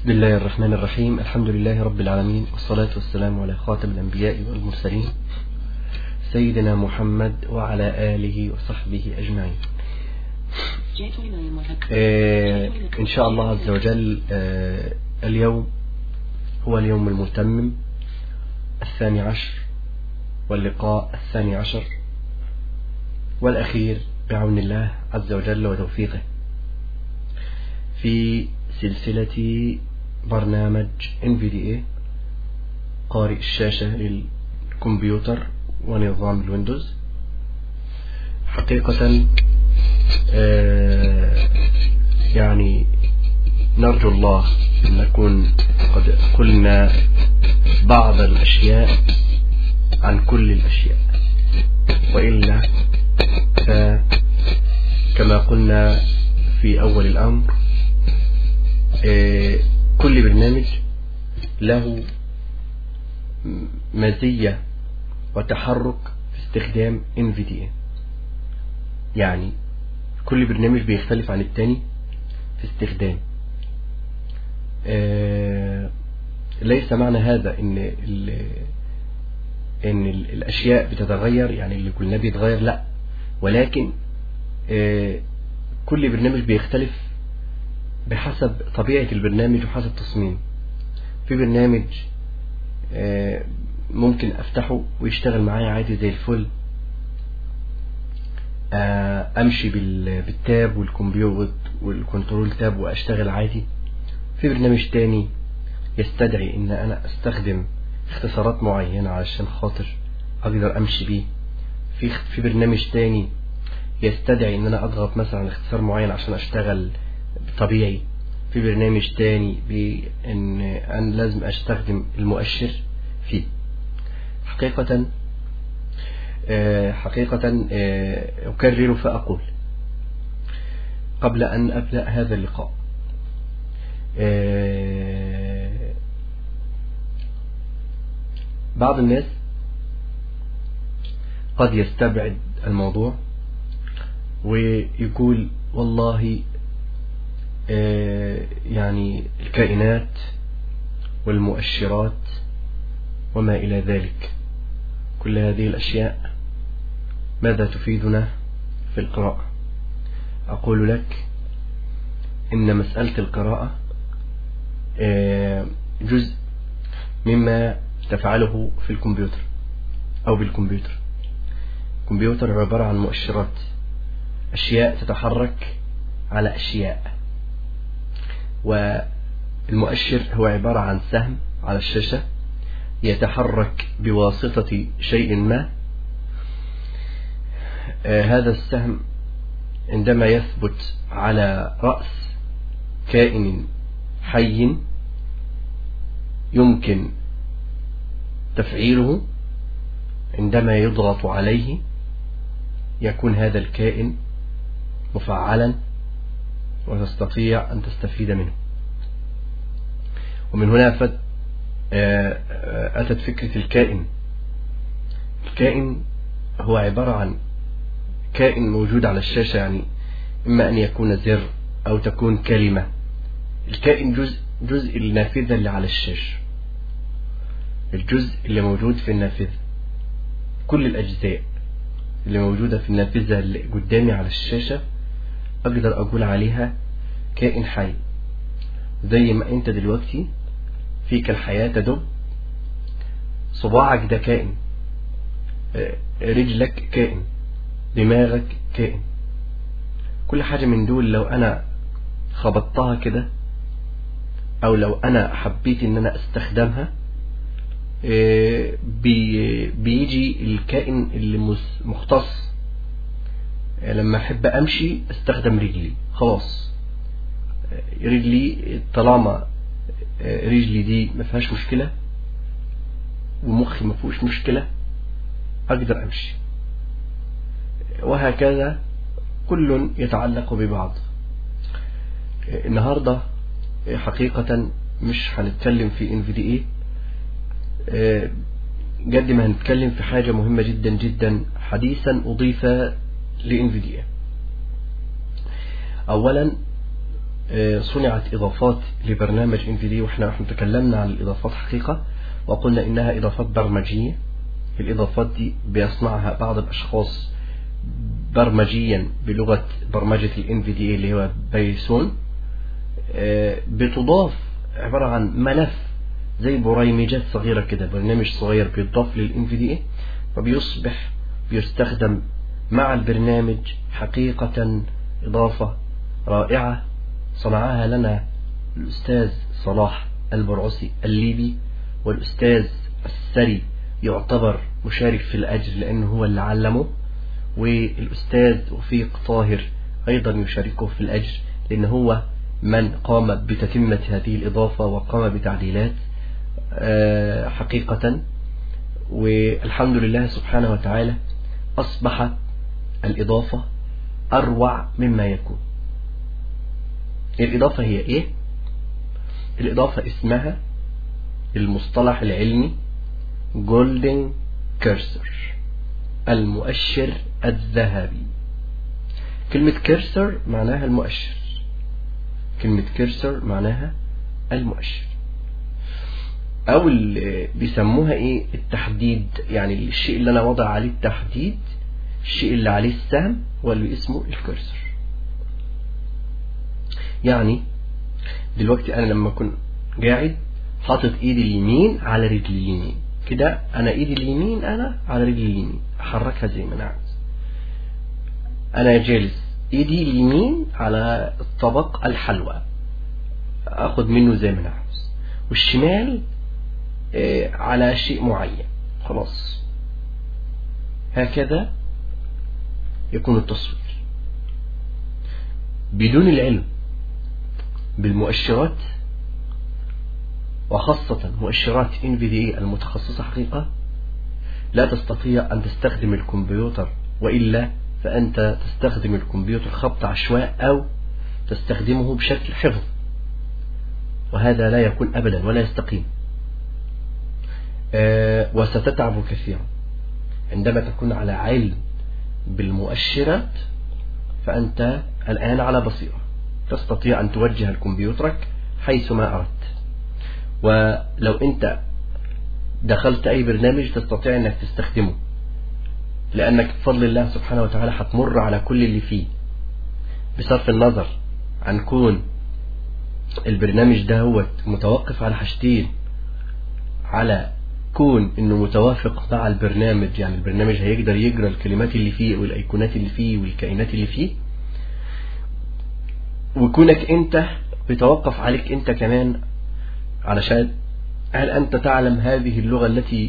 بسم الله الرحمن الرحيم الحمد لله رب العالمين والصلاة والسلام على خاتم الأنبياء والمرسلين سيدنا محمد وعلى آله وصحبه أجمعين آه إن شاء الله عز وجل آه اليوم هو اليوم المتمم الثاني عشر واللقاء الثاني عشر والأخير بعون الله عز وجل وتوفيقه في سلسلة برنامج NVDA قارئ الشاشة للكمبيوتر ونظام الويندوز حقيقة آه يعني نرجو الله أن نكون قد قلنا بعض الأشياء عن كل الأشياء وإلا كما قلنا في أول الأمر آه كل برنامج له مزية وتحرك في استخدام NVDA يعني كل برنامج بيختلف عن التاني في استخدام آه ليس معنى هذا ان ال ان ال الاشياء بتتغير يعني اللي قلناه بيتغير لا ولكن آه كل برنامج بيختلف بحسب طبيعة البرنامج وحسب تصميم في برنامج آه ممكن افتحه ويشتغل معايا عادي زي الفل امشي بالتاب والكمبيوتر والكنترول تاب واشتغل عادي في برنامج تاني يستدعي ان انا استخدم اختصارات معينة علشان خاطر اقدر امشي بيه في في برنامج تاني يستدعي ان انا اضغط مثلا على اختصار معين عشان اشتغل طبيعي في برنامج تاني بان انا لازم استخدم المؤشر فيه حقيقة حقيقة أكرر فأقول قبل أن أبدأ هذا اللقاء بعض الناس قد يستبعد الموضوع ويقول والله يعني الكائنات والمؤشرات وما إلى ذلك كل هذه الأشياء ماذا تفيدنا في القراءة أقول لك إن مسألة القراءة جزء مما تفعله في الكمبيوتر أو بالكمبيوتر الكمبيوتر عبارة عن مؤشرات أشياء تتحرك على أشياء والمؤشر هو عبارة عن سهم على الشاشة يتحرك بواسطة شيء ما آه هذا السهم عندما يثبت على رأس كائن حي يمكن تفعيله عندما يضغط عليه يكون هذا الكائن مفعلا وتستطيع أن تستفيد منه ومن هنا فت أتت فكرة الكائن الكائن هو عبارة عن كائن موجود على الشاشة يعني إما أن يكون زر أو تكون كلمة الكائن جزء جزء النافذة اللي على الشاشة الجزء اللي موجود في النافذة كل الأجزاء اللي موجودة في النافذة اللي قدامي على الشاشة أقدر أقول عليها كائن حي زي ما أنت دلوقتي فيك الحياة تدب صباعك ده كائن رجلك كائن دماغك كائن كل حاجة من دول لو أنا خبطتها كده أو لو أنا حبيت إن أنا أستخدمها بي بيجي الكائن اللي مختص لما أحب أمشي أستخدم رجلي خلاص رجلي طالما رجلي دي ما فيهاش مشكلة ومخي ما فيهوش مشكلة أقدر أمشي وهكذا كل يتعلق ببعض النهاردة حقيقة مش هنتكلم في NVDA قد ما هنتكلم في حاجة مهمة جدا جدا حديثا أضيف ل NVDA أولا آه، صنعت إضافات لبرنامج NVDA وإحنا احنا تكلمنا عن الإضافات حقيقة وقلنا إنها إضافات برمجية الإضافات دي بيصنعها بعض الأشخاص برمجيا بلغة برمجة ال NVDA اللي هو بايثون آه، بتضاف عبارة عن ملف زي بريمجات صغيرة كده برنامج صغير بيضاف لل NVDA فبيصبح بيستخدم مع البرنامج حقيقة إضافة رائعة صنعها لنا الأستاذ صلاح البرعسي الليبي والأستاذ السري يعتبر مشارك في الأجر لأنه هو اللي علمه والأستاذ وفيق طاهر أيضا يشاركه في الأجر لأنه هو من قام بتتمة هذه الإضافة وقام بتعديلات آه، حقيقة والحمد لله سبحانه وتعالى أصبح الإضافة أروع مما يكون الإضافة هي إيه الإضافة اسمها المصطلح العلمي Golden Cursor المؤشر الذهبي كلمة كيرسر معناها المؤشر كلمة كيرسر معناها المؤشر او اللي بيسموها ايه التحديد يعني الشيء اللي انا وضع عليه التحديد الشيء اللي عليه السهم هو اللي اسمه الكرسر يعني دلوقتي انا لما اكون قاعد حاطط ايدي اليمين على رجلي اليمين كده انا ايدي اليمين انا على رجلي اليمين احركها زي ما انا عايز انا جالس ايدي اليمين على الطبق الحلوى اخد منه زي ما انا عاوز والشمال آه، على شيء معين خلاص هكذا يكون التصوير بدون العلم بالمؤشرات وخاصة مؤشرات NVDA المتخصصة حقيقة لا تستطيع أن تستخدم الكمبيوتر وإلا فأنت تستخدم الكمبيوتر خبط عشواء أو تستخدمه بشكل حفظ وهذا لا يكون أبدا ولا يستقيم آه، وستتعب كثيرا عندما تكون على علم بالمؤشرات فأنت الآن على بصيرة تستطيع أن توجه الكمبيوترك حيثما أردت ولو أنت دخلت أي برنامج تستطيع أنك تستخدمه لأنك بفضل الله سبحانه وتعالى حتمر على كل اللي فيه بصرف النظر عن كون البرنامج ده هو متوقف على حاجتين على كون انه متوافق مع البرنامج يعني البرنامج هيقدر يقرا الكلمات اللي فيه والايقونات اللي فيه والكائنات اللي فيه وكونك انت بيتوقف عليك انت كمان علشان هل انت تعلم هذه اللغة التي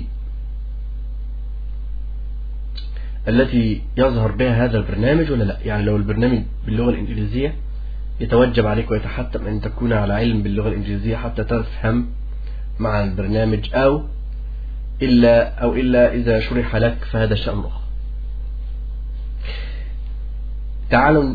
التي يظهر بها هذا البرنامج ولا لا يعني لو البرنامج باللغة الإنجليزية يتوجب عليك ويتحتم أن تكون على علم باللغة الإنجليزية حتى تفهم مع البرنامج أو إلا أو إلا إذا شرح لك فهذا شأن آخر تعالوا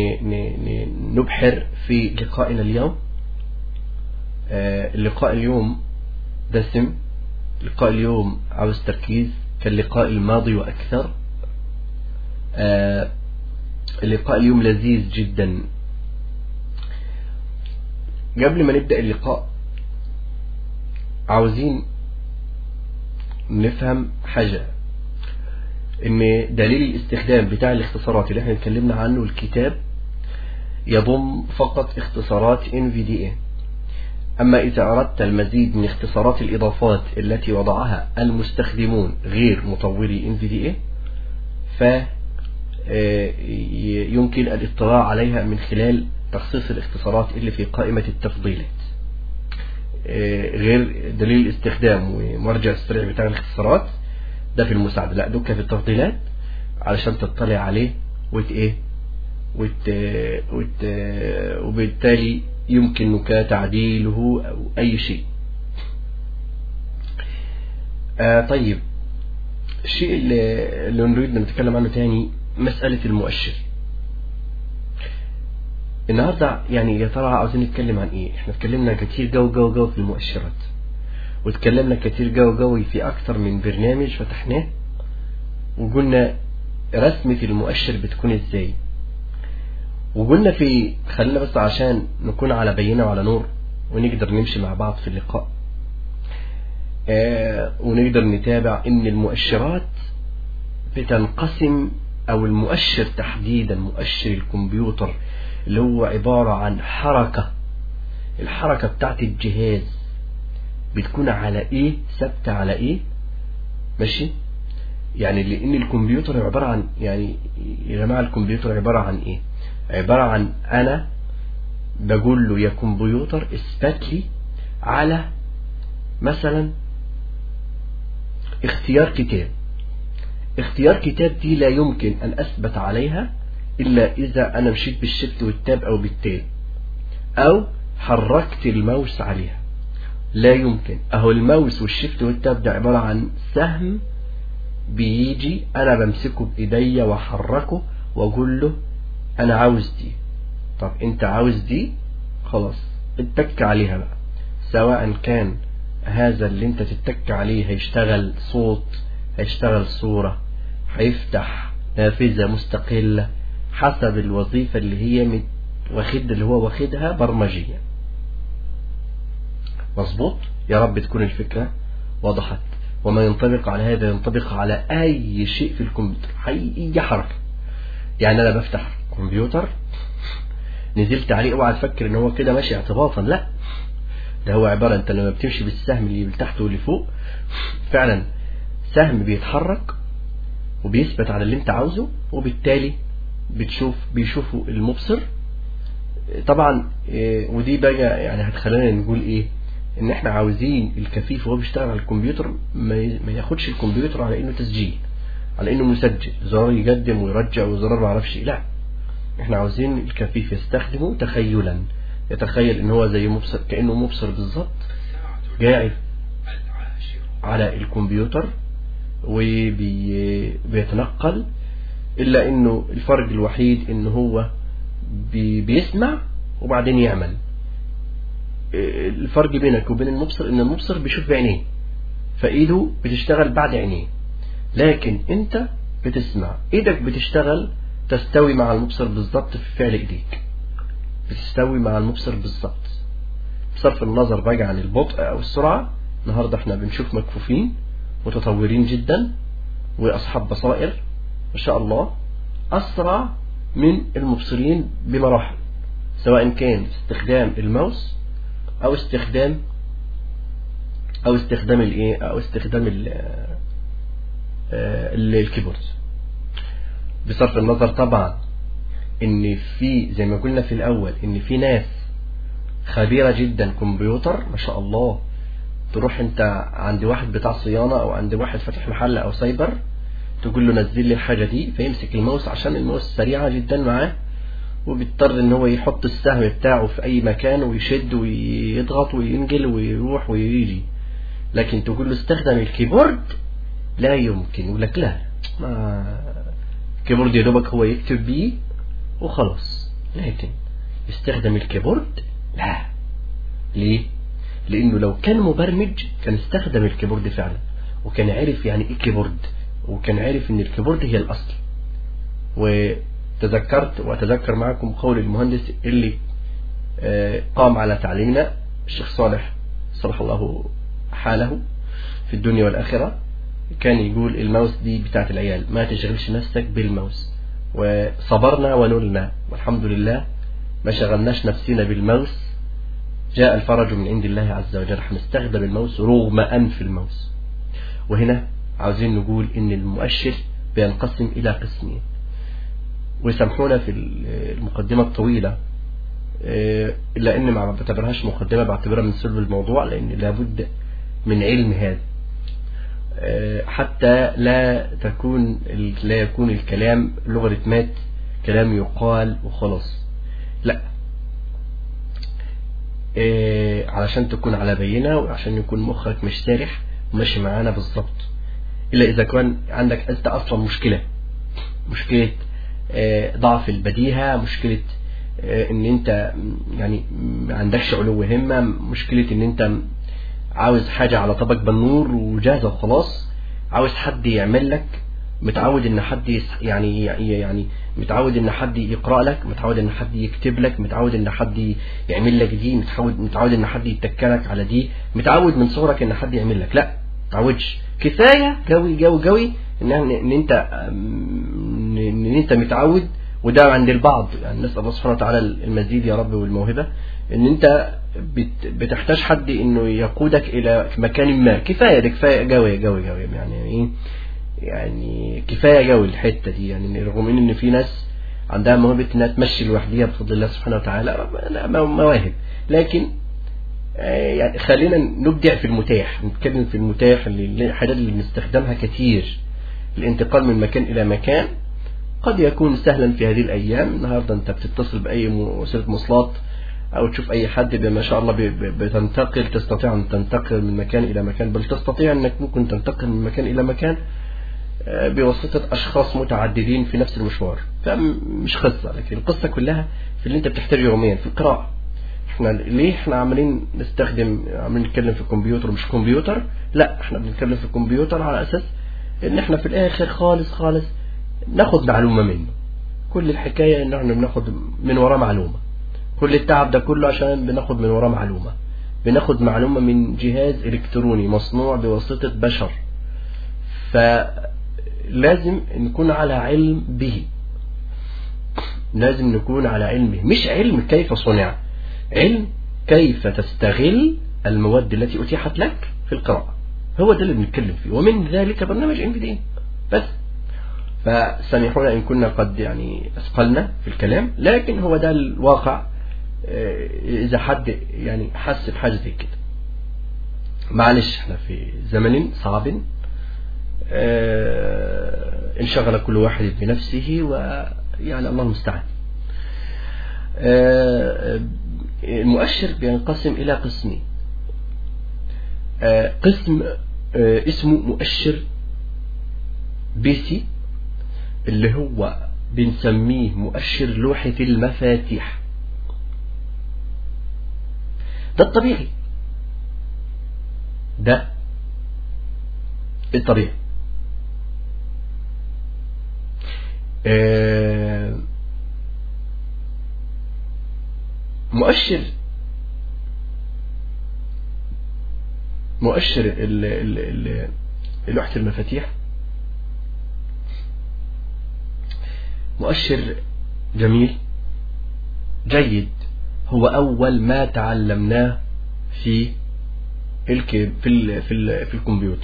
نبحر في لقائنا اليوم آه، اللقاء اليوم دسم لقاء اليوم عاوز تركيز كاللقاء الماضي وأكثر آه، اللقاء اليوم لذيذ جدا قبل ما نبدأ اللقاء عاوزين نفهم حاجة ان دليل الاستخدام بتاع الاختصارات اللي احنا اتكلمنا عنه الكتاب يضم فقط اختصارات NVDA أما إذا أردت المزيد من اختصارات الإضافات التي وضعها المستخدمون غير مطوري NVDA فيمكن آه، الاطلاع عليها من خلال تخصيص الاختصارات اللي في قائمة التفضيلات آه، غير دليل الاستخدام ومرجع السريع بتاع الاختصارات ده في المساعدة لا دوكا في التفضيلات علشان تطلع عليه وت ايه وت وت وبالتالي يمكنك تعديله أو أي شيء آه طيب الشيء اللي, اللي نريد نتكلم عنه تاني مسألة المؤشر النهاردة يعني يا ترى عاوزين نتكلم عن ايه احنا اتكلمنا كتير جو جو جو في المؤشرات وتكلمنا كتير جو جو في اكثر من برنامج فتحناه وقلنا رسمة المؤشر بتكون ازاي وقلنا في خلينا بس عشان نكون على بينة وعلى نور ونقدر نمشي مع بعض في اللقاء آه ونقدر نتابع ان المؤشرات بتنقسم او المؤشر تحديدا مؤشر الكمبيوتر اللي هو عبارة عن حركة الحركة بتاعت الجهاز بتكون على ايه ثابتة على ايه ماشي يعني لان الكمبيوتر عبارة عن يعني يا جماعة الكمبيوتر عبارة عن ايه عبارة عن انا بقول له يا كمبيوتر اثبت لي على مثلا اختيار كتاب اختيار كتاب دي لا يمكن ان اثبت عليها الا اذا انا مشيت بالشفت والتاب او بالتاب او حركت الماوس عليها لا يمكن اهو الماوس والشفت والتاب ده عبارة عن سهم بيجي انا بمسكه بايديا واحركه واقول له انا عاوز دي طب انت عاوز دي خلاص اتك عليها بقى سواء كان هذا اللي انت تتك عليه هيشتغل صوت هيشتغل صورة هيفتح نافذة مستقلة حسب الوظيفة اللي هي واخد اللي هو واخدها برمجيا مظبوط يا رب تكون الفكرة وضحت وما ينطبق على هذا ينطبق على أي شيء في الكمبيوتر أي حركة يعني أنا بفتح كمبيوتر نزلت عليه اوعى تفكر ان هو كده ماشي اعتباطا لا ده هو عبارة انت لما بتمشي بالسهم اللي تحت واللي فوق فعلا سهم بيتحرك وبيثبت على اللي انت عاوزه وبالتالي بتشوف بيشوفوا المبصر طبعا إيه، ودي بقى يعني هتخلينا نقول ايه ان احنا عاوزين الكفيف وهو بيشتغل على الكمبيوتر ما ياخدش الكمبيوتر على انه تسجيل على انه مسجل زرار يقدم ويرجع وزرار ما اعرفش لا احنا عاوزين الكفيف يستخدمه تخيلا يتخيل ان هو زي مبصر كأنه مبصر بالظبط قاعد على الكمبيوتر وبيتنقل الا انه الفرق الوحيد ان هو بيسمع وبعدين يعمل الفرق بينك وبين المبصر ان المبصر بيشوف بعينيه فايده بتشتغل بعد عينيه لكن انت بتسمع ايدك بتشتغل تستوي مع المبصر بالظبط في فعل ايديك بتستوي مع المبصر بالظبط بصرف النظر بقى عن البطء او السرعة النهاردة احنا بنشوف مكفوفين متطورين جدا واصحاب بصائر ما شاء الله اسرع من المبصرين بمراحل سواء كان استخدام الماوس او استخدام او استخدام الايه او استخدام آه، الكيبورد بصرف النظر طبعا ان في زي ما قلنا في الاول ان في ناس خبيرة جدا كمبيوتر ما شاء الله تروح انت عند واحد بتاع صيانة او عند واحد فاتح محل او سايبر تقول له نزل لي الحاجة دي فيمسك الماوس عشان الماوس سريعة جدا معاه وبيضطر ان هو يحط السهم بتاعه في اي مكان ويشد ويضغط وينجل ويروح ويجي لكن تقول له استخدم الكيبورد لا يمكن يقول لك لا ما الكيبورد يا دوبك هو يكتب بيه وخلاص لكن يستخدم الكيبورد لا ليه لانه لو كان مبرمج كان استخدم الكيبورد فعلا وكان عارف يعني ايه كيبورد وكان عارف ان الكيبورد هي الاصل وتذكرت واتذكر معكم قول المهندس اللي آه، قام على تعليمنا الشيخ صالح صلح الله حاله في الدنيا والآخرة كان يقول الماوس دي بتاعت العيال ما تشغلش نفسك بالماوس وصبرنا ونلنا والحمد لله ما شغلناش نفسنا بالماوس جاء الفرج من عند الله عز وجل هنستخدم الماوس رغم أنف الماوس وهنا عاوزين نقول ان المؤشر بينقسم الى قسمين ويسامحونا في المقدمة الطويلة إيه، إلا أن ما بعتبرهاش مقدمة بعتبرها من سلب الموضوع لأن لابد من علم هذا إيه، حتى لا تكون لا يكون الكلام لغريتمات كلام يقال وخلاص لا إيه، علشان تكون على بينة وعشان يكون مخك مش سارح وماشي معانا بالظبط إلا إذا كان عندك أنت أصلا مشكلة مشكلة آه، ضعف البديهة مشكلة آه، ان انت يعني ما عندكش علو همة مشكلة ان انت عاوز حاجة على طبق بالنور وجاهزة وخلاص عاوز حد يعمل لك متعود ان حد يس- يعني يعني متعود ان حد يقرا لك متعود ان حد يكتب لك متعود ان حد يعمل لك دي متعود متعود ان حد يتكلك على دي متعود من صغرك ان حد يعمل لك لا متعودش كفايه جوي جوي جوي ان ان انت أم، ان انت متعود وده عند البعض يعني نسال الله سبحانه وتعالى المزيد يا رب والموهبه ان انت بت- بتحتاج حد انه يقودك الى مكان ما كفايه ده كفايه جوي جوي جوي يعني ايه يعني كفايه جوي الحته دي يعني رغم ان إن في ناس عندها موهبه انها تمشي لوحديها بفضل الله سبحانه وتعالى لا، مواهب لكن آه، يعني خلينا نبدع في المتاح نتكلم في المتاح اللي الحاجات اللي بنستخدمها كتير الانتقال من مكان الى مكان قد يكون سهلا في هذه الايام النهارده انت بتتصل باي وسيله مواصلات او تشوف اي حد ب- ما شاء الله ب- ب- بتنتقل تستطيع ان تنتقل من مكان الى مكان بل تستطيع انك ممكن تنتقل من مكان الى مكان آه، بواسطة أشخاص متعددين في نفس المشوار فمش قصة لكن القصة كلها في اللي أنت بتحتاجه يوميا في القراءة احنا ليه احنا عمالين نستخدم عمالين نتكلم في الكمبيوتر مش كمبيوتر لا احنا بنتكلم في الكمبيوتر على أساس ان احنا في الآخر خالص خالص ناخد معلومة منه كل الحكاية ان احنا بناخد من وراه معلومة كل التعب ده كله عشان بناخد من وراه معلومة بناخد معلومة من جهاز إلكتروني مصنوع بواسطة بشر فلازم نكون على علم به لازم نكون على علم به مش علم كيف صنع علم كيف تستغل المواد التي أتيحت لك في القراءة هو ده اللي بنتكلم فيه ومن ذلك برنامج ام دي بس فسامحونا إن كنا قد يعني أثقلنا في الكلام لكن هو ده الواقع آه، إذا حد يعني حس بحاجة زي كده معلش احنا في زمن صعب آه، انشغل كل واحد بنفسه ويعني الله المستعان آه، المؤشر بينقسم إلى قسمين آه، قسم آه، اسمه مؤشر بيسي اللي هو بنسميه مؤشر لوحة المفاتيح ده الطبيعي ده الطبيعي آه، مؤشر مؤشر ال- ال- ال- لوحة المفاتيح مؤشر جميل جيد هو أول ما تعلمناه في الك- في ال- في ال- في الكمبيوتر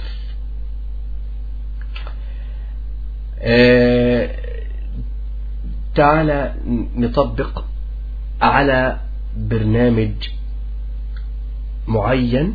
آه، تعالى نطبق على برنامج معين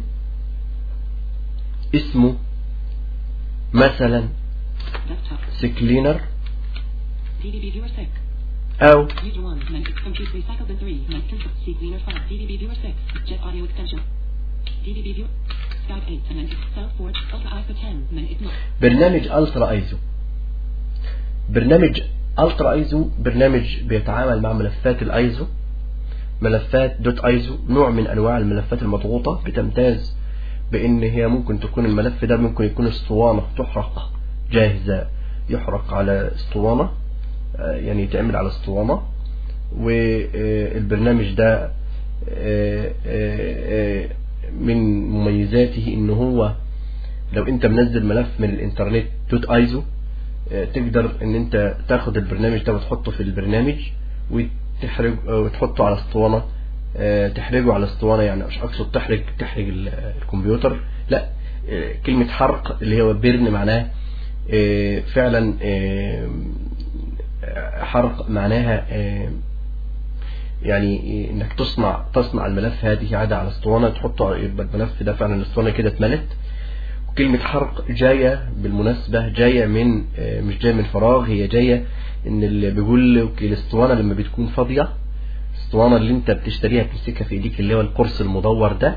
اسمه مثلا Desktop. سكلينر DDB viewer 6. أو User 1. Mantic compute recycled in 3. Mantic control. C cleaner 5. DDB viewer 6. Jet audio extension. DDB viewer. Skype 8. Semantic. Cell Forge. Ultra ISO 10. Mantic not. برنامج الترا ايزو برنامج الترا ايزو برنامج بيتعامل مع ملفات الايزو ملفات دوت ايزو نوع من انواع الملفات المضغوطه بتمتاز بان هي ممكن تكون الملف ده ممكن يكون اسطوانه تحرق جاهزه يحرق على اسطوانه آه، يعني يتعمل على اسطوانه والبرنامج ده آه، آه، آه، من مميزاته ان هو لو انت منزل ملف من الانترنت دوت ايزو آه، تقدر ان انت تاخد البرنامج ده وتحطه في البرنامج وتحرج آه، وتحطه على اسطوانه آه، تحرجه على اسطوانه يعني مش اقصد تحرج تحرج ال- آه، الكمبيوتر لا آه، كلمه حرق اللي هو بيرن معناه آه، فعلا آه، آه، حرق معناها آه، يعني انك تصنع تصنع الملف هذه عادة على اسطوانة تحطه يبقى الملف ده فعلا الاسطوانة كده اتملت وكلمة حرق جاية بالمناسبة جاية من آه، مش جاية من فراغ هي جاية ان اللي بيقول لك الاسطوانة لما بتكون فاضية الاسطوانة اللي انت بتشتريها تمسكها في ايديك اللي هو القرص المدور ده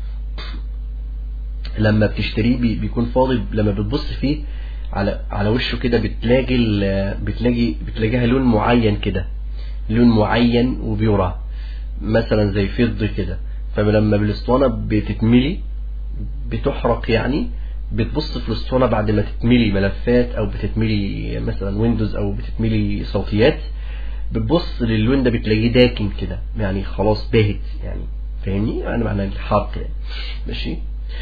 لما بتشتريه بي- بيكون فاضي لما بتبص فيه على على وشه كده بتلاقي ال- بتلاقي بتلاقيها لون معين كده لون معين وبيرى مثلا زي فضي كده فلما بالاسطوانة بتتملي بتحرق يعني بتبص في الاسطوانه بعد ما تتملي ملفات او بتتملي مثلا ويندوز او بتتملي صوتيات بتبص للويندو بتلاقيه داكن كده يعني خلاص باهت يعني فاهمني يعني معنى الحرق يعني ماشي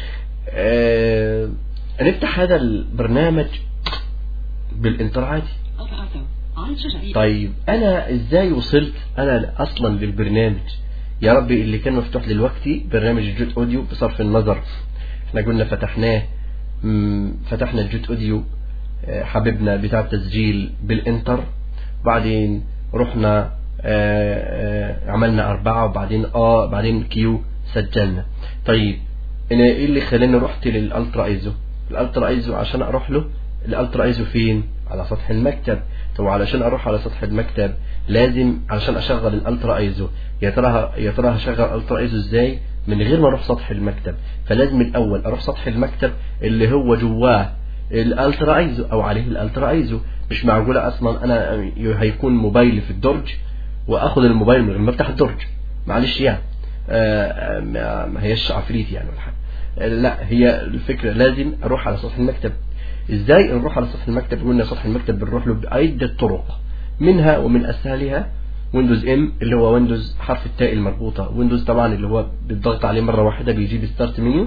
آه نفتح هذا البرنامج بالانتر عادي Ultra Auto. عرض شاشة طيب انا ازاي وصلت انا اصلا للبرنامج يا ربي اللي كان مفتوح دلوقتي برنامج الجوت اوديو بصرف النظر احنا قلنا فتحناه مم، فتحنا الجوت اوديو آه، حبيبنا بتاع التسجيل بالانتر بعدين رحنا آه، آه، عملنا أربعة وبعدين اه بعدين كيو سجلنا طيب انا ايه اللي خلاني رحت للالترا ايزو الالترا ايزو عشان اروح له الالترا ايزو فين على سطح المكتب طب علشان اروح على سطح المكتب لازم علشان اشغل الالترا ايزو يا ترى يا ترى هشغل الالترا ايزو ازاي من غير ما اروح سطح المكتب فلازم الاول اروح سطح المكتب اللي هو جواه الالترا ايزو او عليه الالترا ايزو مش معقوله اصلا انا هيكون موبايلي في الدرج واخد الموبايل من غير ما افتح الدرج معلش يعني آه، آه، ما ما هيش عفريت يعني ولا حاجه آه، لا هي الفكره لازم اروح على سطح المكتب ازاي نروح على سطح المكتب قلنا سطح المكتب بنروح له بعده طرق منها ومن اسهلها ويندوز ام اللي هو ويندوز حرف التاء المربوطه ويندوز طبعا اللي هو بالضغط عليه مره واحده بيجيب ستارت منيو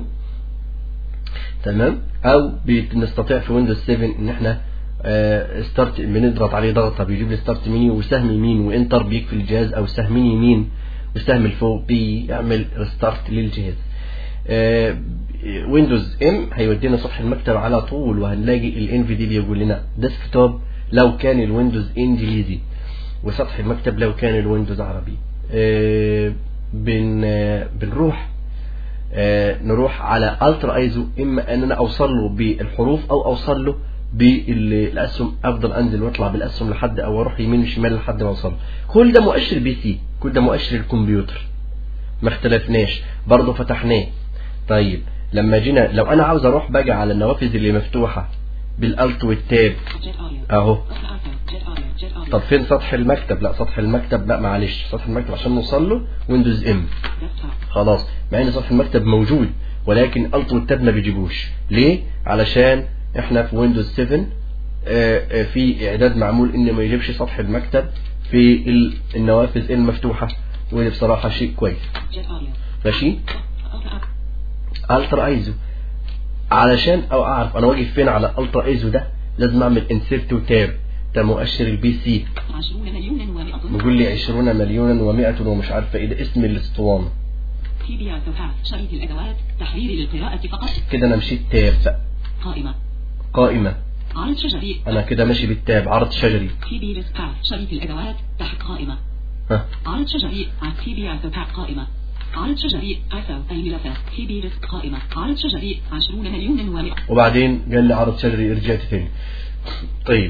تمام او بنستطيع في ويندوز 7 ان احنا ستارت بنضغط عليه ضغطه بيجيب لي ستارت منيو وسهم يمين وانتر بيقفل الجهاز او سهمين يمين وسهم الفوق بيعمل ريستارت للجهاز آه، ويندوز ام هيودينا سطح المكتب على طول وهنلاقي الان في دي بيقول لنا ديسكتوب لو كان الويندوز انجليزي وسطح المكتب لو كان الويندوز عربي آه، بن آه، بنروح آه، نروح على الترا ايزو اما ان انا اوصل له بالحروف او اوصل له بالاسهم افضل انزل واطلع بالاسهم لحد او اروح يمين وشمال لحد ما اوصل كل ده مؤشر بي سي كل ده مؤشر الكمبيوتر ما اختلفناش برضه فتحناه طيب لما جينا لو انا عاوز اروح بقى على النوافذ اللي مفتوحه بالالت والتاب Jet audio. اهو Ultra Auto. Jet audio. Jet audio. طب فين سطح المكتب لا سطح المكتب لا معلش سطح المكتب عشان نوصل له ويندوز ام Desktop. خلاص مع ان سطح المكتب موجود ولكن الت والتاب ما بيجيبوش ليه علشان احنا في ويندوز 7 آه، آه، في اعداد معمول ان ما يجيبش سطح المكتب في ال- النوافذ المفتوحه ودي بصراحه شيء كويس Jet audio. ماشي Ultra Auto. الترا ايزو علشان او اعرف انا واقف فين على الترا ايزو ده لازم اعمل انسيرت وتاب ده مؤشر البي سي 20 مليون و100 بيقول لي 20 مليونا و100 ومش عارفه ايه ده اسم الاسطوانه تي بي آر سوفاس شريط الأدوات تحرير للقراءة فقط كده انا مشيت تاب قائمة قائمه عرض شجري انا كده ماشي بالتاب عرض شجري تي بي ريسك شريط الأدوات تحت قائمة ها عرض شجري تي بي آر سوفاس قائمة عرض شجري أسو الملفات تي بي ريسك قائمة عرض شجري 20 مليون و100 وبعدين قال لي عرض شجري رجعت تاني طيب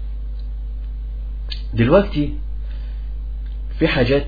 دلوقتي في حاجات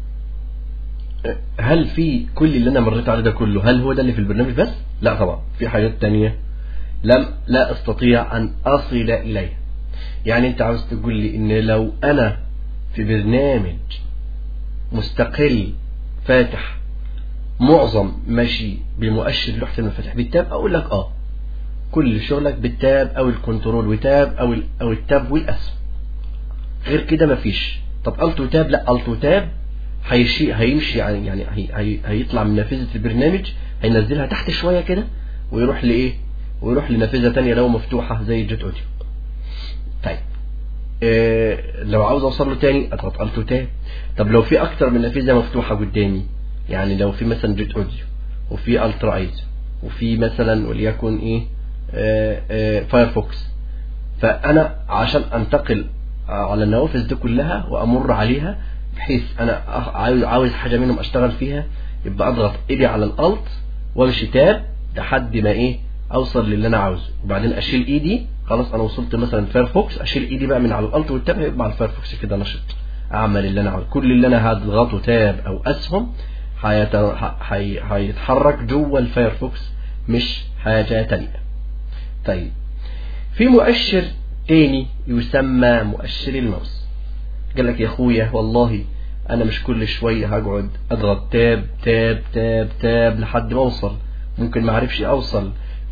هل في كل اللي انا مريت عليه ده كله هل هو ده اللي في البرنامج بس لا طبعا في حاجات تانية لم لا استطيع ان اصل اليها يعني انت عاوز تقول لي ان لو انا في برنامج مستقل فاتح معظم ماشي بمؤشر لوحة المفاتيح بالتاب اقول لك اه كل شغلك بالتاب او الكنترول وتاب او ال- او التاب والاسهم غير كده مفيش طب الت وتاب لا الت وتاب هيشي هيمشي يعني يعني هي هي هيطلع من نافذه البرنامج هينزلها تحت شويه كده ويروح لايه ويروح لنافذه تانية لو مفتوحه زي الجيت اوديو طيب إيه لو عاوز اوصل له تاني اضغط الت وتاب طب لو في اكتر من نافذه مفتوحه قدامي يعني لو في مثلا جيت اوديو وفي الترا ايز وفي مثلا وليكن ايه آه آه فايرفوكس فانا عشان انتقل على النوافذ دي كلها وامر عليها بحيث انا أخ- عاوز عاوز حاجه منهم اشتغل فيها يبقى اضغط ايدي على الالت وامشي تاب لحد ما ايه اوصل للي انا عاوزه وبعدين اشيل ايدي خلاص انا وصلت مثلا فايرفوكس اشيل ايدي بقى من على الالت والتاب هيبقى على الفايرفوكس كده نشط اعمل اللي انا عاوزه كل اللي انا هضغطه تاب او اسهم هيت- ه- هي- هيتحرك جوه الفايرفوكس مش حاجه تانية طيب في مؤشر تاني يسمى مؤشر الماوس قال لك يا اخويا والله انا مش كل شويه هقعد اضغط تاب تاب تاب تاب لحد ما اوصل ممكن ما اعرفش اوصل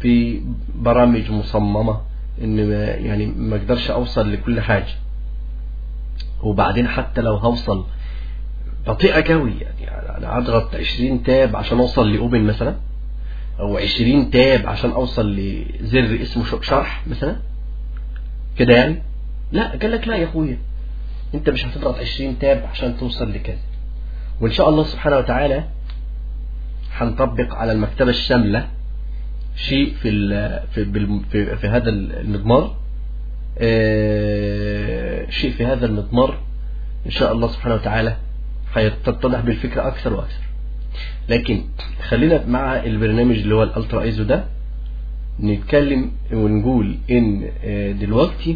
في برامج مصممة ان ما يعني ما اقدرش اوصل لكل حاجة وبعدين حتى لو هوصل بطيئة قوي يعني انا اضغط 20 تاب عشان اوصل لاوبن مثلا او 20 تاب عشان اوصل لزر اسمه ش- شرح مثلا كده يعني لا قال لك لا يا اخويا انت مش هتضغط 20 تاب عشان توصل لكذا وان شاء الله سبحانه وتعالى هنطبق على المكتبة الشاملة شيء في ال في, بالم- في, في هذا المضمار آه، شيء في هذا المضمار ان شاء الله سبحانه وتعالى هيتضح بالفكرة اكثر واكثر لكن خلينا مع البرنامج اللي هو الالترا ايزو ده نتكلم ونقول ان آه، دلوقتي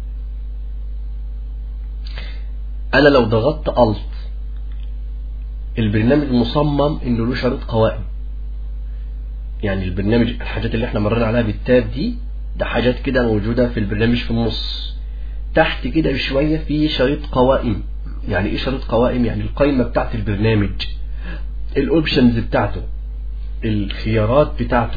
انا لو ضغطت الت البرنامج مصمم انه له شريط قوائم يعني البرنامج الحاجات اللي احنا مرينا عليها بالتاب دي ده حاجات كده موجودة في البرنامج في النص تحت كده بشوية في شريط قوائم يعني ايه شريط قوائم يعني القائمة بتاعت البرنامج الاوبشنز بتاعته الخيارات بتاعته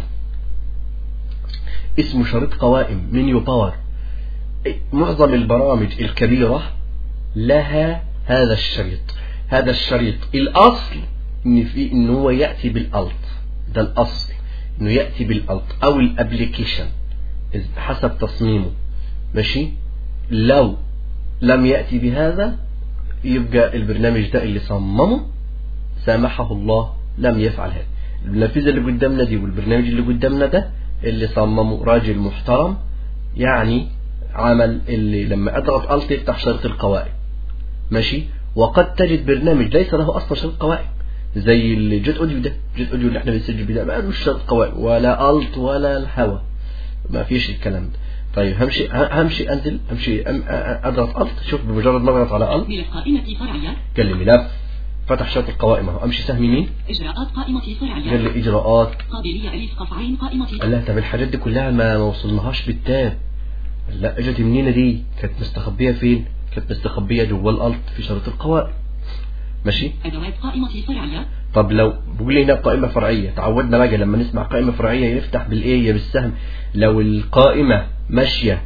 اسمه شريط قوائم منيو باور معظم البرامج الكبيرة لها هذا الشريط هذا الشريط الأصل إن في إن هو يأتي بالألت ده الأصل إنه يأتي بالألت أو الأبليكيشن حسب تصميمه ماشي لو لم يأتي بهذا يبقى البرنامج ده اللي صممه سامحه الله لم يفعل هذا النافذة اللي قدامنا دي والبرنامج اللي قدامنا ده اللي صممه راجل محترم يعني عمل اللي لما اضغط الت يفتح شريط القوائم ماشي وقد تجد برنامج ليس له اصلا شريط قوائم زي الجيت اوديو ده جيت اوديو اللي احنا بنسجل بيه ده ما لهوش شريط قوائم ولا الت ولا الهوا ما فيش الكلام ده طيب همشي همشي انزل همشي أم- أ- أ- اضغط الت شوف بمجرد ما اضغط على الت ملف قائمة فرعية قال لي ملف فتح شريط القوائم اهو امشي سهم يمين إجراءات قائمة قال فرعية لي اجراءات قابلية ألف قفعين قائمة قال لها طب الحاجات دي كلها ما ما وصلناهاش بالتاب قال لا اجت منين دي كانت مستخبيه فين كانت مستخبيه جوه الالت في شريط القوائم ماشي أدوات قائمة فرعية طب لو بيقول لي هنا قائمه فرعيه تعودنا بقى لما نسمع قائمه فرعيه نفتح بالايه يا بالسهم لو القائمه ماشيه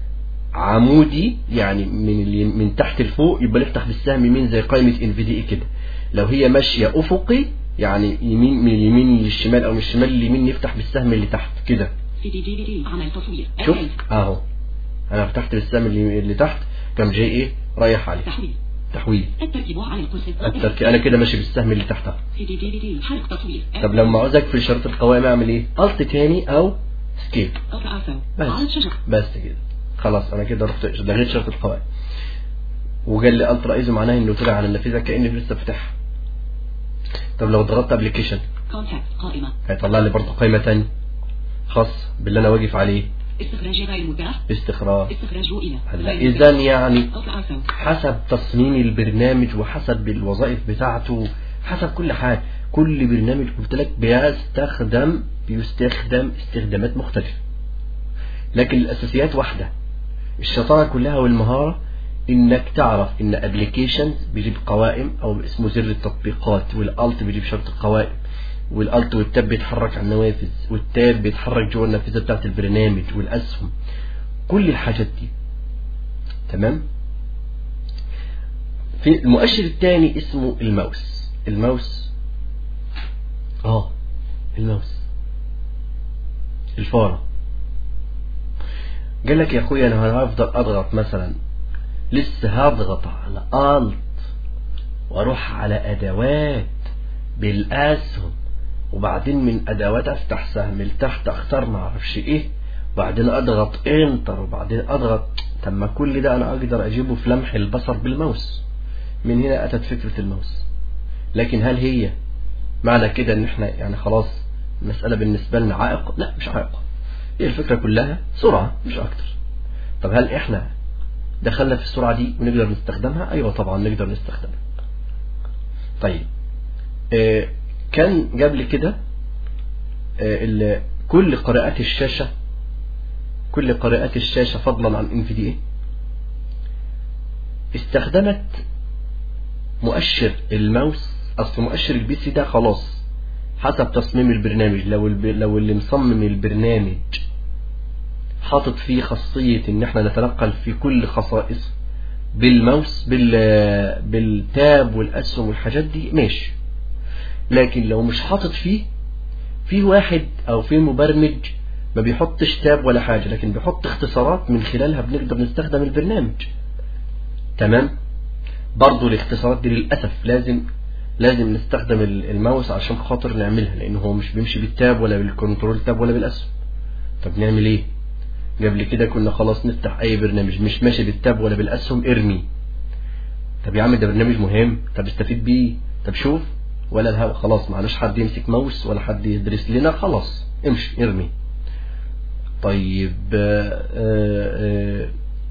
عمودي يعني من الي- من تحت لفوق يبقى نفتح بالسهم يمين زي قائمه ان في دي كده لو هي ماشيه افقي يعني يمين من اليمين للشمال او من الشمال لليمين نفتح بالسهم اللي تحت كده سي دي دي دي عمل تصوير شوف أدوات اهو انا فتحت بالسهم اللي, اللي تحت كم جاي ايه رايح عليه تحويل تحويل التركيب على القرص التركي انا كده ماشي بالسهم اللي تحتها سي دي دي دي دي حرق تصوير طب لما عاوز اقفل شريط القوائم اعمل ايه الت تاني او سكيب أوفر عفو بس. عرض شجر بس كده خلاص انا كده رحت لغيت شريط القوائم وقال لي الت رئيسه معناه انه طلع على النافذه كاني لسه فاتحها طب لو ضغطت ابلكيشن كونتاكت قائمة هيطلع لي برضه قائمه تانية خاص باللي انا واقف عليه استخراج غير متاح استخراج استخراج رؤية هلا غير اذا متاح. يعني أوفر عفو حسب تصميم البرنامج وحسب الوظائف بتاعته حسب كل حاجة كل برنامج قلت لك بيستخدم بيستخدم استخدامات مختلفة لكن الأساسيات واحدة الشطارة كلها والمهارة انك تعرف ان ابلكيشن بيجيب قوائم او اسمه زر التطبيقات والالت بيجيب شرط القوائم والالت والتاب بيتحرك على النوافذ والتاب بيتحرك جوه النافذه بتاعت البرنامج والاسهم كل الحاجات دي تمام في المؤشر الثاني اسمه الماوس الماوس اه الماوس الفارة قال لك يا اخويا انا هفضل اضغط مثلا لسه هضغط على الت واروح على ادوات بالاسهم وبعدين من ادوات افتح سهم لتحت اختار ما اعرفش ايه وبعدين اضغط انتر وبعدين اضغط طب ما كل ده انا اقدر اجيبه في لمح البصر بالماوس من هنا اتت فكرة الماوس لكن هل هي معنى كده ان احنا يعني خلاص المسألة بالنسبة لنا عائق لا مش عائق هي الفكرة كلها سرعة مش اكتر طب هل احنا دخلنا في السرعة دي ونقدر نستخدمها ايوه طبعا نقدر نستخدمها طيب آه كان قبل كده آه ال- كل قراءات الشاشة كل قراءات الشاشة فضلا عن NVDA استخدمت مؤشر الماوس اصل مؤشر البي سي ده خلاص حسب تصميم البرنامج لو الب... لو اللي مصمم البرنامج حاطط فيه خاصية ان احنا نتنقل في كل خصائص بالماوس بال... بالتاب والاسهم والحاجات دي ماشي لكن لو مش حاطط فيه في واحد او في مبرمج ما بيحطش تاب ولا حاجة لكن بيحط اختصارات من خلالها بنقدر نستخدم البرنامج تمام برضو الاختصارات دي للأسف لازم لازم نستخدم الماوس عشان خاطر نعملها لأنه هو مش بيمشي بالتاب ولا بالكنترول تاب ولا بالأسهم طب نعمل ايه قبل كده كنا خلاص نفتح اي برنامج مش ماشي بالتاب ولا بالأسهم ارمي طب يا عم ده برنامج مهم طب استفيد بيه طب شوف ولا الهوا خلاص معناش حد يمسك ماوس ولا حد يدرس لنا خلاص امشي ارمي طيب آآ آآ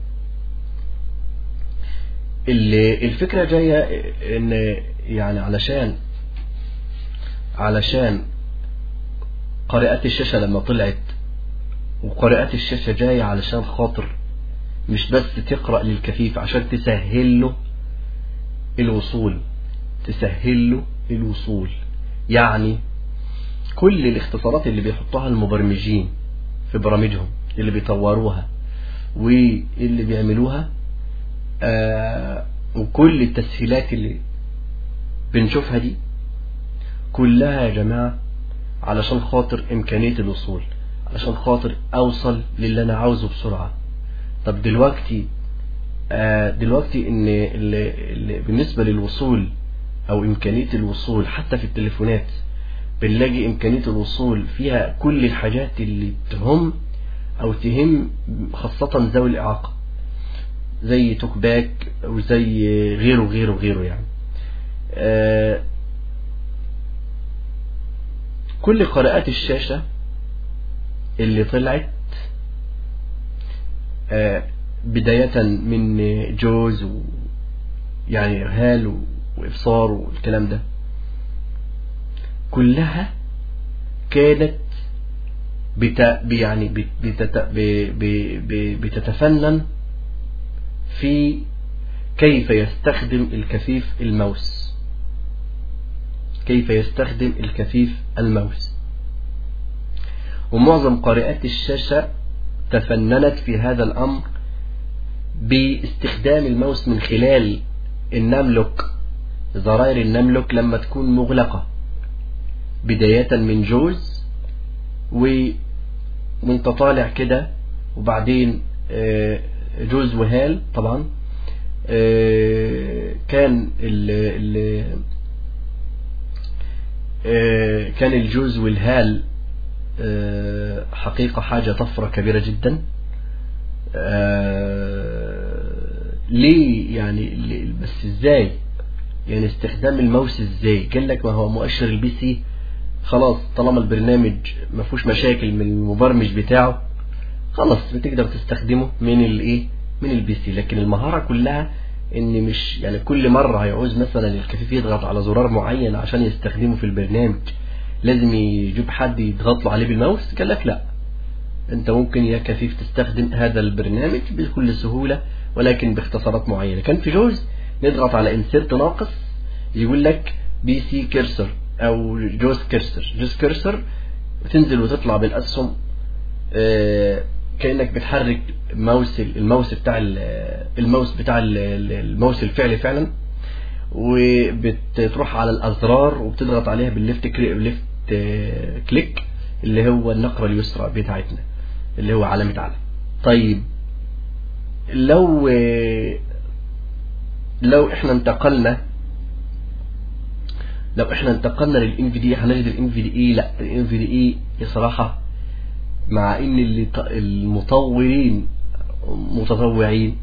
الفكرة جاية ان يعني علشان علشان قارئات الشاشة لما طلعت وقارئات الشاشة جاية علشان خاطر مش بس تقرأ للكفيف عشان تسهل له الوصول تسهل له الوصول يعني كل الاختصارات اللي بيحطوها المبرمجين في برامجهم اللي بيطوروها واللي بيعملوها آه وكل التسهيلات اللي بنشوفها دي كلها يا جماعة علشان خاطر إمكانية الوصول علشان خاطر أوصل للي أنا عاوزه بسرعة طب دلوقتي آه دلوقتي إن اللي اللي بالنسبة للوصول أو إمكانية الوصول حتى في التليفونات بنلاقي إمكانية الوصول فيها كل الحاجات اللي تهم أو تهم خاصة ذوي الإعاقة زي توك باك وزي غيره غيره غيره يعني آه كل قراءات الشاشة اللي طلعت آه بداية من جوز و يعني إرهال وإبصار والكلام ده كلها كانت بت يعني بتت بتتفنن في كيف يستخدم الكفيف الماوس كيف يستخدم الكفيف الماوس ومعظم قارئات الشاشة تفننت في هذا الأمر باستخدام الماوس من خلال النملك زراير النملك لما تكون مغلقة بداية من جوز وانت طالع كده وبعدين جوز وهال طبعا كان ال ال كان الجوز والهال حقيقة حاجة طفرة كبيرة جدا ليه يعني بس ازاي يعني استخدام الماوس ازاي قال لك ما هو مؤشر البي سي خلاص طالما البرنامج ما فيهوش مشاكل من المبرمج بتاعه خلاص بتقدر تستخدمه من الايه من البي سي لكن المهارة كلها ان مش يعني كل مرة هيعوز مثلا الكفيف يضغط على زرار معين عشان يستخدمه في البرنامج لازم يجيب حد يضغط له عليه بالماوس قال لك لا انت ممكن يا كفيف تستخدم هذا البرنامج بكل سهولة ولكن باختصارات معينة كان في جوز نضغط على انسيرت ناقص يقول لك بي سي كيرسر او جوز كيرسر جوز كيرسر تنزل وتطلع بالاسهم اه كأنك بتحرك ماوس الماوس بتاع الماوس بتاع الماوس الفعلي فعلا وبتروح على الازرار وبتضغط عليها بالليفت كليك كليك اللي هو النقرة اليسرى بتاعتنا اللي هو علامة علم طيب لو لو احنا انتقلنا لو احنا انتقلنا للان في دي هنجد الان في دي اي لا الان في دي اي صراحة مع ان اللي المطورين متطوعين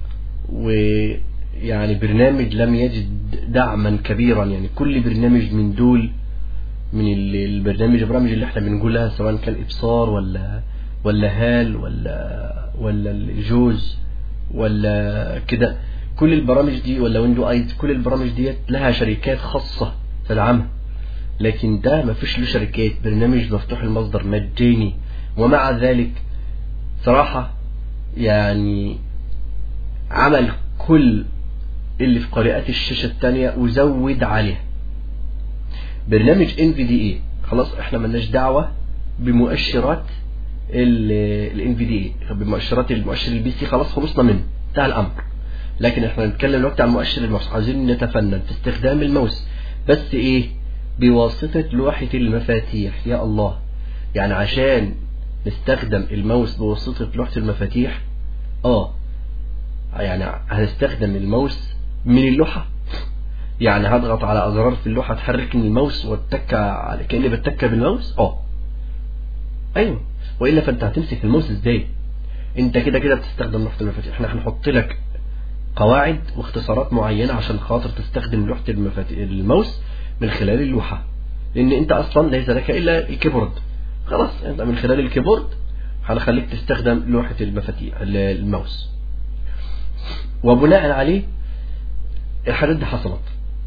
ويعني برنامج لم يجد دعما كبيرا يعني كل برنامج من دول من البرنامج البرامج اللي احنا بنقولها سواء كان ابصار ولا ولا هال ولا ولا الجوز ولا كده كل البرامج دي ولا ويندو ايز كل البرامج ديت لها شركات خاصة تدعمها لكن ده ما فيش له شركات برنامج مفتوح المصدر مجاني ومع ذلك صراحة يعني عمل كل اللي في قارئات الشاشة التانية وزود عليها برنامج NVDA خلاص احنا ملناش دعوة بمؤشرات الان في دي بمؤشرات المؤشر البي سي خلاص خلصنا منه انتهى الامر لكن احنا نتكلم دلوقتي عن مؤشر الماوس عايزين نتفنن في استخدام الماوس بس ايه بواسطة لوحة المفاتيح يا الله يعني عشان نستخدم الماوس بواسطة لوحة المفاتيح اه يعني هنستخدم الماوس من اللوحة يعني هضغط على أزرار في اللوحة تحرك من الماوس واتكى على كأني بتكى بالماوس اه ايوه والا فانت هتمسك الماوس ازاي انت كده كده بتستخدم لوحة المفاتيح احنا هنحط لك قواعد واختصارات معينة عشان خاطر تستخدم لوحة المفاتيح الماوس من خلال اللوحة لان انت اصلا ليس لك الا الكيبورد خلاص انت من خلال الكيبورد هنخليك تستخدم لوحة المفاتيح الماوس وبناء عليه الحاجات دي حصلت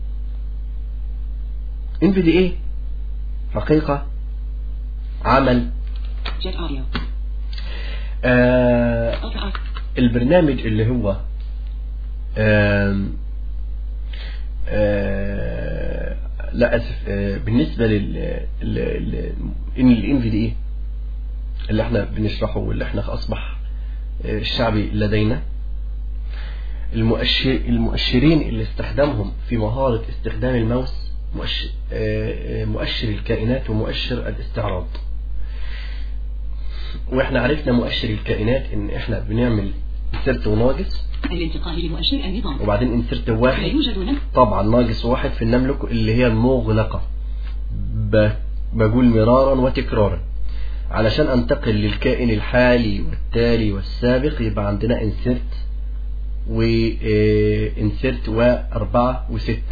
ان في دي ايه حقيقة عمل Jet audio. آه Ultra Arc. البرنامج اللي هو آم آه لا اسف آه بالنسبه لل لل- ان الان في دي ايه اللي احنا بنشرحه واللي احنا اصبح آه، الشعبي لدينا المؤشر المؤشرين اللي استخدامهم في مهارة استخدام الماوس مؤشر, آه، آه، مؤشر الكائنات ومؤشر الاستعراض واحنا عرفنا مؤشر الكائنات ان احنا بنعمل انسرت وناقص الانتقال لمؤشر النظام. وبعدين انسرت لا واحد يوجد نم. طبعا ناقص واحد في النملك اللي هي المغلقة ب- بقول مرارا وتكرارا علشان انتقل للكائن الحالي والتالي والسابق يبقى عندنا انسرت وانسرت واربعة وستة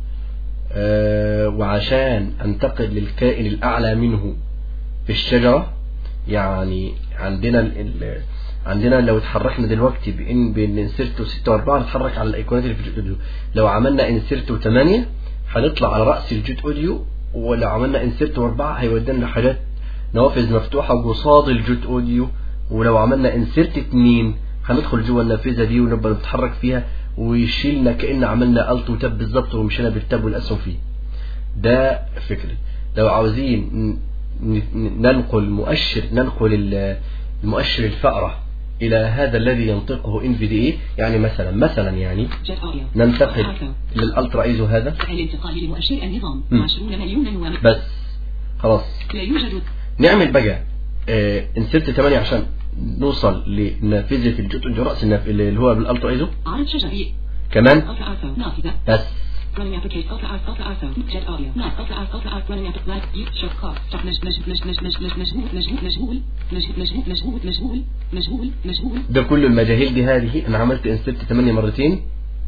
آه، وعشان انتقل للكائن الاعلى منه في الشجرة يعني عندنا ال ال عندنا لو اتحركنا دلوقتي بان بين انسرت وستة واربعة نتحرك على الايقونات اللي في الجيت اوديو لو عملنا انسرت وثمانية هنطلع على رأس الجيت اوديو ولو عملنا انسرت واربعة هيودينا لحاجات نوافذ مفتوحة قصاد الجيت اوديو ولو عملنا انسرت اتنين هندخل جوه النافذة دي ونبقى نتحرك فيها ويشيلنا كأن عملنا الت وتاب بالظبط ومشينا بالتاب والاسهم فيه ده فكري لو عاوزين ن- ن- ننقل مؤشر ننقل ال- المؤشر الفأرة إلى هذا الذي ينطقه NVDA يعني مثلا مثلا يعني Jet audio. ننتقل Auto. للألترا ايزو هذا الانتقال لمؤشر النظام. مم. 20 مليون و بس خلاص لا يوجد نعمل بقى آه انسرت 8 عشان نوصل لنافذة الجزء رأس النافذة اللي هو بالألترا ايزو عرض شجري. كمان Ultra Arco. نافذة. بس Running application. Ultra Arc. Ultra Arco. Jet audio. Nav. Ultra Arc. Ultra Arc. Running application. Live. View. Show call. Stop. مش مش مش مش مش مش مشغول مشغول مشغول مشغول مشغول مشغول مشغول مشغول ده كل المجاهيل دي هذه أنا عملت انسرت 8 مرتين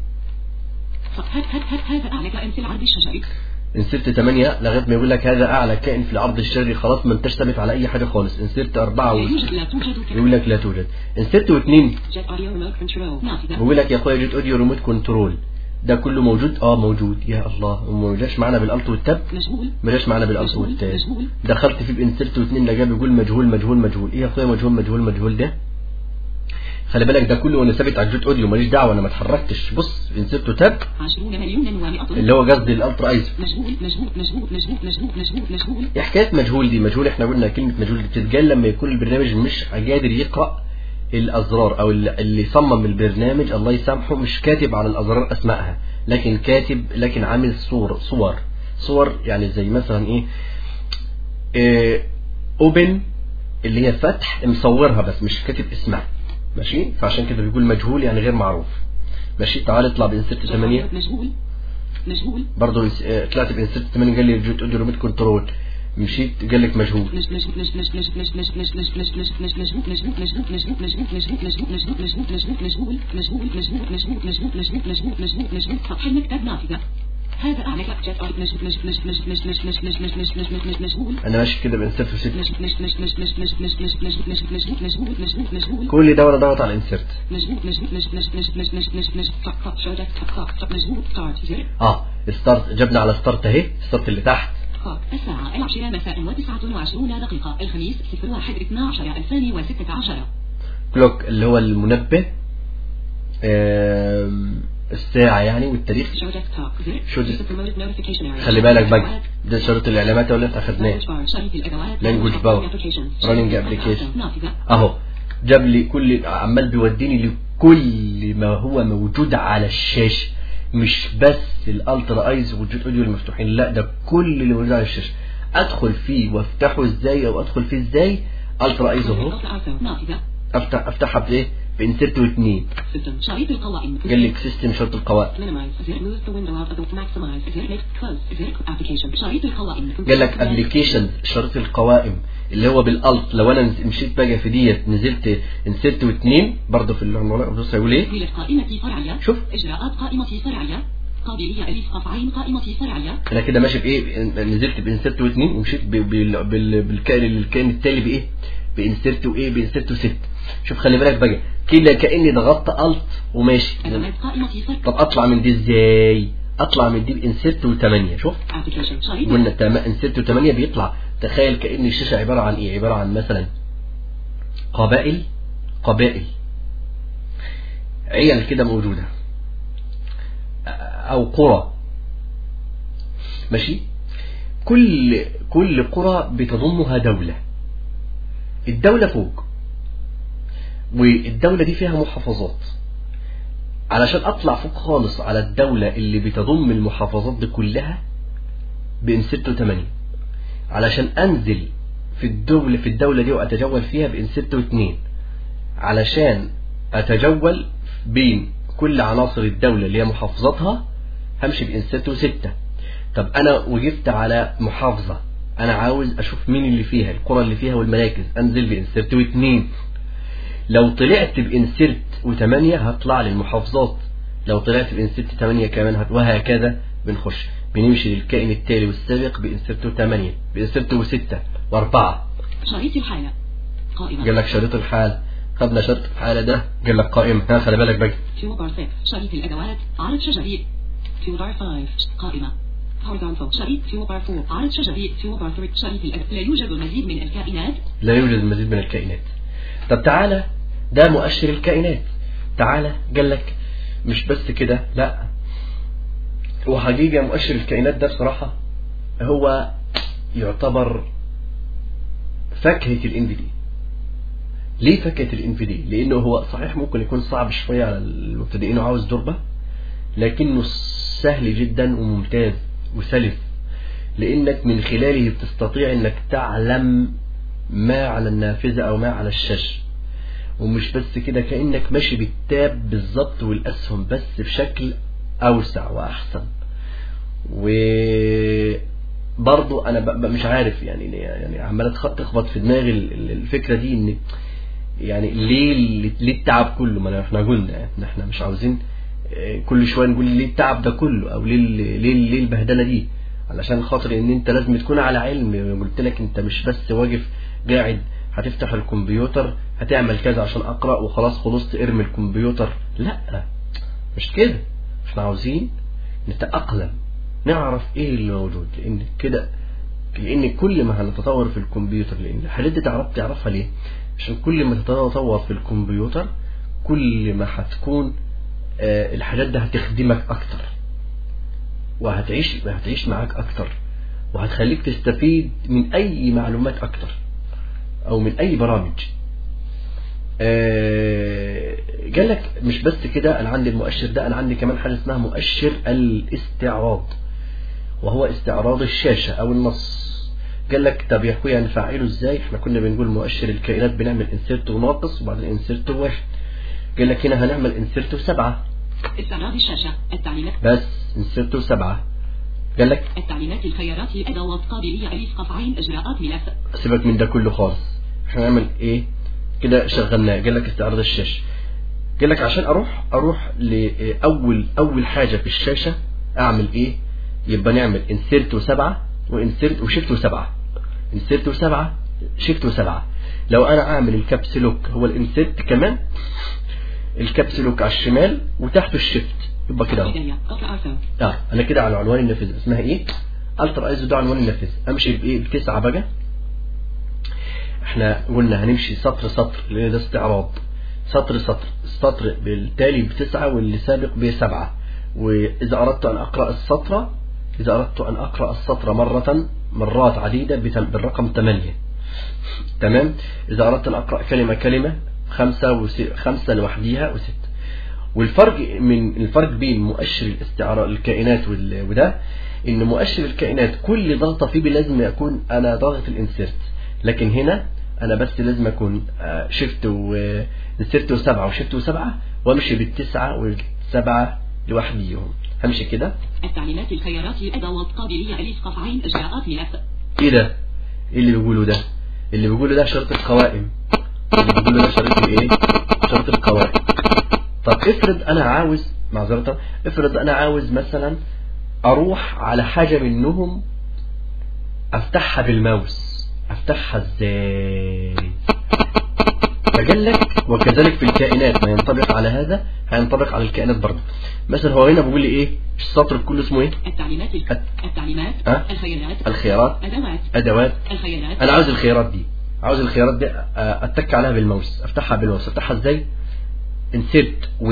هات هات هات هذا أعلى كأمثل عرض الشجري. انسرت 8 لغايه ما يقول لك هذا اعلى كائن في العرض الشرقي خلاص ما انتش ثابت على اي حاجه خالص انسرت 4 لا و... يوجد لا توجد يقول لك لا توجد انسرت واثنين Jet audio remote control. نافذة. بيقول لك يا اخويا جيت اوديو ريموت كنترول ده كله موجود اه موجود يا الله وما جاش معانا بالالت والتاب مشغول ما جاش معانا بالالت مشغول والتاب مشغول دخلت فيه بانسرت واثنين لقاه بيقول مجهول مجهول مجهول ايه يا اخويا مجهول مجهول مجهول ده خلي بالك ده كله وانا ثابت على الجيت اوديو ماليش دعوه انا ما اتحركتش بص انسرت وتاب 20 مليون و100 اللي هو قصدي الالترا ايزو مشغول مشغول مشغول مشغول مشغول مشغول مشغول ايه حكايه مجهول دي مجهول احنا قلنا كلمه مجهول دي بتتقال لما يكون البرنامج مش قادر يقرا الازرار او اللي اللي صمم البرنامج الله يسامحه مش كاتب على الازرار اسمائها لكن كاتب لكن عامل صور صور صور يعني زي مثلا ايه, إيه اوبن اللي هي فتح مصورها بس مش كاتب اسمها ماشي فعشان كده بيقول مجهول يعني غير معروف ماشي تعال اطلع بانسرت 8 مشغول مشغول برضه طلعت بانسرت 8 قال لي الجوت اوديو ريموت كنترول مشيت قال لك مجهول مش مش مش مش مش مش مش مش مش مش مش مش مشغول مشغول مشغول مشغول مشغول مشغول مشغول مشغول مشغول مشغول مشغول مشغول مشغول مشغول مشغول مشغول مشغول فتح المكتب نافذة هذا أعلى جت أرض مشغول مش مش مش مش مش مش مش مش مش مش مش مش مشغول انا ماشي كده بانسرت 6 مش مش مش مش مش مش مش مش مش مش مشغول مشغول مشغول مشغول كل ده وانا ضغط على الانسرت مشغول مشغول مش مش مش مش مش مش مش طق طق شوية طق طق طق مشغول ستارت زر اه ستارت جبنا على ستارت اهي ستارت اللي تحت خاك الساعة العاشرة مساء وتسعة وعشرون دقيقة الخميس صفر واحد اثنى عشر الثاني وستة عشر كلوك اللي هو المنبه آم، الساعة يعني والتاريخ Show desktop. زر. شو Use ده؟ the promoted notification area. خلي بالك بقى أدوات. ده شرط الإعلانات ولا انت أخدناه Language bar. شريط الأدوات. Language Language bar. applications. Running شريط application. نافذة. اهو جاب لي كل عمال بيوديني لكل ما هو موجود على الشاشة مش بس الالترا ايز والجيت اوديو المفتوحين لا ده كل اللي موجود على الشاشة ادخل فيه وافتحه ازاي او ادخل فيه ازاي الترا ايز اهو Ultra Arthur. نافذة. افتح افتحها بايه بانسرت واثنين System. شريط القوائم. قال لك سيستم شرط القوائم Minimize. زر. Move the window out of the maximize. زر. Make close. زر. Application. شريط القوائم. قال لك ابلكيشن شرط القوائم اللي هو بالالت لو انا نز- مشيت بقى في ديت نزلت انسرت واثنين برضه في العنوان بص هيقول ايه تكملة قائمة فرعية شوف. إجراءات قائمة فرعية قابلية ألف قطعين قائمة فرعية انا كده ماشي بايه نزلت بانسرت واثنين ومشيت ب- بال- بال- بالكائن الكائن التالي بايه بانسرت وايه بانسرت وست شوف خلي بالك بقى كده كاني ضغطت الت وماشي أدوات قائمة فرع طب اطلع من دي ازاي اطلع من دي بانسرت وثمانية شوف Application شريط قلنا تم- انسرت وثمانية بيطلع تخيل كأن الشاشة عبارة عن ايه عبارة عن مثلا قبائل قبائل عيال كده موجودة او قرى ماشي كل كل قرى بتضمها دولة الدولة فوق والدولة دي فيها محافظات علشان اطلع فوق خالص على الدولة اللي بتضم المحافظات دي كلها بانسرت 8 علشان انزل في الدولة في الدولة دي واتجول فيها بانسرت 2 علشان اتجول بين كل عناصر الدولة اللي هي محافظاتها همشي بانسرت 6 طب انا وقفت على محافظة انا عاوز اشوف مين اللي فيها القرى اللي فيها والمراكز انزل بانسرت 2 لو طلعت بانسرت و8 هطلع للمحافظات لو طلعت بانسرت 8 كمان هت... وهكذا بنخش بنمشي للكائن التالي والسابق بانسرت 8 بانسرت و6 و4 شريط الحالة قائمة قال لك شريط الحال خدنا شريط الحالة ده قال لك قائمة ها خلي بالك بقى Tool bar 6 شريط الأدوات عرض شجري Tool bar 5 قائمة Horizontal شريط Tool bar 4 عرض شجري Tool bar 3 شريط الأدوات لا يوجد المزيد من الكائنات لا يوجد المزيد من الكائنات طب تعالى ده مؤشر الكائنات تعالى قال لك مش بس كده لا وحقيقة مؤشر الكائنات ده بصراحة هو يعتبر فاكهة الان في دي ليه فاكهة الان في دي لانه هو صحيح ممكن يكون صعب شوية على المبتدئين وعاوز دربة لكنه سهل جدا وممتاز وسلس لانك من خلاله بتستطيع انك تعلم ما على النافذة او ما على الشاشة ومش بس كده كأنك ماشي بالتاب بالظبط والاسهم بس بشكل اوسع واحسن وبرضو انا ب- ب- مش عارف يعني يعني عماله تخ- تخبط في دماغي ال- ال- الفكره دي ان يعني ليه ال- ليه التعب كله ما احنا قلنا ان احنا مش عاوزين آه، كل شويه نقول ليه التعب ده كله او ليه ال- ليه ليه البهدله دي علشان خاطر ان انت لازم تكون على علم قلت لك انت مش بس واقف قاعد هتفتح الكمبيوتر هتعمل كذا عشان اقرا وخلاص خلصت ارمي الكمبيوتر لا مش كده احنا عاوزين نتأقلم نعرف ايه اللي موجود لان كده لان كل ما هنتطور في الكمبيوتر لان الحاجات دي تعرف تعرفها ليه عشان كل ما تتطور في الكمبيوتر كل ما هتكون آه، الحاجات دي هتخدمك اكتر وهتعيش هتعيش معاك اكتر وهتخليك تستفيد من اي معلومات اكتر او من اي برامج آه، قال لك مش بس كده انا عندي المؤشر ده انا عندي كمان حاجه اسمها مؤشر الاستعراض وهو استعراض الشاشه او النص قال لك طب يا اخويا نفعله ازاي احنا كنا بنقول مؤشر الكائنات بنعمل انسيرت وناقص وبعدين انسيرت واحد قال لك هنا هنعمل انسيرت وسبعة استعراض الشاشة التعليمات بس انسيرت وسبعة قال لك التعليمات الخيارات أدوات قابلية ألف قطعين إجراءات ملف سيبك من ده كله خالص احنا نعمل ايه كده شغلناه قال لك استعراض الشاشه قال لك عشان اروح اروح لاول اول حاجه في الشاشه اعمل ايه يبقى نعمل انسيرت وسبعه وانسيرت وشيفت وسبعه انسيرت وسبعه شيفت وسبعه لو انا اعمل الكابس لوك هو الانسيرت كمان الكابس لوك على الشمال وتحته الشيفت يبقى كده اهو بداية قطع أرثر اه انا كده على عنوان النافذه اسمها ايه الترا ايزو ده عنوان النافذه امشي بايه بتسعه بقى احنا قلنا هنمشي سطر سطر لان ده استعراض سطر سطر السطر بالتالي بتسعة واللي سابق بسبعة وإذا أردت أن أقرأ السطر إذا أردت أن أقرأ السطر مرة مرات عديدة بتم- بالرقم 8 تمام إذا أردت أن أقرأ كلمة كلمة خمسة وس... خمسة لوحديها وستة والفرق من الفرق بين مؤشر الاستعراء الكائنات وال... وده ان مؤشر الكائنات كل ضغطة فيه لازم يكون انا ضاغط الانسرت لكن هنا انا بس لازم اكون آه، شفت وانسرت وسبعة وشفت وسبعة وامشي بالتسعة والسبعة لوحديهم همشي كده التعليمات الخيارات الأدوات قابلية ألف قف عين إجراءات ملف ايه ده ايه اللي بيقوله ده اللي بيقوله ده شرط القوائم اللي بيقوله ده شرط الايه شرط القوائم طب افرض انا عاوز معذرة افرض انا عاوز مثلا اروح على حاجة منهم افتحها بالماوس افتحها ازاي فقال لك وكذلك في الكائنات ما ينطبق على هذا هينطبق على الكائنات برضه مثلا هو هنا بيقول لي ايه السطر كله اسمه ايه التعليمات الك... أت- التعليمات أه؟ الخيارات الخيارات أدوات ادوات الخيارات انا عاوز الخيارات دي عاوز الخيارات دي آه، اتك عليها بالماوس افتحها بالماوس افتحها ازاي انسرت و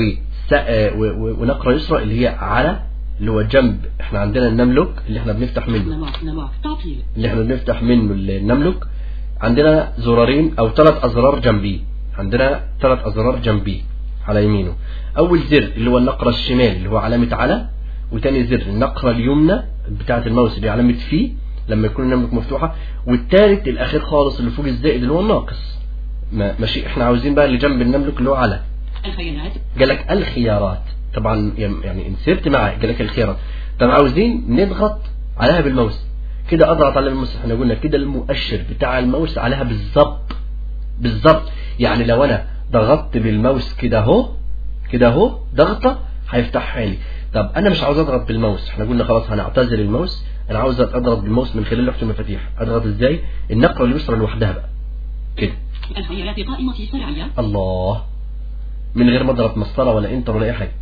ونقرة يسرى اللي هي على اللي هو جنب احنا عندنا النملك اللي احنا بنفتح منه نمط نمط تعطيل اللي احنا بنفتح منه النملك عندنا زرارين او ثلاث ازرار جنبيه عندنا ثلاث ازرار جنبيه على يمينه اول زر اللي هو النقرة الشمال اللي هو علامة على وتاني زر النقرة اليمنى بتاعة الماوس اللي هي علامة في لما يكون النملك مفتوحة والتالت الاخير خالص اللي فوق الزائد اللي هو الناقص ما ماشي احنا عاوزين بقى اللي جنب النملك اللي هو على الخيارات قال لك الخيارات طبعا يعني انسرت معاه قال لك الخيارات طب عاوزين نضغط عليها بالماوس كده اضغط على الماوس احنا قلنا كده المؤشر بتاع الماوس عليها بالظبط بالظبط يعني لو انا ضغطت بالماوس كده اهو كده اهو ضغطه هيفتحها لي طب انا مش عاوز اضغط بالماوس احنا قلنا خلاص هنعتزل الماوس انا عاوز اضغط بالماوس من خلال لوحه المفاتيح اضغط ازاي النقره اليسرى لوحدها بقى كده الخيارات قائمة فرعية الله من غير ما اضغط مسطره ولا انتر ولا اي حاجه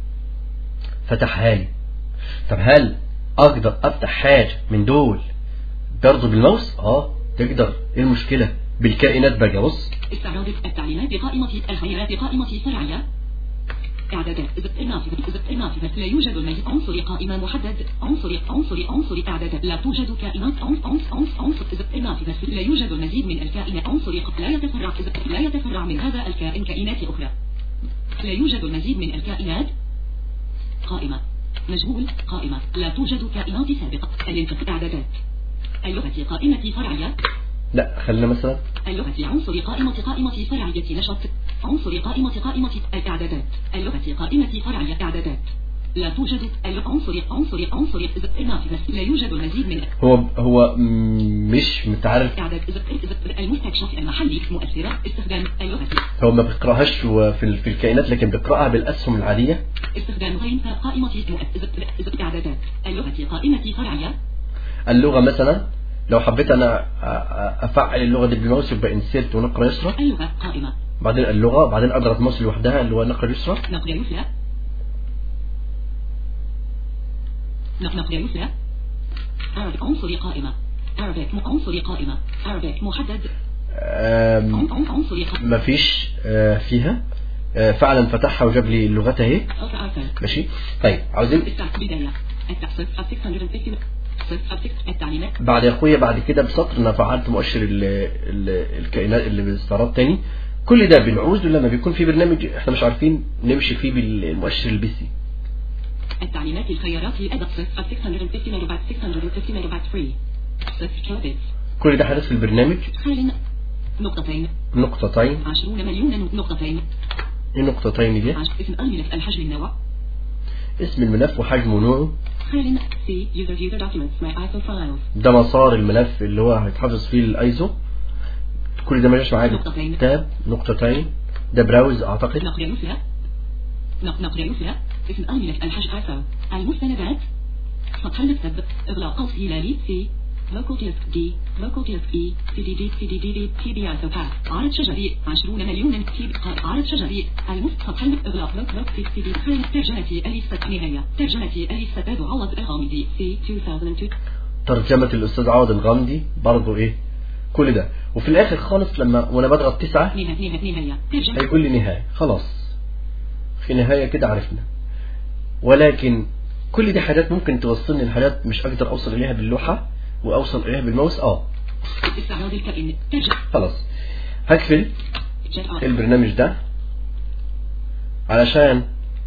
فتحها لي طب هل اقدر افتح حاجه من دول برضه بالماوس اه تقدر ايه المشكله بالكائنات بقى بص استعراض التعليمات قائمة الخيارات قائمة فرعية إعدادات زد النافذة زد النافذة لا يوجد الميت عنصر قائمة محدد عنصر عنصر عنصر إعدادات لا توجد كائنات عنصر عنصر عنصر عنصر زد النافذة لا يوجد المزيد من الكائن عنصر لا يتفرع زد لا يتفرع من هذا الكائن كائنات أخرى لا يوجد المزيد من الكائنات قائمة مجهول قائمة لا توجد كائنات سابقة الانتقاء إعدادات اللغة قائمة فرعية لا خلينا مثلا اللغة عنصر قائمة قائمة فرعية نشاط عنصر قائمة قائمة الإعدادات اللغة قائمة فرعية إعدادات لا توجد العنصر عنصر عنصر زد النافذة لا يوجد المزيد من هو هو م- مش متعرف إعداد زد زد المستكشف المحلي مؤثرة استخدام اللغة هو ما بيقراهاش هو في ال- في الكائنات لكن بيقراها بالاسهم العاديه استخدام غير قائمة مؤ- زد زد إعدادات اللغة قائمة فرعية اللغه مثلا لو حبيت انا أ- أ- افعل اللغه دي بالماوس يبقى انسيرت ونقره يسرى اللغة قائمة بعدين اللغه بعدين اضغط ماوس لوحدها اللي هو النقره اليسرى نقر يسرى نق- نقر يسرى Arabic عنصر قائمة Arabic عنصر قائمة Arabic محدد آم، عن- عن- عنصر قائمة ما فيش آه، فيها آه، فعلا فتحها وجاب لي اللغات اهي أوفى أوفى ماشي طيب عاوزين استعد بداية التحصيل 650 التعليمات بعد يا اخويا بعد كده بسطر انا فعلت مؤشر ال ال الكائنات اللي بالاستعراض تاني كل ده بنعوزه لما بيكون في برنامج احنا مش عارفين نمشي فيه بالمؤشر البي سي التعليمات الخيارات الأدب 650 ربع 650 ربع 3 كريدت كل ده حدث في البرنامج خال نقطتين نقطتين 20 مليون نقطتين ايه نقطتين دي عش- اسم الملف الحجم النوع اسم الملف وحجمه ونوعه خال سي user user documents my ISO files ده مسار الملف اللي هو هيتحفظ فيه الايزو كل ده ما جاش معايا نقطتين. تاب نقطتين ده براوز اعتقد نقر يسرى نق- نقر يسرى اسم الملف الحجم ISO المستندات سطح المكتب إغلاق قوس هلالي سي local disk D local disk E CDD CDD TB ISO path عرض شجري 20 مليون تي عرض شجري المست سطح المكتب إغلاق لوك لوك سي سي دي ترجمة أليسة نهاية ترجمة أليسة عوض الغامدي سي 2002 ترجمة الأستاذ عوض الغامدي برضو إيه كل ده وفي الاخر خالص لما وانا بضغط تسعة نهاية نهاية نهاية ترجع هيقول لي نهاية خلاص في نهاية كده عرفنا ولكن كل دي حاجات ممكن توصلني لحاجات مش اقدر اوصل اليها باللوحة واوصل اليها بالماوس اه استعراض الكائن ترجع خلاص هقفل شات آر البرنامج ده علشان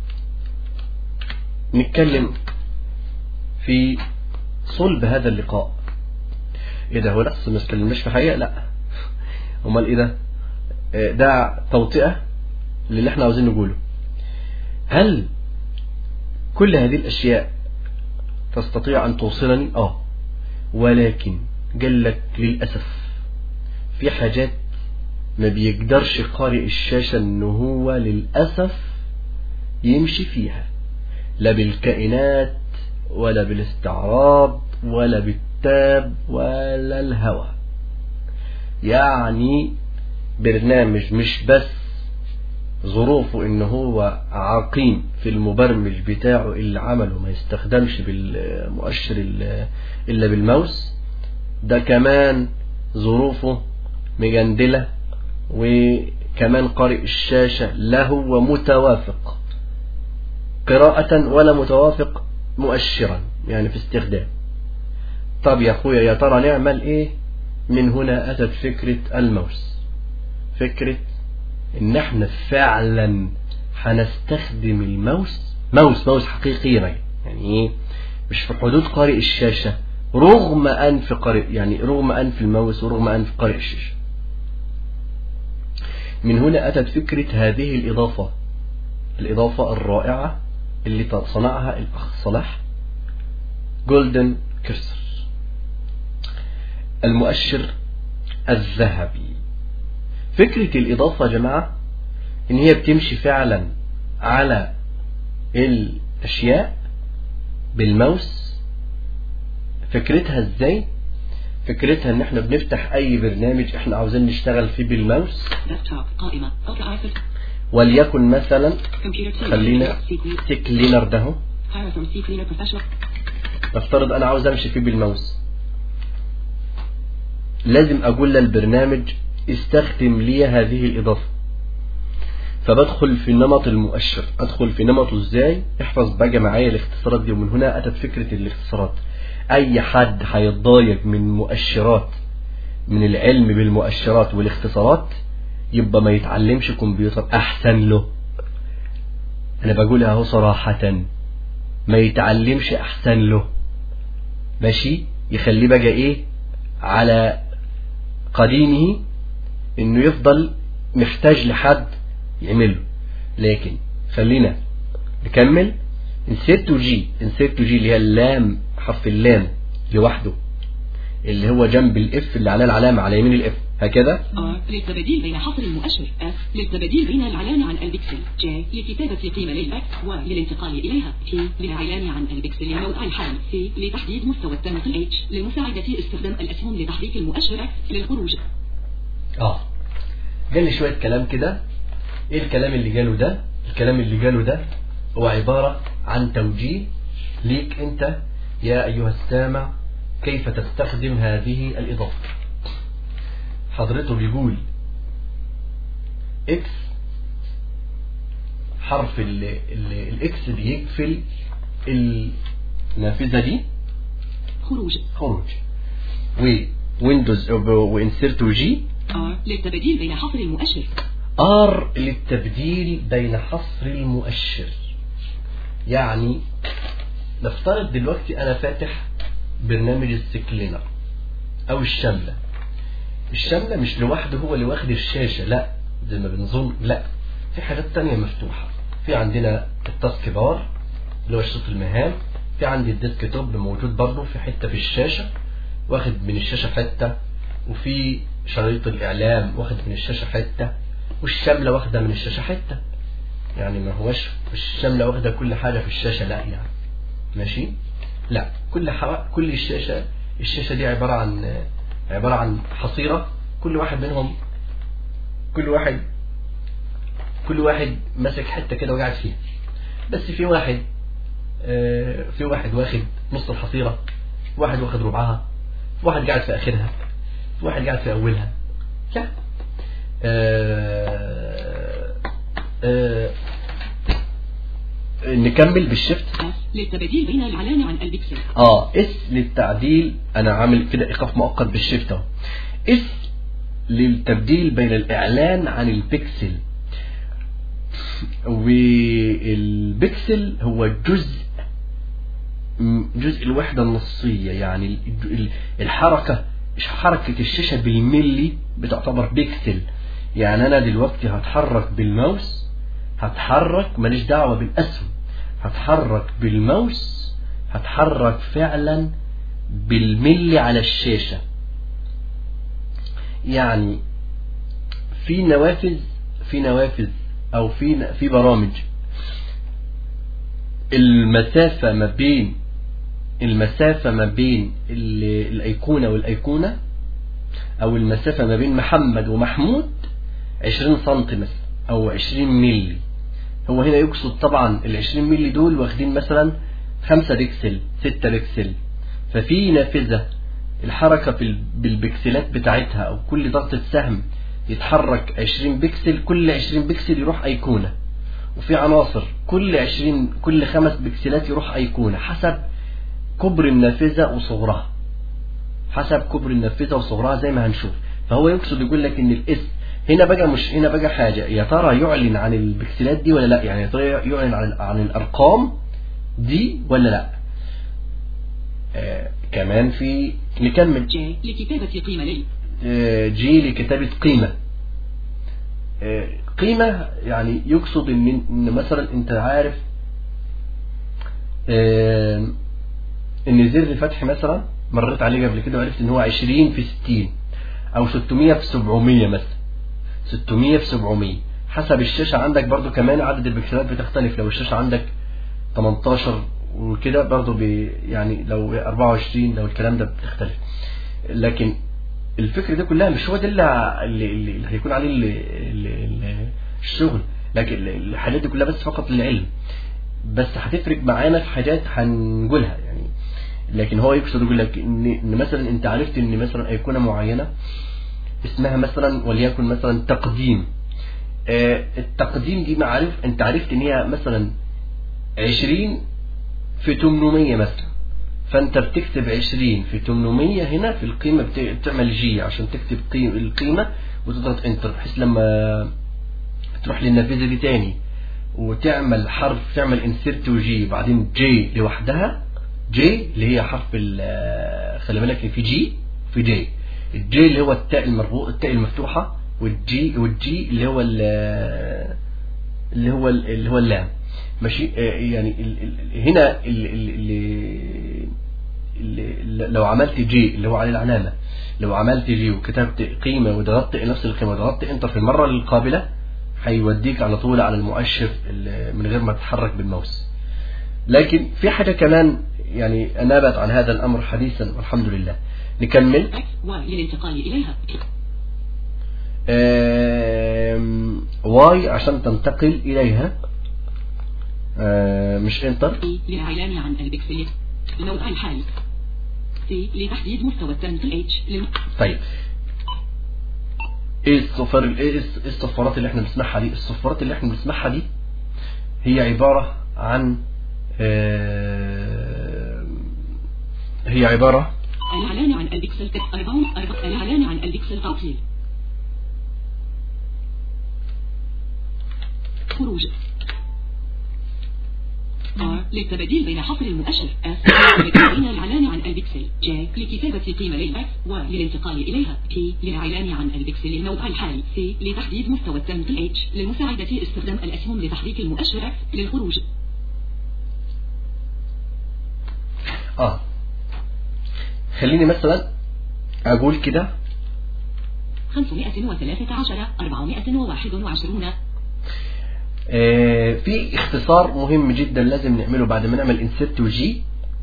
نتكلم في صلب هذا اللقاء ايه ده هو لسه ما اتكلمناش في حقيقة لا امال ايه ده آه، ده توطئة للي احنا عاوزين نقوله هل كل هذه الاشياء تستطيع ان توصلني اه ولكن قال لك للاسف في حاجات ما بيقدرش قارئ الشاشة ان هو للأسف يمشي فيها لا بالكائنات ولا بالاستعراض ولا بالتاب ولا الهوى يعني برنامج مش بس ظروفه ان هو عقيم في المبرمج بتاعه اللي عمله ما يستخدمش بالمؤشر ال- الا بالماوس ده كمان ظروفه مجندلة وكمان قارئ الشاشة لا هو متوافق قراءة ولا متوافق مؤشرا يعني في استخدام طب يا اخويا يا ترى نعمل ايه من هنا اتت فكرة الماوس فكرة ان احنا فعلا هنستخدم الماوس ماوس ماوس حقيقي يعني ايه مش في حدود قارئ الشاشة رغم انف قارئ يعني رغم انف الماوس ورغم انف قارئ الشاشة من هنا أتت فكرة هذه الإضافة الإضافة الرائعة اللي صنعها الأخ صلاح جولدن كيرسر المؤشر الذهبي فكرة الإضافة يا جماعة إن هي بتمشي فعلا على الأشياء بالماوس فكرتها إزاي فكرتها ان احنا بنفتح اي برنامج احنا عاوزين نشتغل فيه بالماوس ديسكتوب قائمة أوقع آسف وليكن مثلا كمبيوتر خلينا تيك لينر ده هو. Hire from C Cleaner Professional نفترض انا عاوز امشي فيه بالماوس لازم اقول للبرنامج استخدم لي هذه الاضافة فبدخل في نمط المؤشر ادخل في نمطه ازاي احفظ بقى معايا الاختصارات دي ومن هنا اتت فكرة الاختصارات اي حد هيتضايق من مؤشرات من العلم بالمؤشرات والاختصارات يبقى ما يتعلمش كمبيوتر احسن له انا بقولها اهو صراحة ما يتعلمش احسن له ماشي يخليه بقى ايه على قديمه انه يفضل محتاج لحد يعمله لكن خلينا نكمل insert to G insert to G اللي هي اللام حرف اللام لوحده اللي هو جنب الاف اللي عليه العلامة على يمين الاف هكذا R للتبديل بين حصر المؤشر F للتبديل بين العلامة عن البكسل J لكتابة قيمة للبكس وللانتقال إليها T للعلامة عن البكسل لموضع الحال C لتحديد مستوى التنقل H لمساعدة استخدام الأسهم لتحريك المؤشر X للخروج اه قال لي شوية كلام كده ايه الكلام اللي قاله ده الكلام اللي قاله ده هو عبارة عن توجيه ليك انت يا ايها السامع كيف تستخدم هذه الاضافة حضرته بيقول اكس حرف ال ال الاكس بيقفل النافذة دي خروج خروج وويندوز وانسرت جي R للتبديل بين حصر المؤشر ار للتبديل بين حصر المؤشر يعني نفترض دلوقتي انا فاتح برنامج السكلينر او الشملة الشملة مش لوحده هو اللي واخد الشاشة لا زي ما بنظن لا في حاجات تانية مفتوحة في عندنا التاسك بار اللي هو شريط المهام في عندي الديسك توب موجود برضه في حتة في الشاشة واخد من الشاشة حتة وفي شريط الإعلام واخد من الشاشة حتة والشاملة واخدة من الشاشة حتة يعني ما هوش الشاملة واخدة كل حاجة في الشاشة لا يعني ماشي لا كل حوا... كل الشاشة الشاشة دي عبارة عن عبارة عن حصيرة كل واحد منهم كل واحد كل واحد ماسك حتة كده وقاعد فيها بس في واحد آه، في واحد واخد نص الحصيرة واحد واخد ربعها واحد قاعد في آخرها واحد قاعد في اولها لا آه آه نكمل بالشفت اس للتبديل بين الإعلان عن البكسل اه اس للتعديل انا عامل كده ايقاف مؤقت بالشفت اهو اس للتبديل بين الاعلان عن البكسل والبكسل هو جزء جزء الوحدة النصية يعني الج- ال- الحركة حركة الشاشة بالملي بتعتبر بيكسل يعني أنا دلوقتي هتحرك بالماوس هتحرك ماليش دعوة بالأسهم هتحرك بالماوس هتحرك فعلا بالملي على الشاشة يعني في نوافذ في نوافذ أو في في برامج المسافة ما بين المسافة ما بين ال- الأيقونة والأيقونة أو المسافة ما بين محمد ومحمود 20 سنتي مثلا أو 20 ملي هو هنا يقصد طبعا ال 20 ملي دول واخدين مثلا 5 بكسل 6 بكسل ففي نافذة الحركة بال- بالبكسلات بتاعتها أو كل ضغطة سهم يتحرك 20 بكسل كل 20 بكسل يروح أيقونة وفي عناصر كل 20 كل خمس بكسلات يروح أيقونة حسب كبر النافذة وصغرها حسب كبر النافذة وصغرها زي ما هنشوف فهو يقصد يقول لك ان الاس هنا بقى مش هنا بقى حاجة يا ترى يعلن عن البكسلات دي ولا لا يعني يا ترى يعلن عن عن الارقام دي ولا لا آه كمان في نكمل جي لكتابة قيمة لي آه، جي لكتابة قيمة آه، قيمة يعني يقصد ان إن مثلا انت عارف آه، ان زر فتح مثلا مريت عليه قبل كده وعرفت ان هو 20 في 60 او 600 في 700 مثلا 600 في 700 حسب الشاشة عندك برضو كمان عدد البكسلات بتختلف لو الشاشة عندك 18 وكده برضو بي يعني لو 24 لو الكلام ده بتختلف لكن الفكرة دي كلها مش هو ده اللي, اللي, اللي هيكون عليه اللي اللي اللي الشغل لكن الحاجات دي كلها بس فقط للعلم بس هتفرق معانا في حاجات هنقولها يعني لكن هو يقصد يقول لك ان, إن مثلا انت عرفت ان مثلا ايقونه معينه اسمها مثلا وليكن مثلا تقديم آه التقديم دي معرف انت عرفت ان هي مثلا 20 في 800 مثلا فانت بتكتب 20 في 800 هنا في القيمة بت- بتعمل جي عشان تكتب قيم القيمة وتضغط انتر بحيث لما تروح للنافذة دي تاني وتعمل حرف تعمل انسيرت وجي بعدين جي لوحدها جي اللي هي حرف ال- خلي بالك في جي في جي الجي اللي هو التاء المربوط التاء المفتوحة والجي والجي اللي هو ال- اللي هو ال- اللي هو اللام ماشي آه، يعني ال- ال- هنا ال- ال- ال- ال- لو عملت جي اللي هو عليه العلامة لو عملت جي وكتبت قيمة وضغطت نفس القيمة وضغطت انتر في المرة القابلة هيوديك على طول على المؤشر ال- من غير ما تتحرك بالماوس لكن في حاجة كمان يعني نابت عن هذا الأمر حديثا والحمد لله نكمل اكس واي للانتقال إليها آم، واي عشان تنتقل إليها آم، مش انتر اي للإعلان عن البكسل الموضع الحالي سي لتحديد مستوى التنقل اتش لم... طيب ايه الصفر ايه الص- الصفارات اللي احنا بنسمعها دي الصفارات اللي احنا بنسمعها دي هي عبارة عن آه، هي عبارة الإعلان عن البكسل كت أربعون أربع الإعلان عن البكسل تعطيل خروج R للتبديل بين حصر المؤشر S للتبديل بين الإعلان عن البكسل J لكتابة قيمة لل X Y للانتقال إليها P للإعلان عن البكسل الموضع الحالي C لتحديد مستوى التنقل H لمساعدة استخدام الأسهم لتحريك المؤشر X للخروج اه خليني مثلا اقول كده 513 421 آه، في اختصار مهم جدا لازم نعمله بعد ما نعمل انسرت وجي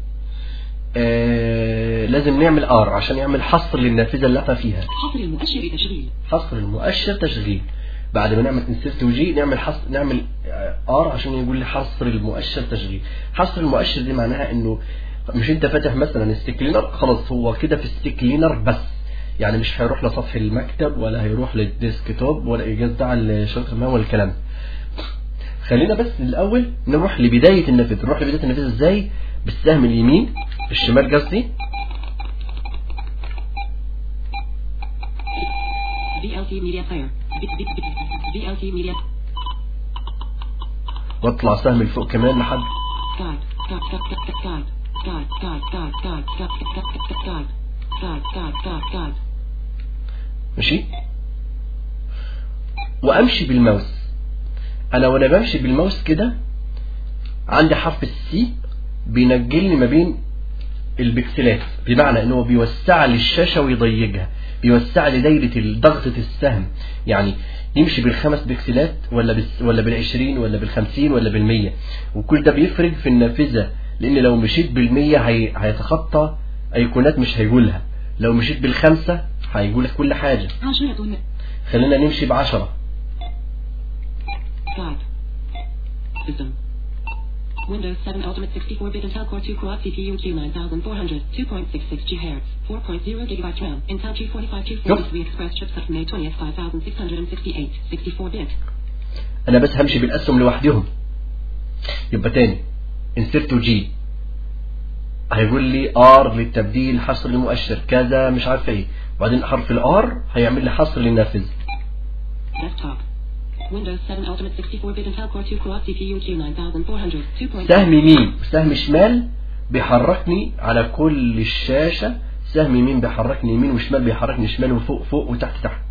آه، لازم نعمل ار عشان يعمل حصر للنافذة اللي احنا فيها حصر المؤشر تشغيل حصر المؤشر تشغيل بعد ما نعمل انسرت وجي نعمل حصر نعمل ار عشان يقول لي حصر المؤشر تشغيل حصر المؤشر دي معناها انه مش انت فاتح مثلا ستيكلينر خلاص هو كده في ستيكلينر بس يعني مش هيروح لسطح المكتب ولا هيروح للديسكتوب ولا يجزع على شريط الماء ولا الكلام ده. خلينا بس الاول نروح لبدايه النافذه نروح لبدايه النافذه ازاي بالسهم اليمين الشمال قصدي VLC Media Player. V- V- V- VLC Media. واطلع سهم لفوق كمان لحد Guide. Guide. Guide. Guide. Guide. Guide. Guide. Guide. Guide. Guide. Guide. Guide. Guide. Guide. ماشي وامشي بالماوس انا وانا بمشي بالماوس كده عندي حرف السي بينجلني ما بين البكسلات بمعنى انه بيوسع لي الشاشه ويضيقها بيوسع لي دايره ضغطه السهم يعني يمشي بالخمس بكسلات ولا بس ولا بالعشرين ولا بالخمسين ولا بالمية وكل ده بيفرق في النافذه لان لو مشيت بالمية هي... هيتخطى ايقونات مش هيقولها لو مشيت بالخمسة هيقولك كل حاجة عشرة. خلينا نمشي بعشرة Guide. System. Windows 7 Ultimate 64-bit Intel Core 2 Quad CPU Q9400, 2.66 GHz, 4.0 GB RAM, Intel G45 243 Express chipset May 20th 5668, 64-bit. انا بس همشي بالاسهم لوحدهم يبقى تاني انسرت جي هيقول لي ار للتبديل حصر لمؤشر كذا مش عارف ايه وبعدين حرف الار هيعمل لي حصر للنافذ Desktop. Windows 7 Ultimate 64-bit Intel Core 2 Quad CPU Q9400, 2.0 سهم يمين وسهم شمال بيحركني على كل الشاشة سهم يمين بيحركني يمين وشمال بيحركني شمال وفوق فوق وتحت تحت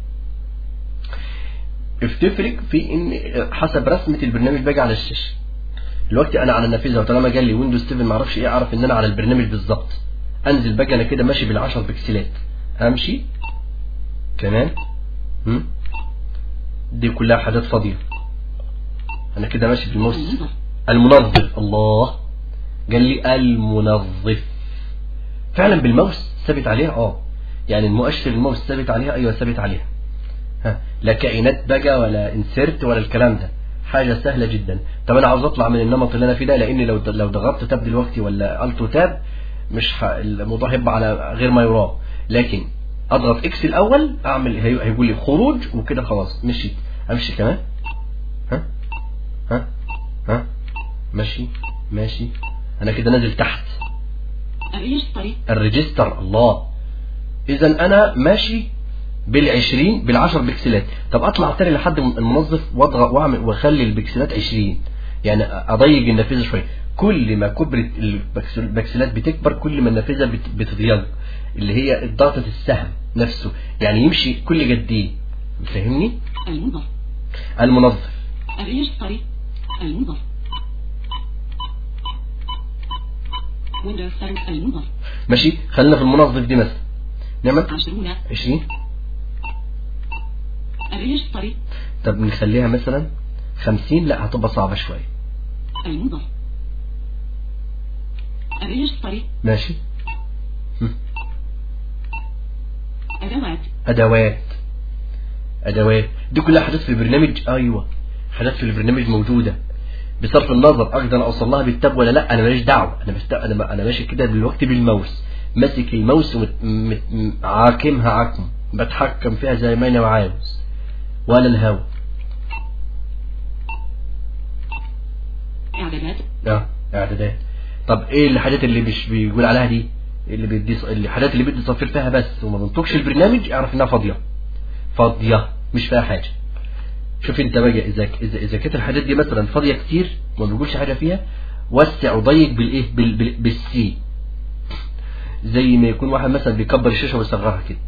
بتفرق في ان حسب رسمة البرنامج باجي على الشاشة دلوقتي انا على النافذة وطالما جال لي ويندوز 7 ما اعرفش ايه اعرف ان انا على البرنامج بالظبط انزل باجي انا كده ماشي بالعشر بكسلات امشي كمان هم؟ دي كلها حاجات فاضية انا كده ماشي بالموس المنظر. المنظف الله قال لي المنظف فعلا بالماوس ثابت عليها اه يعني المؤشر الماوس ثابت عليها ايوه ثابت عليها ها لا كائنات بقى ولا انسرت ولا الكلام ده حاجة سهلة جدا طب انا عاوز اطلع من النمط اللي انا فيه ده لان لو لو ضغطت تاب دلوقتي ولا التو تاب مش ح... الموضوع هيبقى على غير ما يرام لكن اضغط اكس الاول اعمل هي... هيقول لي خروج وكده خلاص مشيت امشي كمان ها ها ها ماشي ماشي انا كده نازل تحت الريجستري. الريجستر الله اذا انا ماشي بالعشرين بالعشر بكسلات طب اطلع تاني لحد المنظف واضغط واعمل واخلي البكسلات عشرين يعني اضيق النافذه شويه كل ما كبرت البكسل- البكسلات بتكبر كل ما النافذه بت- بتضيق اللي هي ضغطه السهم نفسه يعني يمشي كل جدين فاهمني المنظر. المنظف الريجستري. المنظر. Windows 7 المنظر. ماشي خلينا في المنظف دي مثلا نعمل عشرون. 20 الريجستري. طب نخليها مثلا 50 لا هتبقى صعبة شوية المنظر. الريجستري. ماشي هم. أدوات. أدوات أدوات دي كلها حاجات في البرنامج أيوة حاجات في البرنامج موجودة بصرف النظر أقدر أوصل لها بالتاب ولا لا أنا ماليش دعوة أنا بست... أنا أنا ماشي كده دلوقتي بالماوس ماسك الماوس وعاكمها عكم بتحكم فيها زي ما أنا عاوز ولا الهوا إعدادات. اه اعدادات طب ايه الحاجات اللي مش بيقول عليها دي اللي بيدي الحاجات اللي بدي صفر فيها بس وما بنطقش البرنامج اعرف انها فاضيه فاضيه مش فيها حاجه شوف انت بقى اذا اذا اذا كانت الحاجات دي مثلا فاضيه كتير وما بيقولش حاجه فيها وسع وضيق بالايه بال بال بالسي زي ما يكون واحد مثلا بيكبر الشاشه ويصغرها كده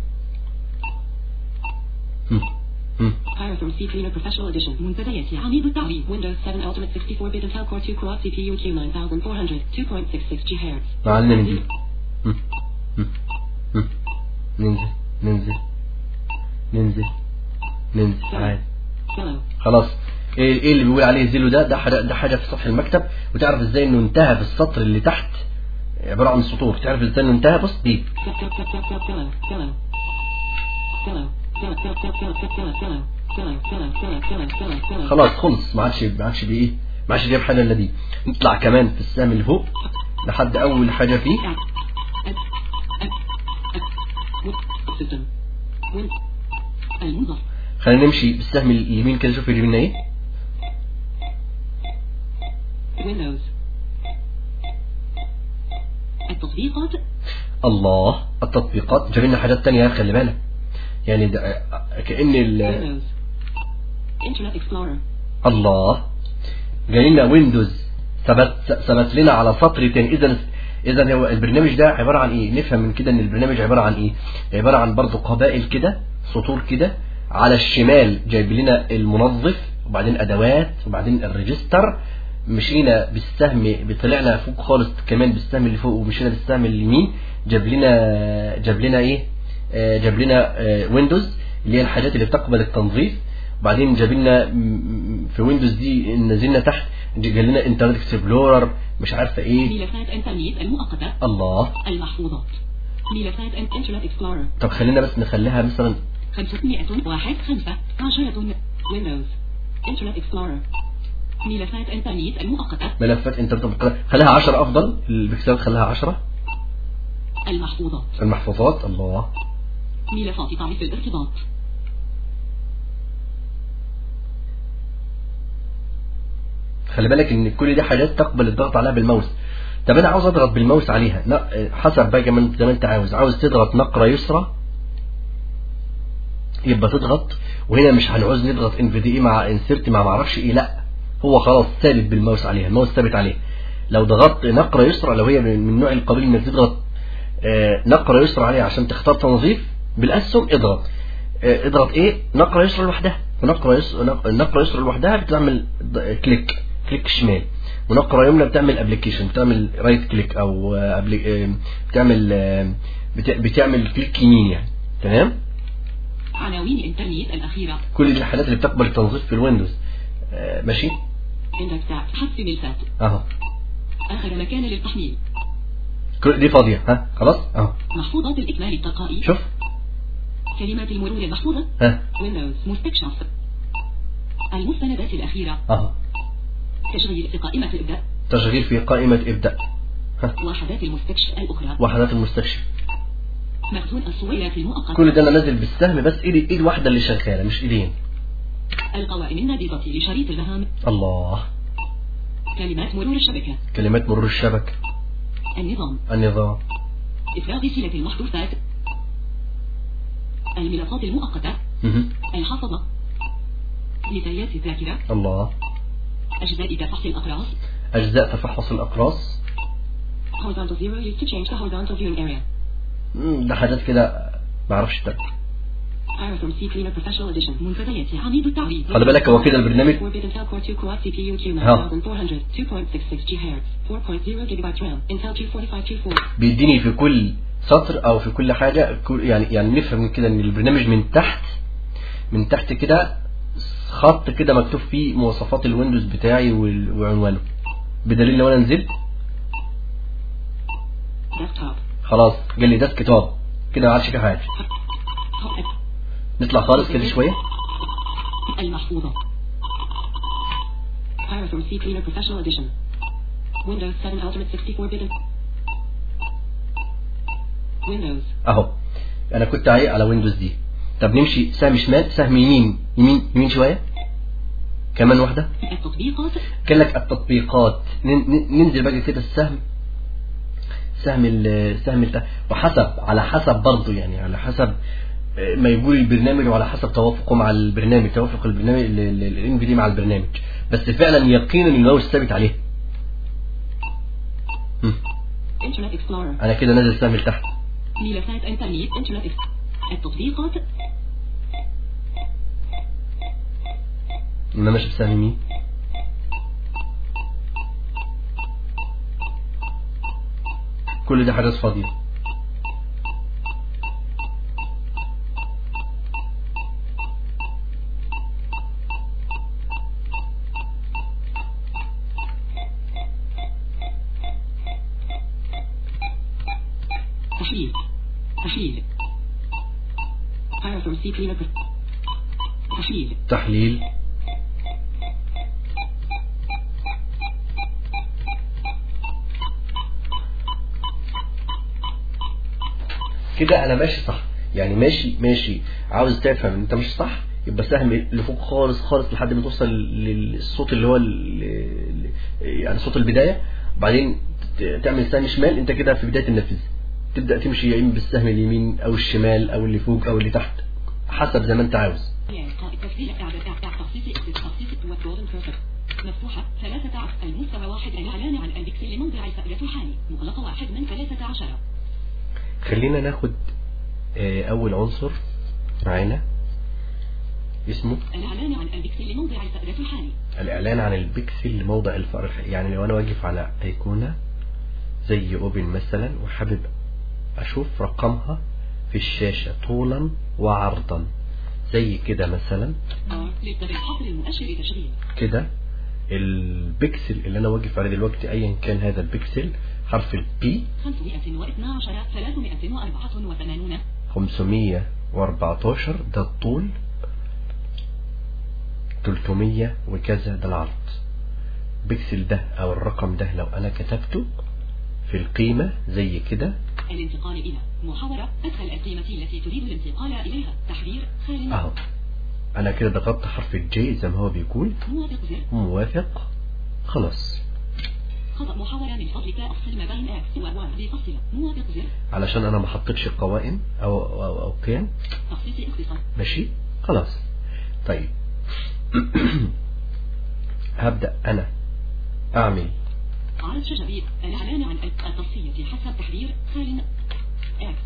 هم. هم. Hire from C Cleaner Professional Edition. منتديات عميد التعريب. Windows 7 Ultimate 64-bit Intel Core 2 Quad CPU Q9400, 2.66 GHz. معلنا ننزل هم. هم. هم. ننزل ننزل ننزل ننزل عادي Yellow. خلاص ايه ايه اللي بيقول عليه زيلو ده ده حاجه ده حاجه في سطح المكتب وتعرف ازاي انه انتهى في السطر اللي تحت عباره عن سطور تعرف ازاي انه انتهى بص دي Yellow. Yellow. Yellow. Yellow. Yellow. Yellow. Yellow. Yellow. Yellow. Yellow. Yellow. Yellow. Yellow. Yellow. Yellow. خلاص خلص ما عادش ما عادش بايه ما عادش جايب حاجه الا دي نطلع كمان في السهم اللي فوق لحد اول حاجه فيه Add. Add. Add. Add. System. Win. الموظف. خلينا نمشي بالسهم اليمين كده شوف اليمين ايه Windows. التطبيقات. الله التطبيقات جاب لنا حاجات تانية خلي بالك يعني ده كأن ال Windows. Internet Explorer. الله جاي لنا ويندوز ثبت ثبت لنا على سطر تاني اذا اذا هو البرنامج ده عباره عن ايه نفهم من كده ان البرنامج عباره عن ايه عباره عن برضو قبائل كده سطور كده على الشمال جايب لنا المنظف وبعدين ادوات وبعدين الريجستر مشينا بالسهم طلعنا فوق خالص كمان بالسهم اللي فوق ومشينا بالسهم اليمين جاب لنا جاب لنا ايه آه، جاب لنا آه، ويندوز اللي هي الحاجات اللي بتقبل التنظيف وبعدين جاب لنا م- م- في ويندوز دي نزلنا تحت جاب لنا انترنت اكسبلورر مش عارفه ايه ملفات انترنت المؤقتة. الله المحفوظات. ملفات انترنت اكسبلورر. طب خلينا بس نخليها مثلا 500 واحد خمسة عشرة ويندوز انترنت اكسبلورر ملفات انترنت المؤقتة ملفات انترنت مقرأة. خليها 10 افضل البكسلات خليها 10 المحفوظات المحفوظات الله ملفات تعريف الارتباط خلي بالك ان كل دي حاجات تقبل الضغط عليها بالماوس طب انا عاوز اضغط بالماوس عليها لا حسب بقى من زي ما انت عاوز عاوز تضغط نقرة يسرى يبقى تضغط وهنا مش هنعوز نضغط ان في دي مع انسرت مع معرفش ايه لا هو خلاص ثابت بالماوس عليها الماوس ثابت عليه لو ضغطت نقرة يسرى لو هي من من نوع القبيل انك تضغط آه، نقرة يسرى عليها عشان تختار تنظيف بالاسهم اضغط آه، اضغط ايه نقرة يسرى لوحدها ونقرة يسرى نق- نقرة يسرى لوحدها بتعمل ض- كليك كليك شمال ونقرة يمنى بتعمل ابلكيشن بتعمل رايت كليك او آه، أبلي- آه، بتعمل آه، بت- بتعمل كليك يمين يعني تمام عناوين انترنت الأخيرة كل دي الحاجات اللي بتقبل التنظيف في الويندوز آه، ماشي اندكسات حذف ملفات اهو آخر مكان للتحميل كل دي فاضية ها خلاص اهو محفوظات الإكمال التلقائي شوف كلمات المرور المحفوظة ها ويندوز مستكشف المستندات الأخيرة اهو تشغيل في قائمة الإبداع تشغيل في قائمة ابدأ ها وحدات المستكشف الأخرى وحدات المستكشف مخزون الصويات المؤقت كل ده انا نازل بالسهم بس ايدي ايد واحدة اللي شغالة مش ايدين القوائم النابضة لشريط المهام الله كلمات مرور الشبكة كلمات مرور الشبكة النظام النظام إفراغ صلة المحذوفات الملفات المؤقتة مهم. الحفظة نفايات الذاكرة الله أجزاء تفحص الأقراص أجزاء تفحص الأقراص horizontal zero used to change the horizontal viewing area مم، ده حاجات كده معرفش ده Pyroform C Cleaner Professional Edition منتديات عميد التعريض خلي بالك هو كده البرنامج 4 bit Intel Core 2 Core CPU Q ها. 9400 2.66 GHz 4.0 GB RAM Intel 245 Q4 بيديني في كل سطر او في كل حاجة كل- يعني يعني نفهم من كده ان البرنامج من تحت من تحت كده خط كده مكتوب فيه مواصفات الويندوز بتاعي وال- وعنوانه بدليل لو انا نزلت Desktop خلاص قال لي ديسك توب كده ما عادش فيه حاجة Top نطلع خالص كده شوية المحفوظة Pyroform C Cleaner Professional Edition Windows 7 Ultimate 64 bit Windows اهو انا كنت عايق على ويندوز دي طب نمشي سهم شمال سهم يمين يمين يمين شوية كمان واحدة التطبيقات قال لك التطبيقات ن- ن- ننزل بقى كده السهم سهم ال- سهم ال- وحسب على حسب برضه يعني على حسب آه، ما يقول البرنامج وعلى حسب توافقه مع البرنامج توافق البرنامج الان في دي مع البرنامج بس فعلا يقينا الماوس ثابت عليه هم، Internet Explorer انا كده نازل سهم لتحت ملفات انترنت انترنت التطبيقات انا ماشي بسهم يمين كل ده حاجات فاضيه تحليل تحليل Pyroform C Cleaner Pro- تحليل تحليل كده انا ماشي صح يعني ماشي ماشي عاوز تفهم ان انت مش صح يبقى سهم لفوق خالص خالص لحد ما توصل للصوت اللي هو ال- يعني صوت البداية بعدين ت- تعمل سهم شمال انت كده في بداية النفذ تبدأ تمشي يا اما بالسهم اليمين او الشمال او اللي فوق او اللي تحت حسب زي ما انت عاوز قائد تسجيل إعداد إعداد تخصيص تخصيص وكورن كيرسر مفتوحة ثلاثة عشر المستوى واحد الإعلان عن البكسل لموضع الفأرة الحالي مغلقة واحد من ثلاثة عشر خلينا ناخد آه، اول عنصر معانا اسمه الإعلان عن البكسل لموضع الفأرة الحالي الإعلان عن البكسل لموضع الفأر الحقيقي. يعني لو أنا واقف على أيقونة زي أوبن مثلا وحابب أشوف رقمها في الشاشة طولا وعرضا زي كده مثلا آر للتبع حصر المؤشر تشغيل كده البكسل اللي أنا واقف عليه دلوقتي أيا كان هذا البكسل حرف البي 512 384 514 ده الطول 300 وكذا ده العرض بكسل ده أو الرقم ده لو أنا كتبته في القيمة زي كده الانتقال إلى محاورة أدخل القيمة التي تريد الانتقال إليها تحرير خال أهو أنا كده ضغطت حرف الجي زي ما هو بيقول موافق زر موافق خلاص خطأ محاورة من فضلك أفصل ما بين إكس وواي بفصل موافق زر علشان أنا ما حطيتش قوائم أو, أو, أو قيم تخصيص اختصار ماشي خلاص طيب هبدأ أنا أعمل عرض شجري الإعلان عن التصفية حسب تحرير خال إكس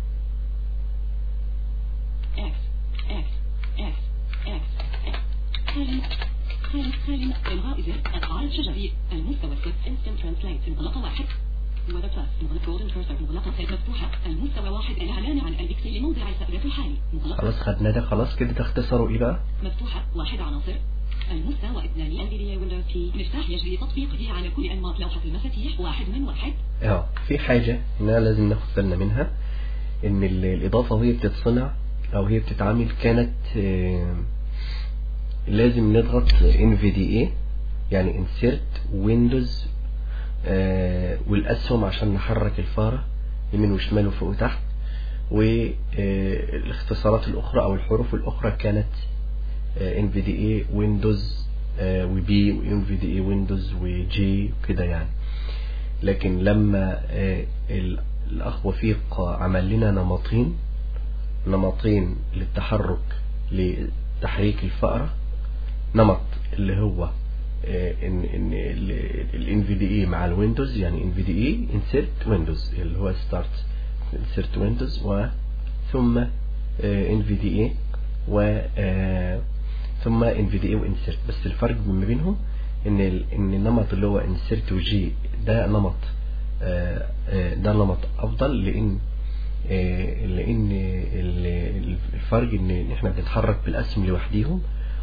إكس إكس إكس إكس خال خال خال إلغاء زر عرض شجري المستوى الست instant translate انطلاقة واحد وذا بلس مغلق جولدن كيرسر مغلقة سيد مفتوحة المستوى واحد الإعلان عن البكسل لموضع الفأرة الحالي مغلقة خلاص خدنا ده خلاص كده تختصروا إيه بقى مفتوحة واحد عناصر المستوى اثنان NVDA Windows P مفتاح يجري تطبيقه على كل أنماط لوحة المفاتيح واحد من واحد اه في حاجة هنا لازم ناخد بالنا منها ان ال- الإضافة وهي بتتصنع أو هي بتتعمل كانت آه، لازم نضغط NVDA يعني Insert Windows آه، والأسهم عشان نحرك الفارة يمين وشمال وفوق وتحت والاختصارات الأخرى أو الحروف الأخرى كانت آه، NVDA Windows آه، وبي و NVDA Windows وجي وكده يعني لكن لما آه، ال- الأخ وفيق عمل لنا نمطين نمطين للتحرك لتحريك الفأرة نمط اللي هو آه، ان ان ال NVDA مع الويندوز يعني NVDA insert Windows اللي هو start insert Windows و ثم آه، NVDA و آه، ثم NVDA وinsert بس الفرق ما بينهم ان ال- ان النمط اللي هو insert وجي ده نمط آه، آه، ده نمط افضل لان آه، لان ال- الفرق ان إن احنا بنتحرك بالاسهم لوحديهم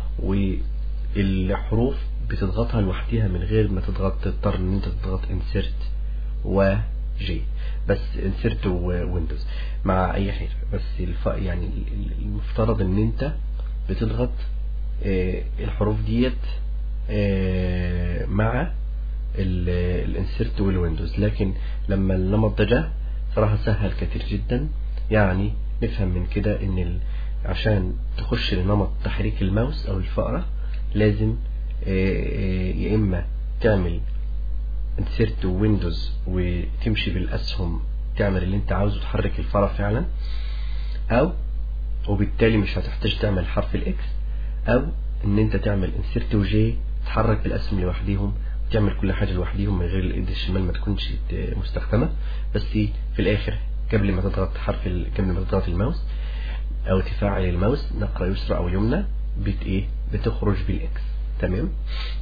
والحروف بتضغطها لوحديها من غير ما تضغط تضطر ان انت تضغط insert وجي بس insert وويندوز مع اي حاجه بس الف... يعني ال- ال- المفترض ان انت بتضغط آه، الحروف ديت آه، مع الانسرت والويندوز لكن لما النمط ده جه صراحة سهل كتير جدا يعني نفهم من كده ان ال... عشان تخش لنمط تحريك الماوس او الفأرة لازم آه، آه، يا اما تعمل انسرت ويندوز وتمشي بالاسهم تعمل اللي انت عاوزه تحرك الفأرة فعلا او وبالتالي مش هتحتاج تعمل حرف الاكس او ان انت تعمل انسرت وجي تحرك بالاسهم لوحديهم وتعمل كل حاجة لوحديهم من غير الايد الشمال ما تكونش ت- مستخدمة بس في الاخر قبل ما تضغط حرف ال... قبل ما تضغط الماوس او تفعل الماوس نقرة يسرى او يمنى بت ايه بتخرج بالاكس تمام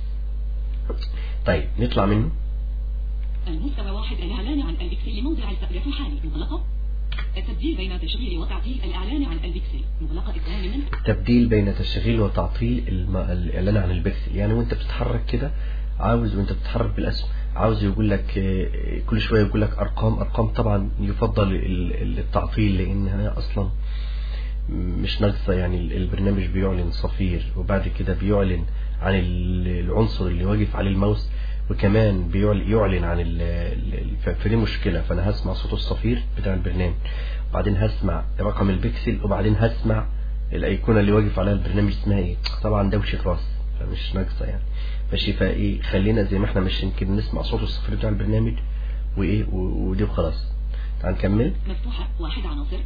طيب نطلع منه المستوى واحد الإعلان عن البكسل لموضع الفأرة الحالي مغلقة التبديل بين تشغيل وتعطيل الإعلان عن البكسل مغلقة اثنان من تبديل بين تشغيل وتعطيل الم- الإعلان عن البكسل يعني وانت بتتحرك كده عاوز وانت بتتحرك بالأسهم عاوز يقول لك آه، كل شوية يقول لك أرقام أرقام طبعا يفضل ال- ال- التعطيل لأنها أصلا مش ناقصة يعني ال- البرنامج بيعلن صفير وبعد كده بيعلن عن ال- العنصر اللي واقف عليه الماوس وكمان بيعل- يعلن عن ال- ال- ال- ف- فدي مشكلة فأنا هسمع صوت الصفير بتاع البرنامج بعدين هسمع رقم البكسل وبعدين هسمع الايقونه اللي واقف عليها البرنامج اسمها ايه طبعا دوشه راس فمش ناقصه يعني ماشي فايه خلينا زي ما احنا ماشيين كده نسمع صوت الصفر بتاع البرنامج وايه و- ودي وخلاص تعال نكمل مفتوحة واحد عناصر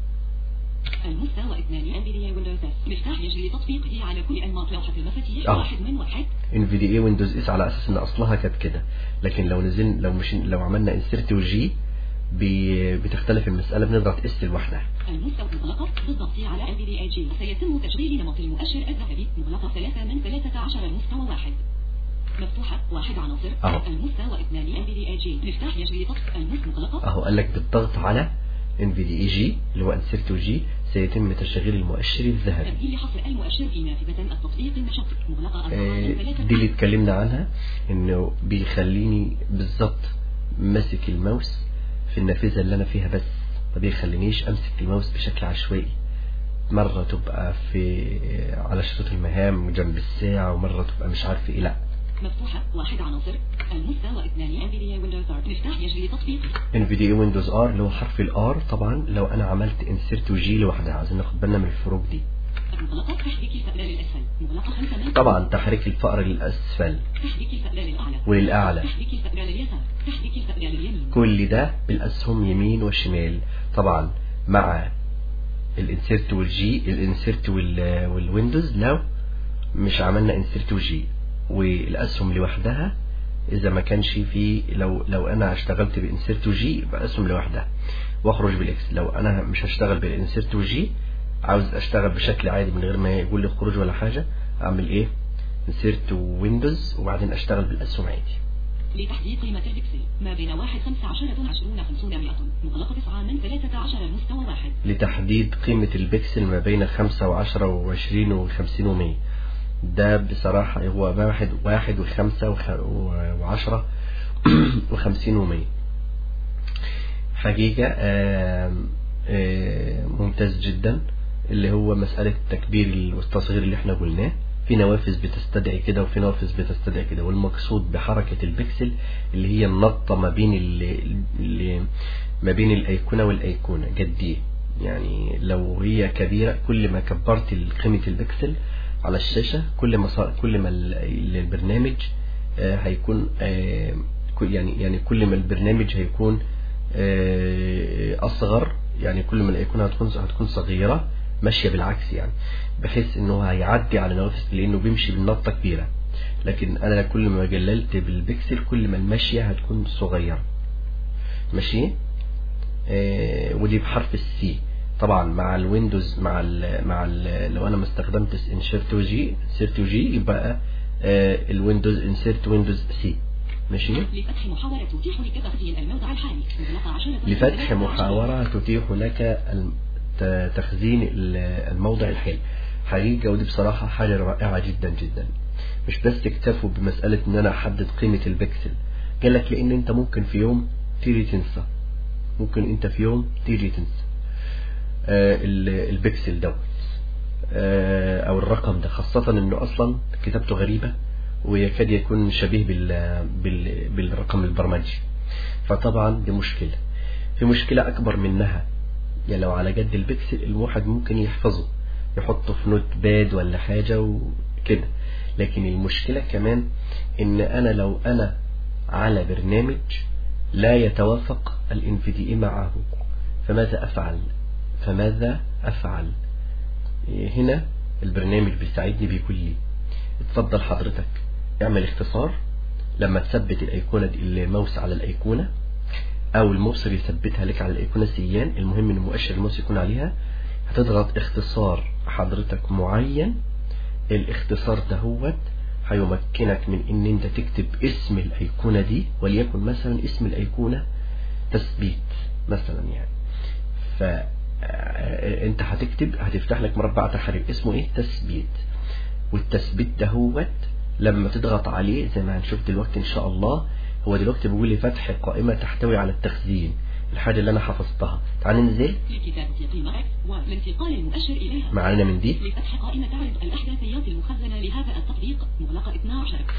المستوى اثنان NVIDIA ويندوز اس مفتاح يجري تطبيقه على كل أنماط لوحة المفاتيح آه. واحد من واحد ان في دي اي ويندوز اس على اساس ان اصلها كانت كده لكن لو نزل لو مش لو عملنا انسيرت وجي بتختلف المساله بنضغط اس لوحدها المستوى مغلقة بالضغط على NVDA G سيتم تشغيل نمط المؤشر الذهبي مغلقة ثلاثة من ثلاثة عشر المستوى واحد مفتوحة واحد عناصر أهو. المستوى اثنان NVDA G مفتاح يجري تطبيق المس مغلقة اهو قال لك بالضغط على ان في دي اي جي اللي هو انسيرت وجي سيتم تشغيل المؤشر الذهبي تبديل حصر المؤشر في نافذة التطبيق النشاط مغلقة أربعة آه، من ثلاثة دي اللي اتكلمنا عنها انه بيخليني بالظبط ماسك الماوس في النافذة اللي انا فيها بس ما بيخلينيش امسك الماوس بشكل عشوائي مرة تبقى في على شريط المهام جنب الساعة ومرة تبقى مش عارف ايه لا مفتوحة واحد عناصر المستوى اثنان NVDA Windows R مفتاح يجري تطبيق ان في دي ويندوز ار اللي هو حرف الار طبعا لو انا عملت انسيرت وجي لوحدها عايزين ناخد بالنا من الفروق دي مغلقة تحريك الفأرة للأسفل مغلقة خمسة من طبعا تحريك الفأر للاسفل تحريك الفأرة للأعلى وللأعلى. تحريك الفأرة لليسار تحريك الفأرة لليمين كل ده بالاسهم يمين وشمال طبعا مع الانسيرت والجي الانسيرت وال- والويندوز لو مش عملنا انسيرت وجي والاسهم لوحدها اذا ما كانش في لو لو انا اشتغلت بانسيرت وجي يبقى اسهم لوحدها واخرج بالاكس لو انا مش هشتغل بالانسيرت وجي عاوز اشتغل بشكل عادي من غير ما يقول لي خروج ولا حاجه اعمل ايه انسيرت ويندوز وبعدين اشتغل بالاسهم عادي لتحديد قيمة البكسل ما بين واحد خمسة عشرة عشرون خمسون مئة مغلقة تسعة من ثلاثة عشر المستوى واحد لتحديد قيمة البكسل ما بين خمسة وعشرة وعشرين وخمسين ومية ده بصراحة هو واحد واحد وخمسة وخ- وعشرة وخمسين ومية حقيقة آم، آم، ممتاز جدا اللي هو مسألة التكبير والتصغير اللي احنا قلناه في نوافذ بتستدعي كده وفي نوافذ بتستدعي كده والمقصود بحركة البكسل اللي هي النطة ما بين ال- ال- ما بين الأيقونة والأيقونة قد ايه يعني لو هي كبيرة كل ما كبرت قيمة البكسل على الشاشة كل ما صار كل ما ال- البرنامج آه، هيكون آه، كل- يعني يعني كل ما البرنامج هيكون آه، أصغر يعني كل ما الأيقونة هتكون هتكون صغيرة ماشية بالعكس يعني بحيث إنه هيعدي على نوافذ لأنه بيمشي بالنطة كبيرة لكن أنا كل ما قللت بالبكسل كل ما المشية هتكون صغيرة ماشي آه، ودي بحرف السي طبعا مع الويندوز مع ال مع ال لو انا ما استخدمتش انسيرت جي انسيرت جي يبقى آه، الويندوز انسيرت ويندوز سي ماشي لفتح محاورة تتيح لك تخزين الموضع الحالي مغلقة عشرة من لفتح ثلاثة عشر. محاورة تتيح لك الم- ت- تخزين ال- الموضع الحالي حقيقة ودي بصراحة حاجة رائعة جدا جدا مش بس اكتفوا بمسألة ان انا احدد قيمة البكسل قال لك لان انت ممكن في يوم تيجي تنسى ممكن انت في يوم تيجي تنسى آه، ال- البكسل دوت آه، او الرقم ده خاصة انه اصلا كتابته غريبة ويكاد يكون شبيه بال بال بالرقم البرمجي فطبعا دي مشكلة في مشكلة اكبر منها يعني لو على جد البكسل الواحد ممكن يحفظه يحطه في نوت باد ولا حاجة وكده لكن المشكلة كمان ان انا لو انا على برنامج لا يتوافق ال NVDA معه فماذا افعل فماذا افعل هنا البرنامج بيساعدني بيقول لي اتفضل حضرتك اعمل اختصار لما تثبت الايقونة دي الماوس على الايقونة او الماوس يثبتها لك على الايقونة سيان المهم ان مؤشر الماوس يكون عليها هتضغط اختصار حضرتك معين الاختصار دهوت هيمكنك من ان انت تكتب اسم الايقونة دي وليكن مثلا اسم الايقونة تثبيت مثلا يعني ف آه، انت هتكتب هتفتح لك مربع تحرير اسمه ايه تثبيت والتثبيت دهوت لما تضغط عليه زي ما هنشوف دلوقتي ان شاء الله هو دلوقتي بيقول لي فتح قائمة تحتوي على التخزين الحاجة اللي انا حفظتها تعال ننزل لكتابة قيمة X والانتقال المؤشر إليها معانا من دي لفتح قائمة تعرض الأحداثيات المخزنة لهذا التطبيق مغلقة 12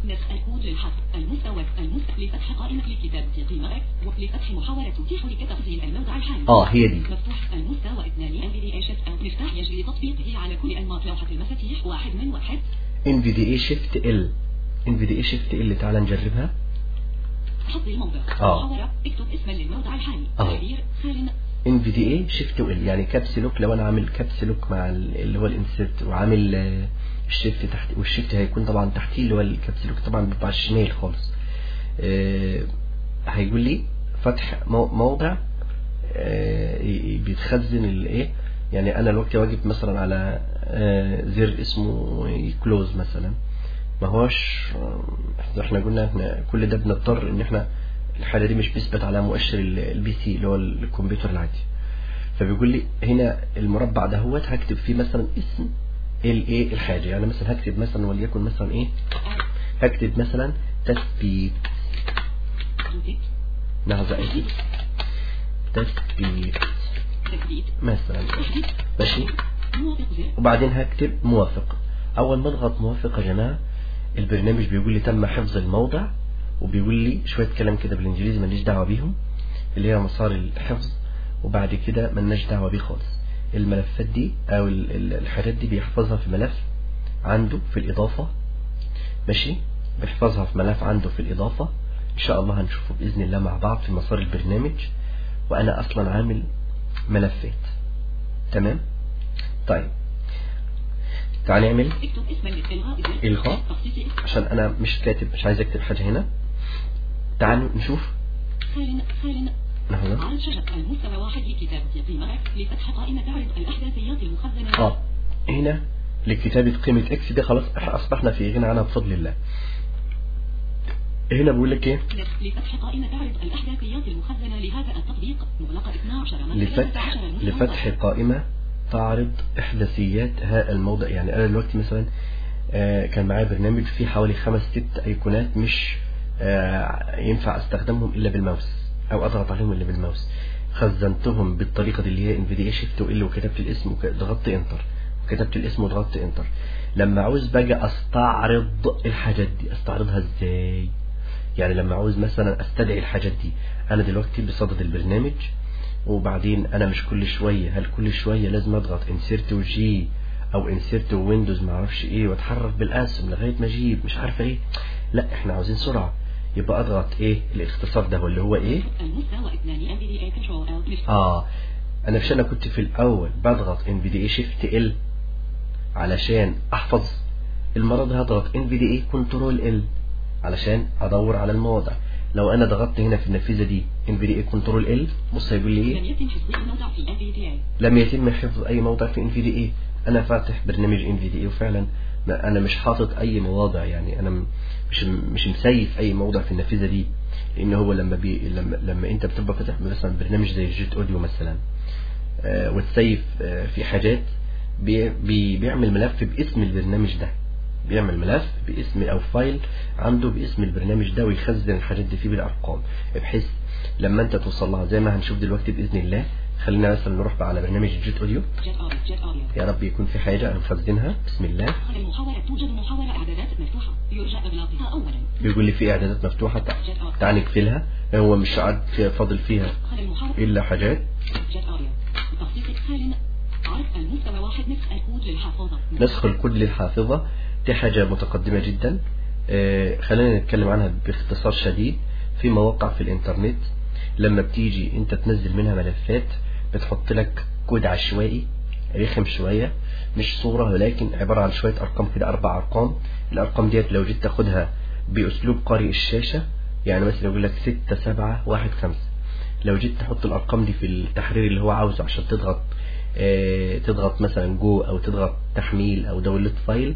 نسخ الكود للحذف المستوى المستوى لفتح قائمة لكتابة قيمة اكس ولفتح محاولة تتيح لك تخزين الموضع الحالي اه هي دي مفتوح المستوى اثنان ان في دي شيفت مفتاح يجري تطبيقه على كل انماط لوحة المفاتيح واحد من واحد NVDA Shift L NVDA Shift L تعال نجربها حط الموضع آه. محاولة اكتب اسما للموضع الحالي آه. تعبير خال NVDA Shift L يعني كابس لوك لو انا عامل كابس لوك مع ال- اللي هو الانسيرت وعامل آه، الشيفت تحت والشيفت هيكون طبعا تحتيه اللي هو الكابس لوك طبعا بيبقى على الشمال خالص آه، هيقول لي فتح مو- موضع آه، ي- ي- بيتخزن الايه يعني انا الوقت واجب مثلا على آه، زر اسمه كلوز مثلا ما هوش آه، احنا قلنا احنا كل ده بنضطر ان احنا الحاله دي مش بيثبت على مؤشر ال- البي سي اللي هو الكمبيوتر العادي فبيقول لي هنا المربع ده هو هكتب فيه مثلا اسم الايه الحاجه يعني مثلا هكتب مثلا وليكن مثلا ايه هكتب مثلا تثبيت تثبيت لحظه ايه تثبيت تثبيت مثلا تثبيت ماشي موافق زر وبعدين هكتب موافق اول ما اضغط موافق يا جماعه البرنامج بيقول لي تم حفظ الموضع وبيقول لي شويه كلام كده بالانجليزي ماليش دعوه بيهم اللي هي مسار الحفظ وبعد كده ملناش دعوه بيه خالص الملفات دي او ال- ال- الحاجات دي بيحفظها في ملف عنده في الاضافه ماشي بيحفظها في ملف عنده في الاضافه ان شاء الله هنشوفه باذن الله مع بعض في مسار البرنامج وانا اصلا عامل ملفات تمام طيب تعال نعمل اكتب اسما للإلغاء زر إلغاء. تخصيص اسم عشان انا مش كاتب مش عايز اكتب حاجه هنا تعالوا نشوف خال خال لحظه عرض شجر المستوى واحد لكتابة قيمة اكس لفتح قائمة تعرض الأحداثيات المخزنة اه هنا لكتابه قيمه اكس دي خلاص إحنا اصبحنا في غنى عنها بفضل الله هنا بقول لك ايه نفس لفتح قائمة تعرض الأحداثيات المخزنة لهذا التطبيق مغلقة 12 من لفتح 13 المستوى لفتح قائمه تعرض احداثيات ها الموضع يعني انا دلوقتي مثلا آه، كان معايا برنامج فيه حوالي خمس ست ايقونات مش آه، ينفع استخدمهم الا بالماوس او اضغط عليهم الا بالماوس خزنتهم بالطريقه دي اللي هي انفيديا شيفت ال وكتبت الاسم وضغطت انتر وكتبت الاسم وضغطت انتر لما عاوز باجي استعرض الحاجات دي استعرضها ازاي يعني لما عاوز مثلا استدعي الحاجات دي انا دلوقتي بصدد البرنامج وبعدين انا مش كل شويه هل كل شويه لازم اضغط انسيرت وجي او انسيرت ويندوز ما اعرفش ايه واتحرك بالقاسم لغايه ما اجيب مش عارفه ايه لا احنا عاوزين سرعه يبقى اضغط ايه الاختصار ده هو اللي هو ايه المستوى 2 NVDA Control L مش اه انا مش انا كنت في الاول بضغط ان في دي اي شيفت ال علشان احفظ المره دي هضغط ان في دي اي كنترول ال علشان ادور على المواضع لو انا ضغطت هنا في النافذه دي ان في دي اي كنترول ال بص هيقول لي ايه لم يتم حفظ الموضع في NVDA لم يتم حفظ اي موضع في ان في دي اي انا فاتح برنامج ان في دي اي وفعلا ما انا مش حاطط اي مواضع يعني انا م- مش مش مسيف اي موضع في النافذه دي لان هو لما بي لما لما انت بتبقى فاتح مثلا برنامج زي جيت اوديو مثلا آه، وتسيف آه، في حاجات بي بي بيعمل ملف باسم البرنامج ده بيعمل ملف باسم او فايل عنده باسم البرنامج ده ويخزن الحاجات دي فيه بالارقام بحيث لما انت توصل لها زي ما هنشوف دلوقتي باذن الله خلينا مثلا نروح بقى على برنامج جيت اوديو جت أوريو جت أوريو يا رب يكون في حاجه انا مخزنها بسم الله داخل المحاولة توجد محاولة إعدادات مفتوحة يرجى إغلاقها أولا بيقول لي في اعدادات مفتوحه تع- جت أوريو تعال نقفلها هو مش قاعد فيها فاضل فيها داخل المحاولة الا حاجات جت أوريو تخصيص خال عرض المستوى واحد نسخ الكود للحافظة نسخ الكود للحافظة دي حاجة متقدمة جدا آه، خلينا نتكلم عنها باختصار شديد في مواقع في الانترنت لما بتيجي انت تنزل منها ملفات بتحط لك كود عشوائي رخم شوية مش صورة ولكن عبارة عن شوية أرقام كده أربع أرقام الأرقام ديت لو جيت تاخدها بأسلوب قارئ الشاشة يعني مثلا يقول لك ستة سبعة واحد خمسة لو جيت تحط الأرقام دي في التحرير اللي هو عاوزه عشان تضغط آه، تضغط مثلا جو أو تضغط تحميل أو داونلود فايل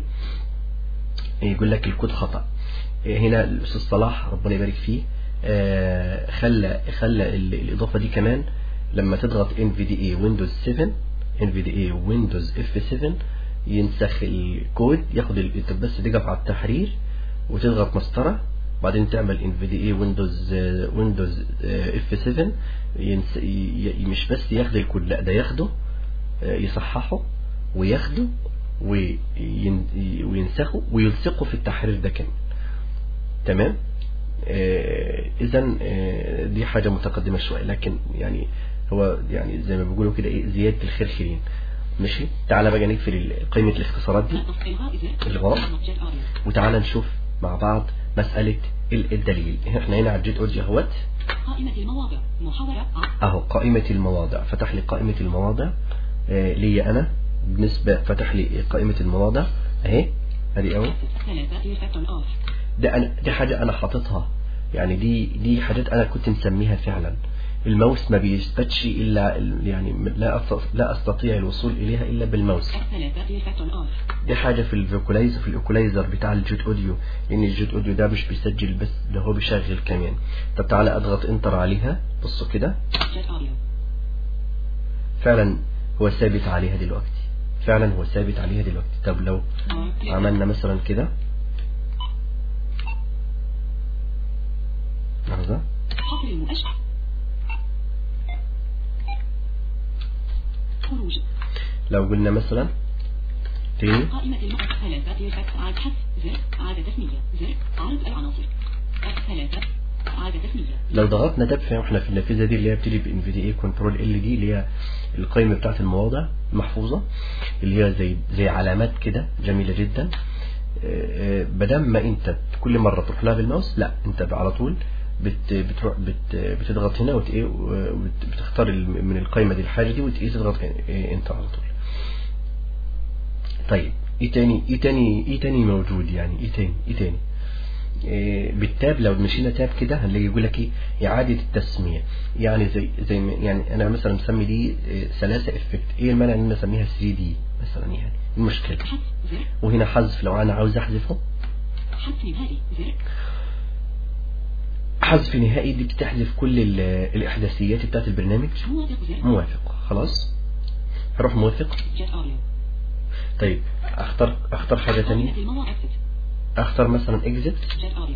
يقول لك الكود خطأ هنا الأستاذ صلاح ربنا يبارك فيه آه، خلى خلى ال- الإضافة دي كمان لما تضغط NVDA Windows 7 NVDA Windows F7 ينسخ الكود ياخد ال- انت بس تقف على التحرير وتضغط مسطرة بعدين تعمل NVDA Windows آه، Windows آه، F7 ينس... ي- ي- مش بس ياخد الكود لا ده ياخده آه، يصححه وياخده وين- وينسخه ويلصقه في التحرير ده كمان تمام اذا دي حاجة متقدمة شوية لكن يعني هو يعني زي ما بيقولوا كده ايه زيادة الخير خيرين ماشي تعالى بقى نقفل قائمة الاختصارات دي الغاء وتعالى نشوف مع بعض مسألة الدليل احنا هنا على الجيت اوديو اهوت قائمة المواضع محاورة اهو قائمة المواضع فتح لي قائمة المواضع آه لي انا بالنسبة فتح لي قائمة المواضع اهي ادي اهو ثلاثة effect on off ده أنا دي حاجة أنا حاططها يعني دي دي حاجات أنا كنت مسميها فعلا الماوس ما بيثبتش إلا ال- يعني لا أستطيع, لا أستطيع الوصول إليها إلا بالماوس ثلاثة effect on off دي حاجة في الفوكولايزر في الإيكولايزر بتاع الجيت أوديو لأن الجيت أوديو ده مش بيسجل بس ده هو بيشغل كمان طب تعالى أضغط انتر عليها بصوا كده jet audio فعلا هو ثابت عليها دلوقتي فعلا هو ثابت عليها دلوقتي طب لو R عملنا مثلا كده لحظة حفر المؤشر خروج لو قلنا مثلا تاني قائمة المؤشر ثلاثة effect عاد حذف زر عادة تسمية زر عرض العناصر ثلاثة عادة تسمية لو ضغطنا تاب واحنا في النافذه دي اللي هي بتيجي بان في دي اي كنترول ال دي اللي هي القائمه بتاعت المواضع المحفوظه اللي هي زي زي علامات كده جميله جدا بدل ما انت كل مره تروح لها بالماوس لا انت على طول بت بتروح بت بتضغط هنا وت ايه وبتختار ال- من القائمه دي الحاجه دي وت ايه تضغط إيه انت على طول طيب ايه تاني ايه تاني ايه تاني موجود يعني ايه تاني ايه تاني إيه بالتاب لو مشينا تاب كده هنلاقي يقول لك ايه اعاده التسميه يعني زي زي ما- يعني انا مثلا مسمي دي إيه، ثلاثه افكت ايه المانع ان انا اسميها 3 دي مثلا يعني المشكله حذف زر وهنا حذف لو انا عاوز احذفه حذف نهائي زر حذف نهائي دي بتحذف كل ال- الاحداثيات بتاعت البرنامج موافق زر موافق خلاص هروح موافق jet audio طيب اختار اختار حاجه تانية قائمة المواقع exit اختار مثلا اكزit jet audio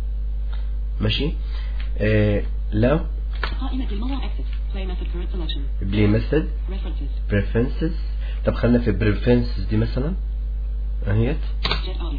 ماشي آه لو قائمة المواقع exit play method current selection بلاي ميثود references preferences طب خلينا في preferences دي مثلا اهيت jet audio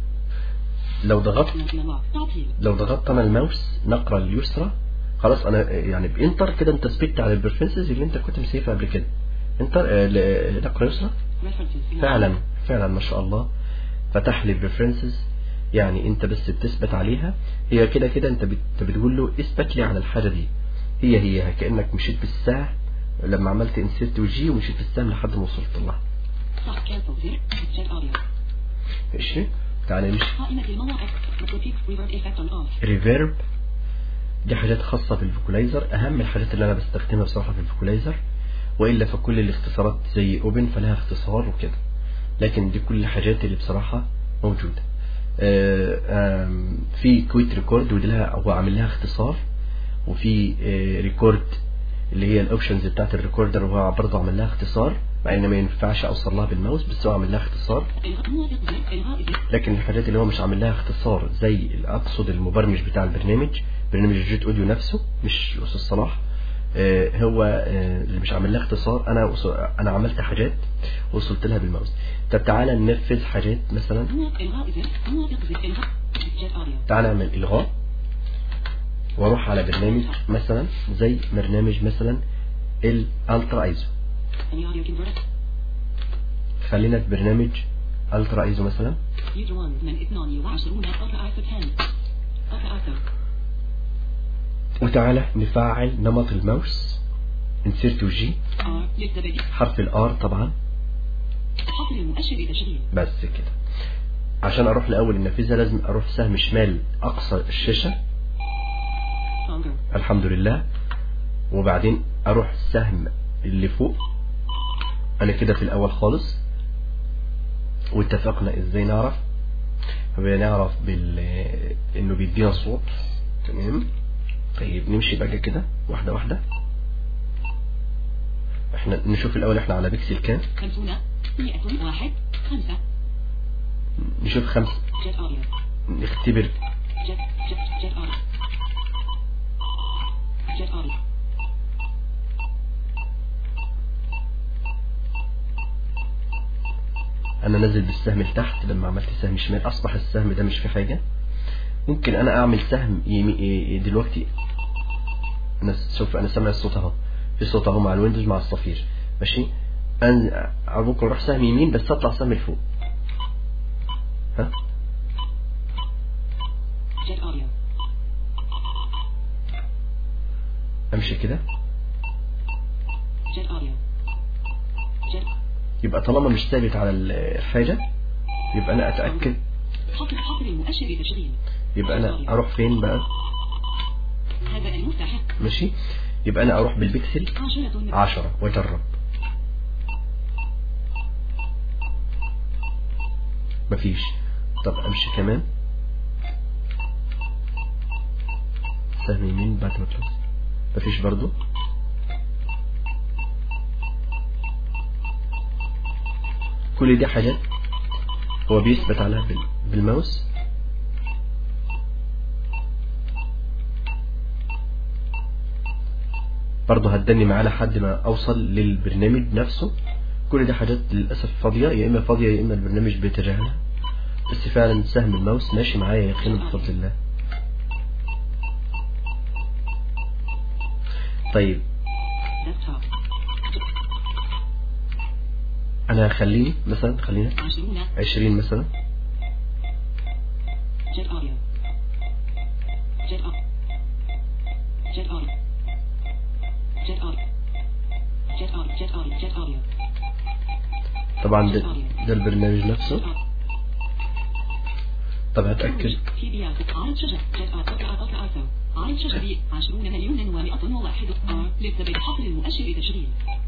لو ضغطت unlock top view لو ضغطت انا الماوس نقرة اليسرى خلاص انا يعني بانتر كده انت ثبت على البريفرنسز اللي انت كنت مسيفها قبل كده انتر آه، ل- نقرة يسرى references فعلا فعلا ما شاء الله فتح لي preferences يعني انت بس بتثبت عليها هي كده كده انت بت- بتقول له اثبت لي على الحاجة دي هي هي كأنك مشيت بالسهم لما عملت انسيرت وجي ومشيت بالسهم لحد ما وصلت لها stop cancel زر jet audio ماشي تعالى نمشي قائمة المواقع prefix reverb effect on off ريفيرب دي حاجات خاصة بالفوكولايزر أهم الحاجات اللي أنا بستخدمها بصراحة في الفوكولايزر وإلا فكل الاختصارات زي أوبن فلها اختصار وكده لكن دي كل الحاجات اللي بصراحة موجودة آه، آم، في كويت ريكورد ودي لها هو عامل لها اختصار وفي ريكورد اللي هي الاوبشنز بتاعت الريكوردر وهو برضه عامل لها اختصار مع ان ما ينفعش اوصل لها بالماوس بس هو عامل لها اختصار إلغاء موافق زر إلغاء زر لكن الحاجات اللي هو مش عامل لها اختصار زي اللي اقصد المبرمج بتاع البرنامج برنامج الجيت اوديو نفسه مش استاذ صلاح آه، هو آه، اللي مش عامل لها اختصار انا وص- انا عملت حاجات وصلت لها بالماوس طب تعالى ننفذ حاجات مثلا موافق إلغاء زر موافق زر إلغاء jet audio تعالى نعمل الغاء واروح على برنامج مثلا زي برنامج مثلا الالترا ايزو any audio converter خلينا في برنامج الترا ايزو مثلا user 1 من 22 ألترا آيسو 10 ألترا آيسو وتعالى نفعل نمط الماوس انسيرت جي R للزبدي حرف الار طبعا حصر المؤشر لتشغيل بس كده عشان اروح لاول النافذه لازم اروح سهم شمال اقصى الشاشه stronger الحمد لله وبعدين اروح السهم اللي فوق انا كده في الاول خالص واتفقنا ازاي نعرف بنعرف بال انه بيدينا صوت تمام طيب نمشي بقى كده واحده واحده احنا نشوف الاول احنا على بيكسل كام 50 100 واحد خمسة نشوف خمسة jet audio نختبر jet jet jet audio jet audio انا نازل بالسهم لتحت لما عملت سهم شمال اصبح السهم ده مش في حاجة ممكن انا اعمل سهم يمي... ي- دلوقتي انا شوف انا سامع الصوت اهو في صوت اهو مع الويندوز مع الصفير ماشي انا ممكن اروح سهم يمين بس اطلع سهم لفوق ها Jet audio. امشي كده Jet audio. Jet. يبقى طالما مش ثابت على الحاجة يبقى انا اتاكد حصر حصر المؤشر تشغيل. يبقى انا اروح فين بقى هذا المفتاح. ماشي يبقى انا اروح بالبكسل عشرة. عشرة واجرب مفيش طب امشي كمان سهم يمين بعد ما تخلص مفيش برضو كل دي حاجات هو بيثبت عليها بال- بالماوس برضه هتدني معاه لحد ما اوصل للبرنامج نفسه كل دي حاجات للاسف فاضيه يا اما فاضيه يا اما البرنامج بيتجاهلها بس فعلا سهم الماوس ماشي معايا يا اخي بفضل الله طيب ديسكتوب. انا هخليه مثلا خلينا عشرون. 20 مثلا Jet audio. Jet audio. Jet audio. Jet audio. Jet audio. Jet audio. Jet audio. طبعا ده, ده البرنامج نفسه Jet audio. طب هتاكد تي بي عرض شجر جت أطلع أطلع أرثو عرض شجري عشرون مليون ومئة وواحد آر للثبات حصر المؤشر تشغيل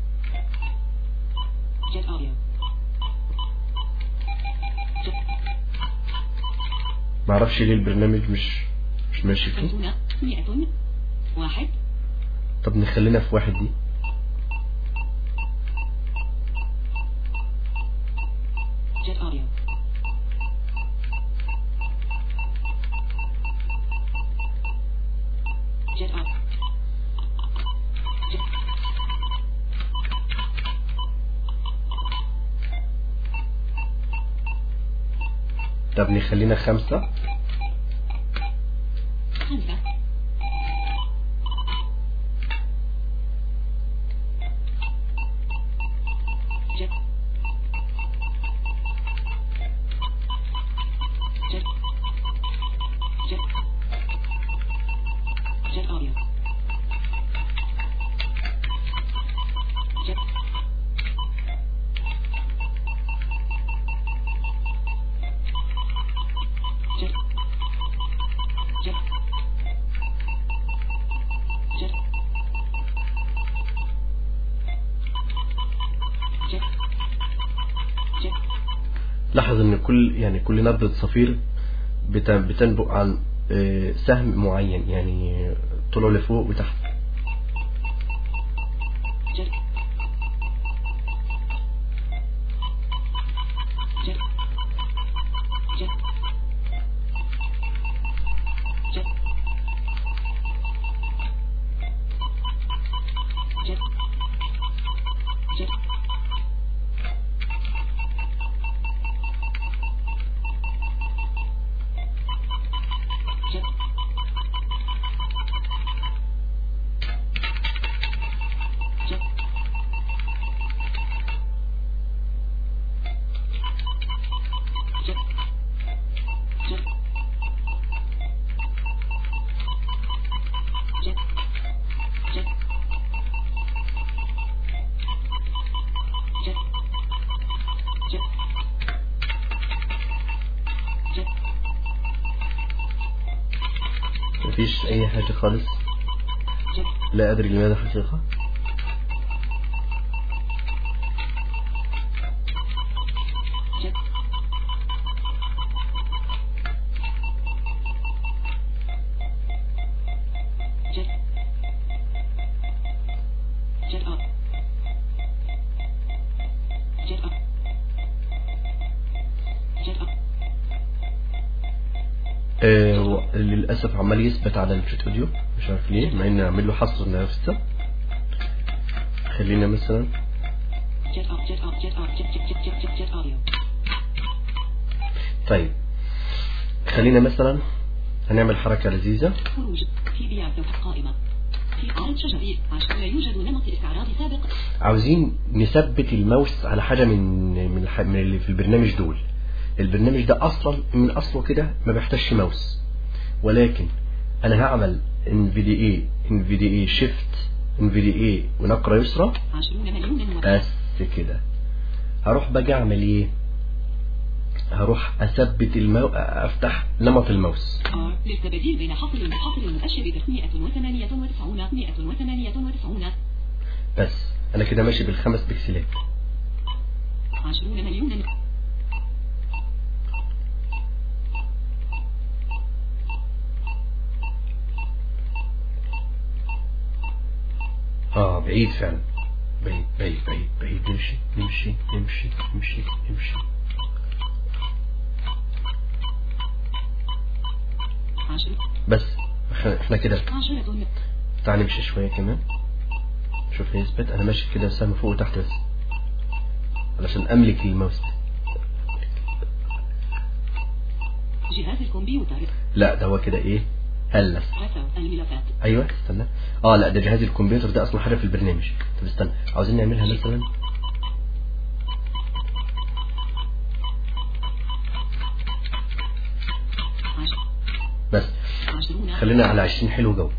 جت أوديو معرفش ليه البرنامج مش مش ماشي فيه خمسون مئة واحد طب نخلينا في واحد دي جت أوديو جت أوديو طب نخلينا خمسة خمسة جت جت جت جت أوديو جت جت جت جت جت جت لاحظ ان كل يعني كل نبضة صفير بت- بتنبؤ عن آه، سهم معين يعني طلع لفوق وتحت جت جت جت جت جت جت جت جت جت جت جت جت جت جت جت مفيش اي حاجة خالص جت لا ادري لماذا حقيقة جت جت جت up جت up جت up آه و- للأسف عمال يثبت على الاستوديو مش عارف ليه مع اني اعمل له حصر نفسه خلينا مثلا جت up جت up جت up جت جت جت جت جت جت audio طيب خلينا مثلا هنعمل حركة لذيذة خروج في بيع قائمة في عرض شجري عشان لا يوجد نمط استعراض سابق عاوزين نثبت الماوس على حاجة من من الح- من اللي في البرنامج دول البرنامج ده اصلا من اصله كده ما بيحتاجش ماوس ولكن انا هعمل NVDA NVDA shift NVDA ونقرة يسرى 20 مليون و... بس كده هروح باجي اعمل ايه هروح اثبت المو... افتح نمط الماوس آر للتبديل بين حصل حصل المؤشر ب 198 198 بس انا كده ماشي بالخمس بكسلات 20 مليون اه بعيد فعلا بعيد بعيد بعيد بعيد نمشي نمشي نمشي نمشي نمشي 10 بس احنا احنا كده 10 تعال نمشي شوية كمان شوف يثبت انا ماشي كده سهم فوق وتحت بس علشان املك الماوس جهاز الكمبيوتر لا ده هو كده ايه هلس رفع الملفات ايوه استنى اه لا ده جهاز الكمبيوتر ده اصلا حاجه في البرنامج طب استنى عاوزين نعملها مثلا عشر بس عشرون خلينا على 20 حلو جو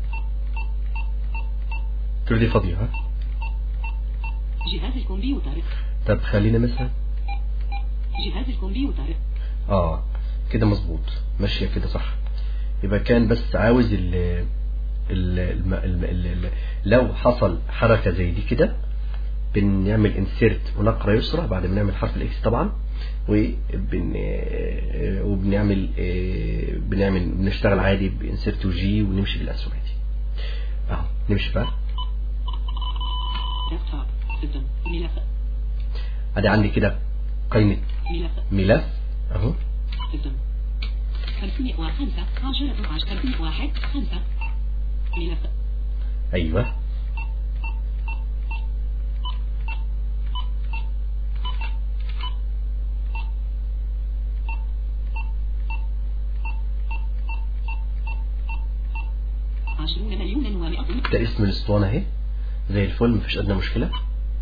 كل دي فاضيه ها جهاز الكمبيوتر طب خلينا مثلا جهاز الكمبيوتر اه كده مظبوط ماشيه كده صح يبقى كان بس عاوز ال ال الم- الم- ال- ال- لو حصل حركة زي دي كده بنعمل انسيرت ونقرة يسرى بعد ما نعمل حرف الاكس طبعا وبن آه، وبنعمل آه، بنعمل بنشتغل عادي بانسيرت وجي ونمشي بالاسهم عادي اهو نمشي بقى ديسكتوب سيستم ملف ادي عندي كده قائمة ملف ملف اهو سيستم 505 10 عشر 501 5 ملف ايوه عشرون مليون ومئة ده اسم الاسطوانة اهي زي الفل مفيش ادنى مشكلة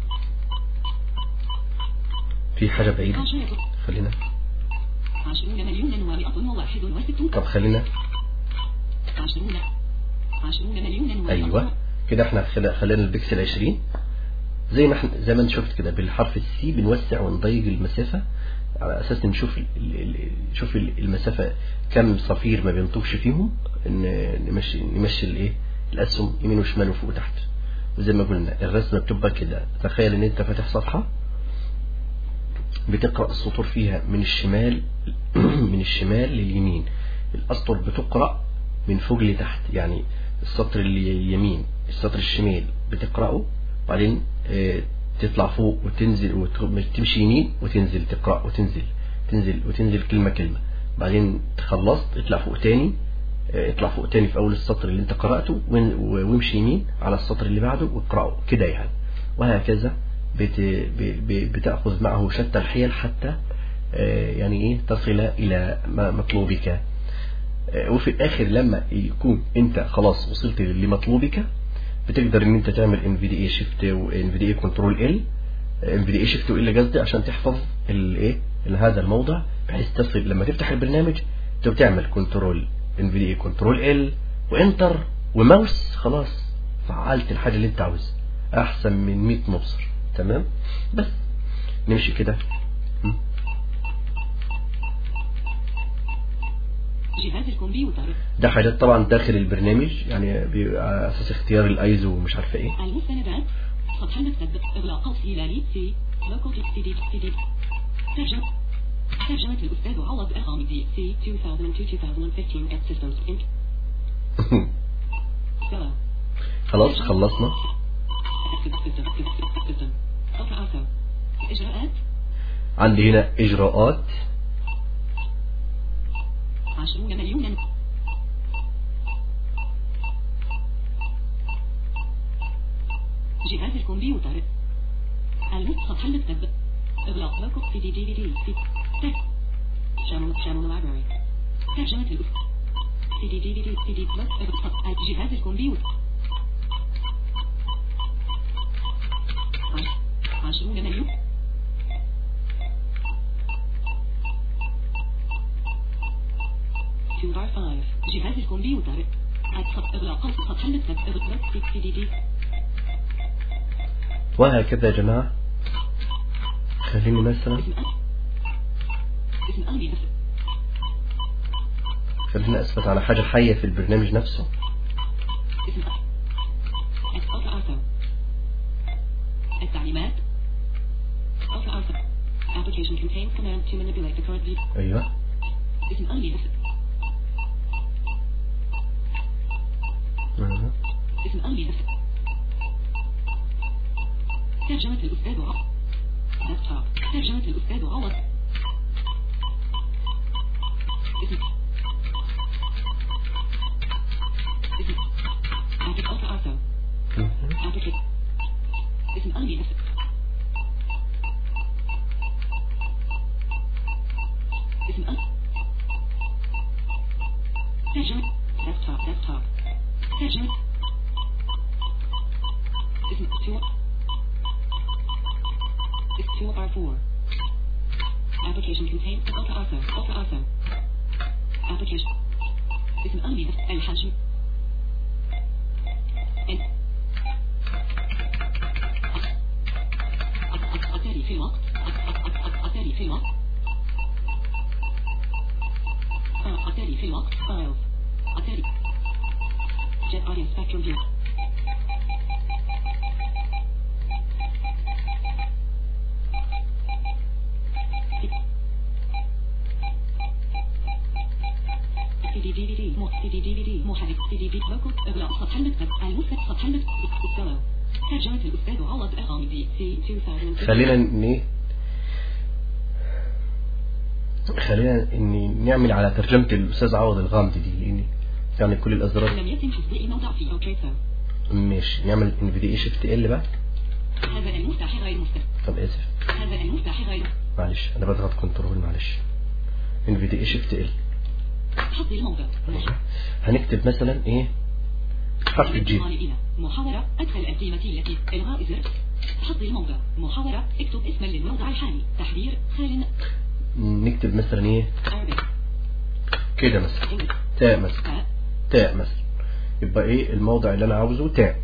في حاجة بعيدة عشرة خلينا عشرون مليون ومئة وواحد وستون طب خلينا عشرون عشرون مليون ومئة ايوه كده احنا خل- خلينا البكسل 20 زي ما احنا زي ما انت شفت كده بالحرف السي بنوسع ونضيق المسافة على اساس نشوف ال ال ال شوف ال- المسافة كم صفير ما بينطقش فيهم ان نمشي نمشي الايه الاسهم يمين وشمال وفوق وتحت وزي ما قلنا الرسمة بتبقى كده تخيل ان انت فاتح صفحة بتقرأ السطور فيها من الشمال من الشمال لليمين الأسطر بتقرأ من فوق لتحت يعني السطر اليمين السطر الشمال بتقرأه بعدين آه، تطلع فوق وتنزل وتمشي يمين وتنزل تقرأ وتنزل تنزل وتنزل كلمة كلمة بعدين تخلصت اطلع فوق تاني آه، اطلع فوق تاني في أول السطر اللي انت قرأته وين- وامشي يمين على السطر اللي بعده واقرأه كده يعني وهكذا بت ب- ب- بتأخذ معه شتى الحيل حتى آه، يعني ايه تصل إلى ما مطلوبك آه، وفي الآخر لما يكون انت خلاص وصلت لمطلوبك بتقدر ان انت تعمل NVDA shift و NVDA control L آه، NVDA shift و L قصدي عشان تحفظ الايه هذا الموضع بحيث تصل لما تفتح البرنامج انت بتعمل كنترول NVDA control L وانتر وماوس خلاص فعلت الحاجة اللي انت عاوزها احسن من 100 مبصر تمام بس نمشي كده م. جهاز الكمبيوتر ده حاجات طبعا داخل البرنامج يعني بيبقى على اساس اختيار الايزو ومش عارفه ايه المستندات سطح المكتب إغلاق سيلاني سي لوكو سي دي سي دي ترجمة ترجمة الأستاذ عوض الغامدي سي 2002-2015 at Systems Inc. Hello. خلاص خلصنا إجراءات عندي هنا اجراءات عشرون مليونا جهاز الكمبيوتر المس سطح المكتب إغلاق لوكو سي دي دي في دي في تك شامل شامل لايبراري ترجمة الأس سي دي دي في دي سي دي بلس جهاز الكمبيوتر عش- عشرون منيو تو بار فايف جهاز الكمبيوتر خط إغلاق خط المكتب إغلاق سي سي دي دي وهكذا يا جماعة خليني مثلا اسم أ- اسم أمي بس خليني أثبت على حاجة حية في البرنامج نفسه اسم أ- اس أوتو أوتو التعليمات أوتو أوتو application contains commands to manipulate the current view أيوة اسم أمي بس أيوة. اسم أمي بس ترجمة الأستاذ عوض ديسكتوب ترجمة الأستاذ عوض اسم اسم أعطيك أوتو أوتو مهم. أعطيك اسم أمي بس اسم أم ترجمة ديسكتوب ديسكتوب ترجمة اسم تو اسم تو ار 4 application contains auto auto auto auto application اسم أمي بس الحجم ان أتاري في الوقت أتاري في الوقت أتاري في الوقت files أتاري Jet audio spectrum view CD DVD مو CD DVD محرك CD DVD لوكو إغلاق سطح المكتب المسك سطح المكتب السلو ترجمة الأستاذ عوض الغامدي في 2000 خلينا ن- خلينا إني نعمل على ترجمة الأستاذ عوض الغامدي دي لأني يعني كل الأزرار لم يتم حفظ أي موضع في أو تريسو ماشي نعمل ان في دي اي شيفت ال بقى هذا المفتاح غير مفتاح طب اسف هذا المفتاح غير معلش انا بضغط كنترول معلش ان في دي اي شيفت ال حفظ الموضع هنكتب مثلا ايه حرف الجيم إلى محاورة أدخل الكلمة التي إلغاء زر حفظ الموضع محاورة اكتب اسما للموضع الحالي تحرير خال نكتب مثلا ايه Arabic كده مثلا English تاء مثلا تاء تاء مثلا يبقى ايه الموضع اللي انا عاوزه تاء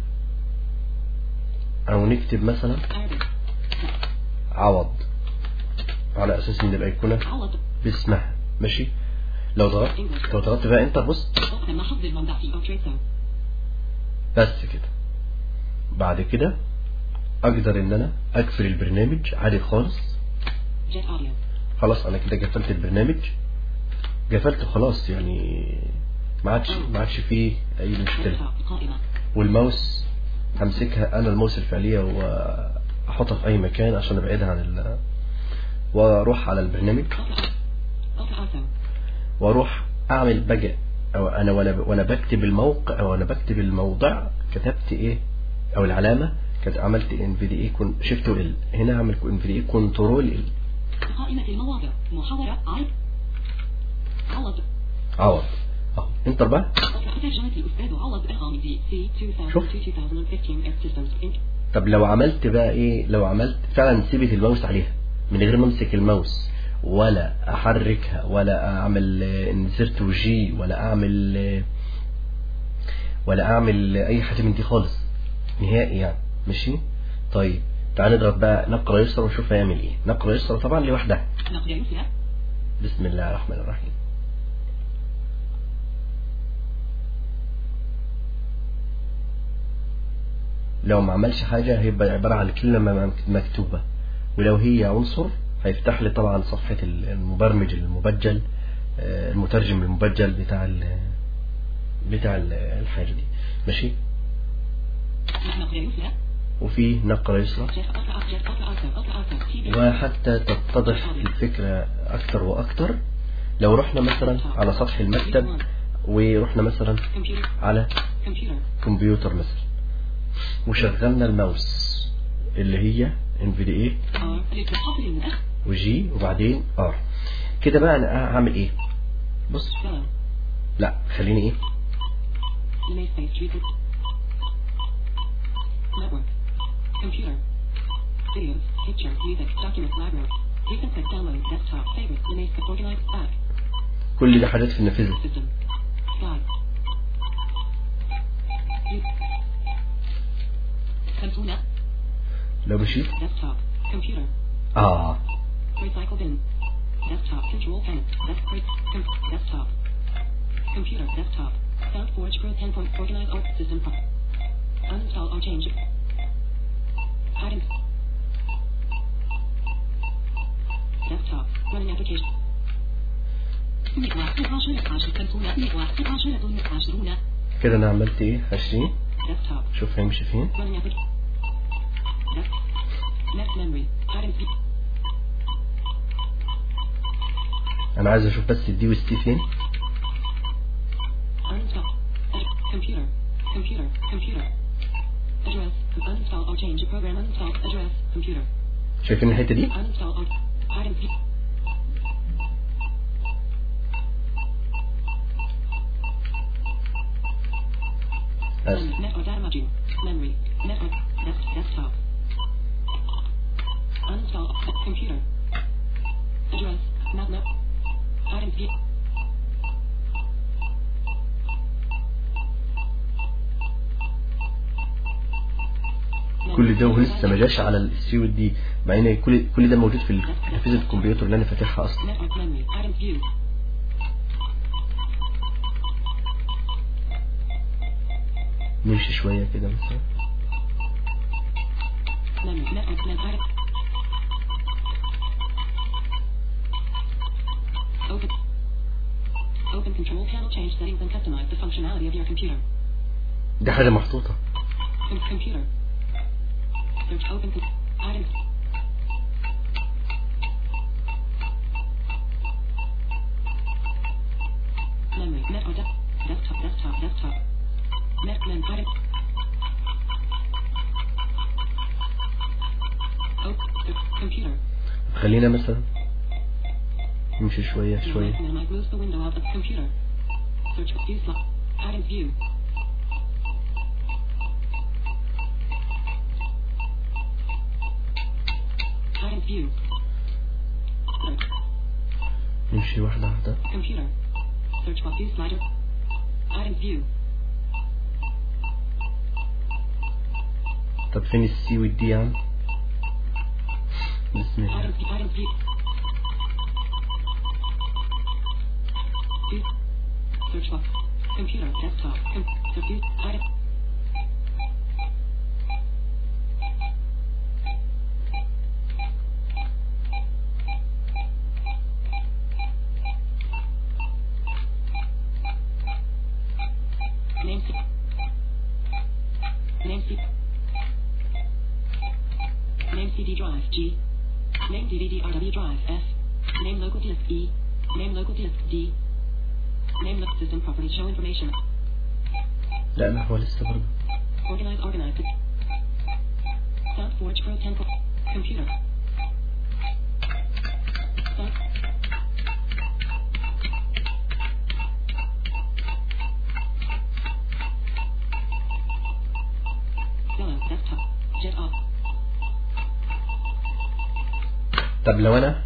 او نكتب مثلا Arabic عوض على اساس ان الايقونه عوض باسمها ماشي لو ضغطت لو ضغطت بقى انت بص تم حفظ الموضع في أوتريسو بس كده بعد كده اقدر ان انا اقفل البرنامج عادي خالص جيت أوديو خلاص انا كده قفلت البرنامج قفلته خلاص يعني ما عادش ما عادش فيه اي مشكله ديسكتوب قائمة والماوس همسكها انا الماوس الفعليه واحطها في اي مكان عشان ابعدها عن ال واروح على البرنامج أوتو أوتو أوتو واروح اعمل بقى او انا وانا وانا بكتب الموقع او انا بكتب الموضع كتبت ايه او العلامه كنت عملت ان في دي اي كون شيفت ال هنا اعمل ان في دي اي كنترول ال قائمة المواضع محاورة عيب عوض عوض اهو انتر بقى ترجمة الأستاذ عوض الغامدي في 2000 شوف. 2015 F Systems Inc. طب لو عملت بقى ايه لو عملت فعلا سيبت الماوس عليها من غير ما امسك الماوس ولا احركها ولا اعمل انسرت وجي ولا اعمل آه، ولا اعمل اي حاجه من دي خالص نهائي يعني ماشي طيب تعال نضغط بقى نقرا يسرى ونشوف هيعمل ايه نقرا يسرى طبعا لوحدها نقد يسرى بسم الله الرحمن الرحيم لو ما عملش حاجة هيبقى عبارة عن كلمة مكتوبة ولو هي عنصر هيفتح لي طبعا صفحة المبرمج المبجل آه، المترجم المبجل بتاع ال بتاع ال- الحاجة دي ماشي نقد يسرى وفي نقرة يسرى جيت أوتو أوتو جيت أوتو أوتو أوتو أوتو تي بي وحتى تتضح الفكرة أكتر وأكتر لو رحنا مثلا على سطح المكتب ورحنا مثلا كمبيوتر على كمبيوتر كمبيوتر مثلا وشغلنا الماوس اللي هي NVDA آر للتحضر المؤخر وجي وبعدين ار كده بقى انا هعمل ايه بص سلام لا خليني ايه Namespace tree. Network. Computer. Videos. Pictures. Music. Documents. Library. Recent click download. Desktop. Favorites. Namespace. Organized. Back. كل دي حاجات في النافذة System. Guide. Use. خمسون. لو مشيت Desktop. Computer. اه Recycle bin. Desktop. Control panel. Desk. Com- desktop. Computer. Desktop. SoundForge Pro 10. Point. Organize all system. Pro. Uninstall or change. Items. Desktop. Running application. مئة عشر عشر خمسون مئة عشرة عشرون كده انا عملت ايه 20 desktop شوف هيمشي فين running application next next memory items B انا عايز اشوف بس الدي والسي فين uninstall Ad- computer computer computer address uninstall or change a program uninstall address computer شايفين الحتة دي uninstall or items B بس Net or data module. Memory. Network. Desk, desktop. Uninstall. Computer. Address. Map map. Items view. كل ده ولسه ما جاش على السي والدي مع ان كل كل ده موجود في نافذة الكمبيوتر اللي انا فاتحها اصلا Network memory. Items view. نمشي شوية كده مثلا Memory. Network mem item. Open. Open control panel. Change settings and customize the functionality of your computer. دي حاجة محطوطة Com- computer. Search open. Com- items. Memory. Net or de- desktop. Desktop. Desktop. Net. Mem. Item. Open. Search. Computer. خلينا مثلا نمشي شوية شوية Minimize moves the window of the computer. Search view slot. Items view. Items view. Search. نمشي واحدة واحدة Computer. Search box view slider. Items view. طب فين السي والدي يا عم بسم الله Items view. Items view. View. Search box. Computer. Desktop. Com- search view. Item. Name C. Name C. Name CD drive G. Name DVD RW drive F. Name local disk E. Name local disk D. Name look system properties show information. لا لا هو لسه برضه Organize organize. SoundForge Pro 10 co- computer. Sound. Yellow desktop. Jet off. طب لو انا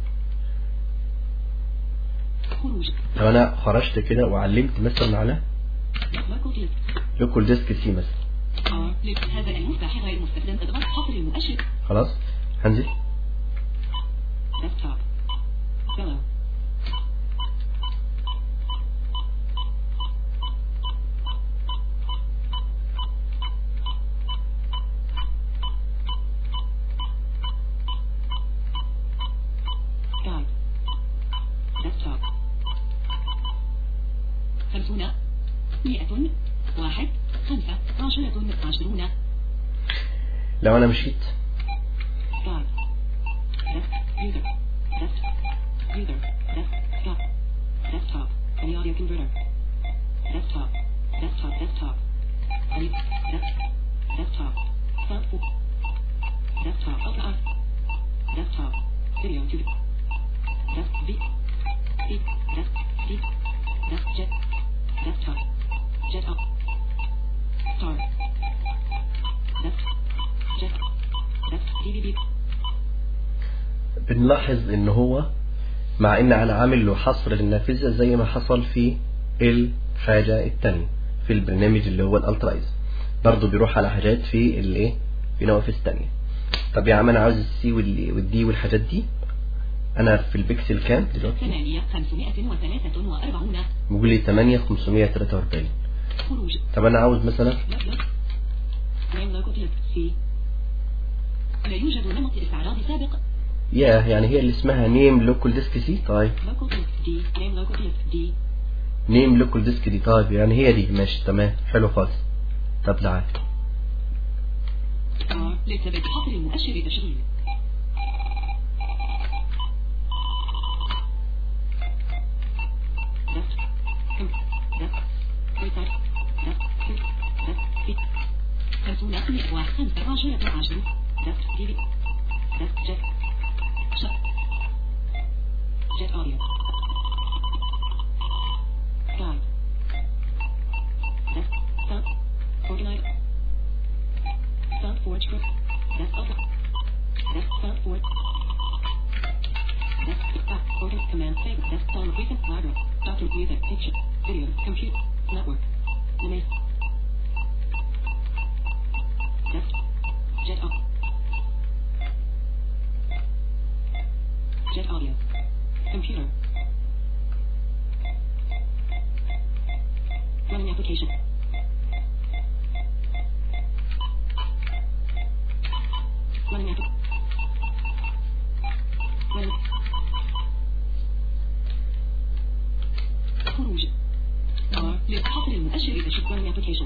خروج. لو انا خرجت كده وعلمت مثلا على local disk. لوكال ديسك سي مثلا آه. هذا المفتاح غير مستخدم اضغط حصر المؤشر. خلاص هنزل Desktop. Yellow. Guide. Desktop. خمسون مئة واحد خمسة عشرة عشرون لو انا مشيت Guide. Desk. User. Desk. User. Desk. Stop. Desktop. Any audio converter. Desktop. Desktop. Desktop. Any. Desk. Desktop. Sound. for- Desktop. Ultra R. Desktop. Video to. Desk. V. C. Desk. C. Desk. Jet. desktop jet up start desk jet desk dvd بنلاحظ ان هو مع ان انا عامل له حصر للنافذة زي ما حصل في الحاجة التانية في البرنامج اللي هو الالترايز برضه بيروح على حاجات في الايه في نوافذ تانية طب يا عم انا عاوز السي والدي والدي والحاجات دي انا في البكسل كام دلوقتي ثمانية خمسمائة وثلاثة وأربعون بيقول لي 8 543 خروج طب انا عاوز مثلا مبلغ نيم لوكو كليك سي لا يوجد نمط استعراض سابق يا يعني هي اللي اسمها نيم لوكال ديسك سي طيب لوكو كليك دي نيم لوكو كليك دي نيم لوكال ديسك دي طيب يعني هي دي ماشي تمام حلو خالص طب تعال ستار للثبات حصر المؤشر تشغيل دست كم دست ريتار دست سيت دست سيت خمسون مئة وخمسة عشرة عشر دست تي في دست جت شت جت أوديو سلايد دست سب organize Sound forward script. Desk open. Desk sound forward. Desk back order command save. Desk sound recent library. Document music picture video compute network. Limit. Desk. Jet up. Jet audio. Computer. Running application. Running application. Running. خروج. R لحصر المؤشر تشوف running application.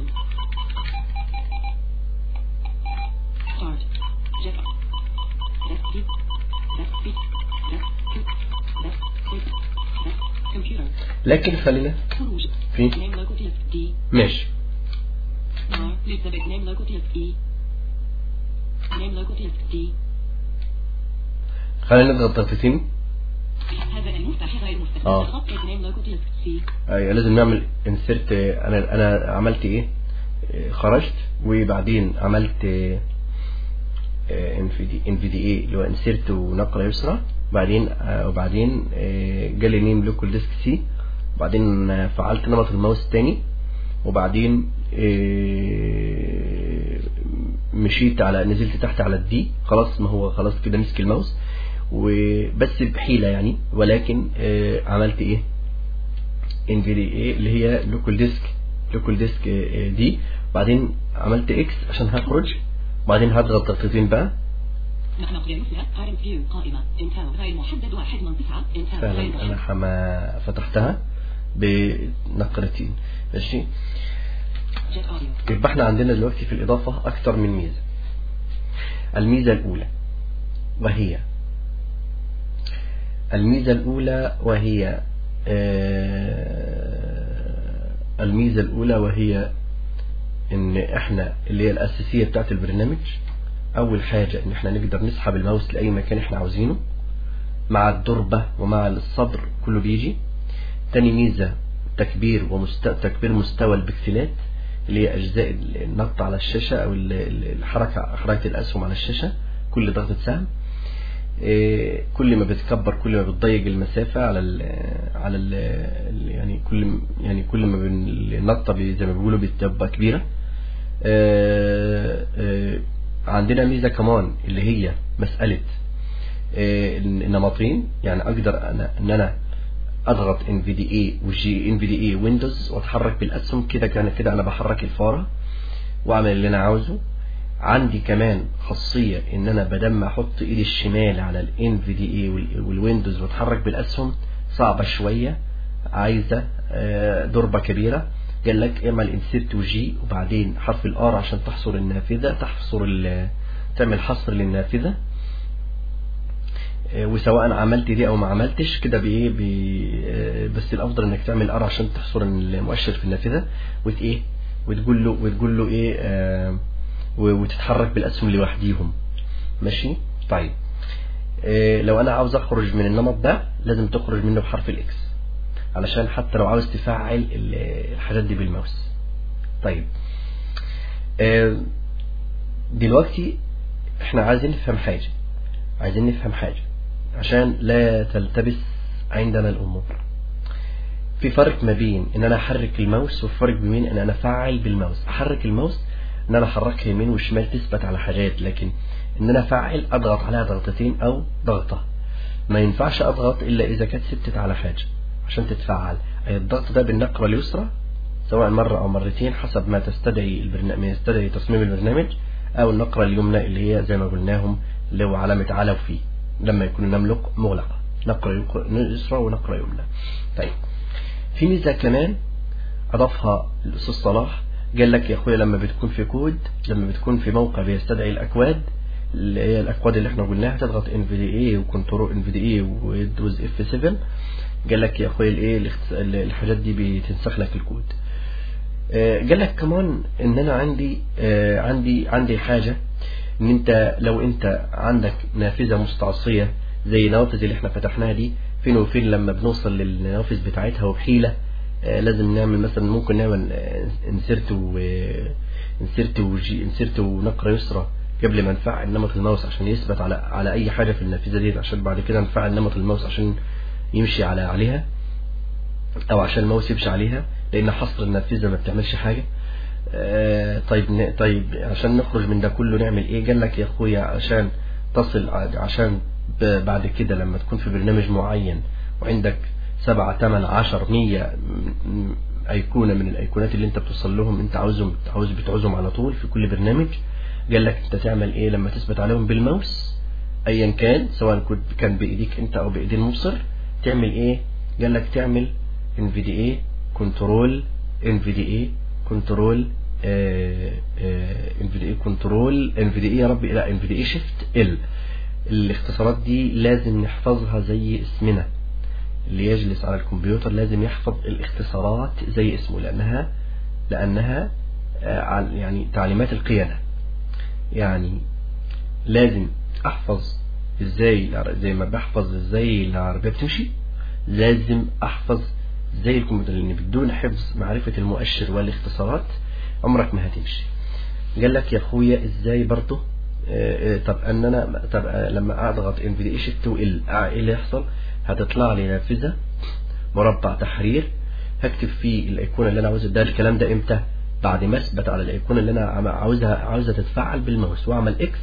Start. Jet. Desk B. Desk B. Desk Q. Desk C. Desk computer. لكن خلينا خروج. في Name local disk D. ماشي R للثبت name local disk E. Name local disk D. خلينا نضغط ضغطتين هذا المفتاح غير مفتاح. آه. خط name local disk C. ايوه لازم نعمل انسرت انا انا عملت ايه آه، خرجت وبعدين عملت ان في دي ان في دي اي اللي هو انسرت ونقله يسرى بعدين آه، وبعدين آه، جالي نيم لوكال ديسك سي وبعدين آه، فعلت نمط الماوس تاني وبعدين آه، مشيت على نزلت تحت على الدي خلاص ما هو خلاص كده مسك الماوس وبس بحيلة يعني ولكن آه، عملت ايه ان في دي اي اللي هي لوكال ديسك لوكال ديسك دي بعدين عملت اكس عشان هخرج بعدين هضغط ضغطتين بقى نقرأ مثل قارن فيو قائمة انتهى غير محدد واحد من تسعة انتهى غير فعلا انا محدد حما فتحتها بنقرتين ماشي جت أوديو يبقى احنا عندنا دلوقتي في الإضافة أكتر من ميزة الميزة الأولى وهي الميزة الأولى وهي آه، الميزة الأولى وهي إن احنا اللي هي الأساسية بتاعت البرنامج أول حاجة إن احنا نقدر نسحب الماوس لأي مكان احنا عاوزينه مع الدربة ومع الصبر كله بيجي تاني ميزة تكبير ومست... تكبير مستوى البكسلات اللي هي أجزاء النط على الشاشة أو ال- ال- الحركة حركة الأسهم على الشاشة كل ضغطة سهم إيه، كل ما بتكبر كل ما بتضيق المسافة على ال على ال يعني كل يعني كل ما بن- النطة بي- زي ما بيقولوا بتبقى كبيرة آه، آه، عندنا ميزة كمان اللي هي مسألة آه، النمطين يعني اقدر انا ان انا اضغط ان في دي اي وجي ان في دي اي ويندوز واتحرك بالاسهم كده كان كده انا بحرك الفاره واعمل اللي انا عاوزه عندي كمان خاصيه ان انا بدل ما احط ايدي الشمال على الان في دي اي والويندوز واتحرك بالاسهم صعبه شويه عايزه آه، ضربه كبيره قال لك اعمل انسيرت وجي وبعدين حرف الار عشان تحصر النافذه تحصر ال- تعمل حصر للنافذه آه، وسواء عملت دي او ما عملتش كده بايه بي آه، بس الافضل انك تعمل ار عشان تحصر المؤشر في النافذه وت ايه وتقول له وتقول له ايه آه، و- وتتحرك بالاسهم لوحديهم ماشي طيب آه، لو انا عاوز اخرج من النمط ده لازم تخرج منه بحرف الاكس علشان حتى لو عاوز تفعل ال- الحاجات دي بالماوس طيب آه، دلوقتي احنا عايزين نفهم حاجة عايزين نفهم حاجة عشان لا تلتبس عندنا الأمور في فرق ما بين ان انا احرك الماوس وفرق بين ان انا افعل بالماوس احرك الماوس ان انا احركها يمين وشمال تثبت على حاجات لكن ان انا افعل اضغط عليها ضغطتين او ضغطة ما ينفعش اضغط الا اذا كانت ثبتت على حاجة عشان تتفعل أي الضغط ده بالنقرة اليسرى سواء مرة او مرتين حسب ما تستدعي البرنامج ما يستدعي تصميم البرنامج او النقرة اليمنى اللي هي زي ما قلناهم اللي هو علامة على وفي لما يكون نملك مغلقة نقرة يسرى ونقرة يمنى طيب في ميزة كمان أضافها الأستاذ صلاح قال لك يا أخويا لما بتكون في كود لما بتكون في موقع بيستدعي الأكواد اللي هي الأكواد اللي احنا قلناها تضغط NVDA وكنترول NVDA ويندوز F7 قال لك يا أخويا الإيه الاخت- الحاجات دي بتنسخ لك الكود آه، قال لك كمان ان انا عندي آه، عندي عندي حاجة ان انت لو انت عندك نافذة مستعصية زي النوافذ اللي احنا فتحناها دي فين وفين لما بنوصل للنوافذ بتاعتها وبحيلة آه، لازم نعمل مثلا ممكن نعمل انسرت و انسرت وجي انسرت ونقرة يسرى قبل ما نفعل نمط الماوس عشان يثبت على على اي حاجة في النافذة دي عشان بعد كده نفعل نمط الماوس عشان يمشي على عليها او عشان الماوس يمشي عليها لان حصر النافذه ما بتعملش حاجه آه، طيب ن- طيب عشان نخرج من ده كله نعمل ايه قال لك يا اخويا عشان تصل ع- عشان ب- بعد كده لما تكون في برنامج معين وعندك سبعة تمن عشر مية م- م- أيقونة من الأيقونات اللي أنت بتوصل لهم أنت عاوزهم عاوز بتعوزهم على طول في كل برنامج قال لك أنت تعمل إيه لما تثبت عليهم بالماوس أيا كان سواء كنت كان بإيديك أنت أو بإيدي المبصر تعمل إيه قال لك تعمل NVDA كنترول NVDA كنترول NVDA كنترول NVDA يا ربي لا NVDA شيفت ال الاختصارات دي لازم نحفظها زي اسمنا اللي يجلس على الكمبيوتر لازم يحفظ الاختصارات زي اسمه لأنها لأنها آه، عن- يعني تعليمات القيادة يعني لازم أحفظ ازاي العر- زي ما بحفظ ازاي العربية بتمشي لازم أحفظ زي الكمبيوتر لأن بدون حفظ معرفة المؤشر والاختصارات عمرك ما هتمشي قال لك يا اخويا ازاي برضه آه، آه، طب ان انا طب آه، لما اضغط NVDA شيفت وال ايه اللي يحصل هتطلع لي نافذه مربع تحرير هكتب فيه الايقونه اللي انا عاوزها ده الكلام ده امتى بعد ما اثبت على الايقونه اللي انا عم- عاوزها عاوزها تتفعل بالماوس واعمل اكس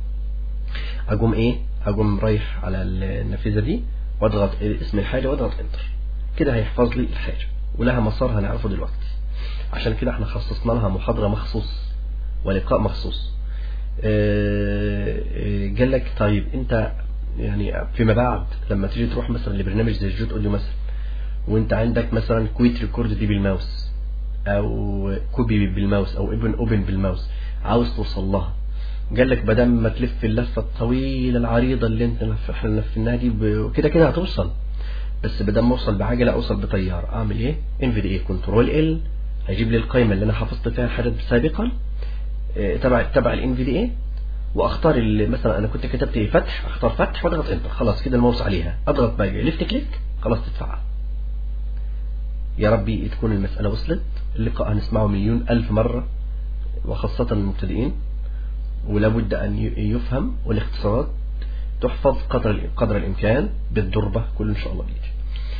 اقوم ايه اقوم رايح على النافذه دي واضغط اسم الحاجه واضغط انتر كده هيحفظ لي الحاجه ولها مسار هنعرفه دلوقتي عشان كده احنا خصصنا لها محاضره مخصوص ولقاء مخصوص آه، آه، قال لك طيب انت يعني فيما بعد لما تيجي تروح مثلا لبرنامج زي الجود اوديو مثلا وانت عندك مثلا كويت ريكورد دي بالماوس او كوبي بالماوس او ابن اوبن بالماوس عاوز توصل لها قال لك بدل ما تلف اللفه الطويله العريضه اللي انت لف- احنا لفيناها دي ب- كده كده هتوصل بس بدل ما اوصل بعجله اوصل بطياره اعمل ايه ان في دي اي كنترول ال هيجيب لي القائمه اللي انا حفظت فيها الحاجات سابقا آه، تبع تبع الان في دي اي واختار اللي مثلا انا كنت كتبت ايه فتح اختار فتح واضغط انتر خلاص كده الماوس عليها اضغط بقى ليفت كليك خلاص تتفعل يا ربي تكون المسألة وصلت اللقاء هنسمعه مليون ألف مرة وخاصة المبتدئين ولابد أن ي- يفهم والاختصارات تحفظ قدر قدر الإمكان بالضربة كل إن شاء الله بيجي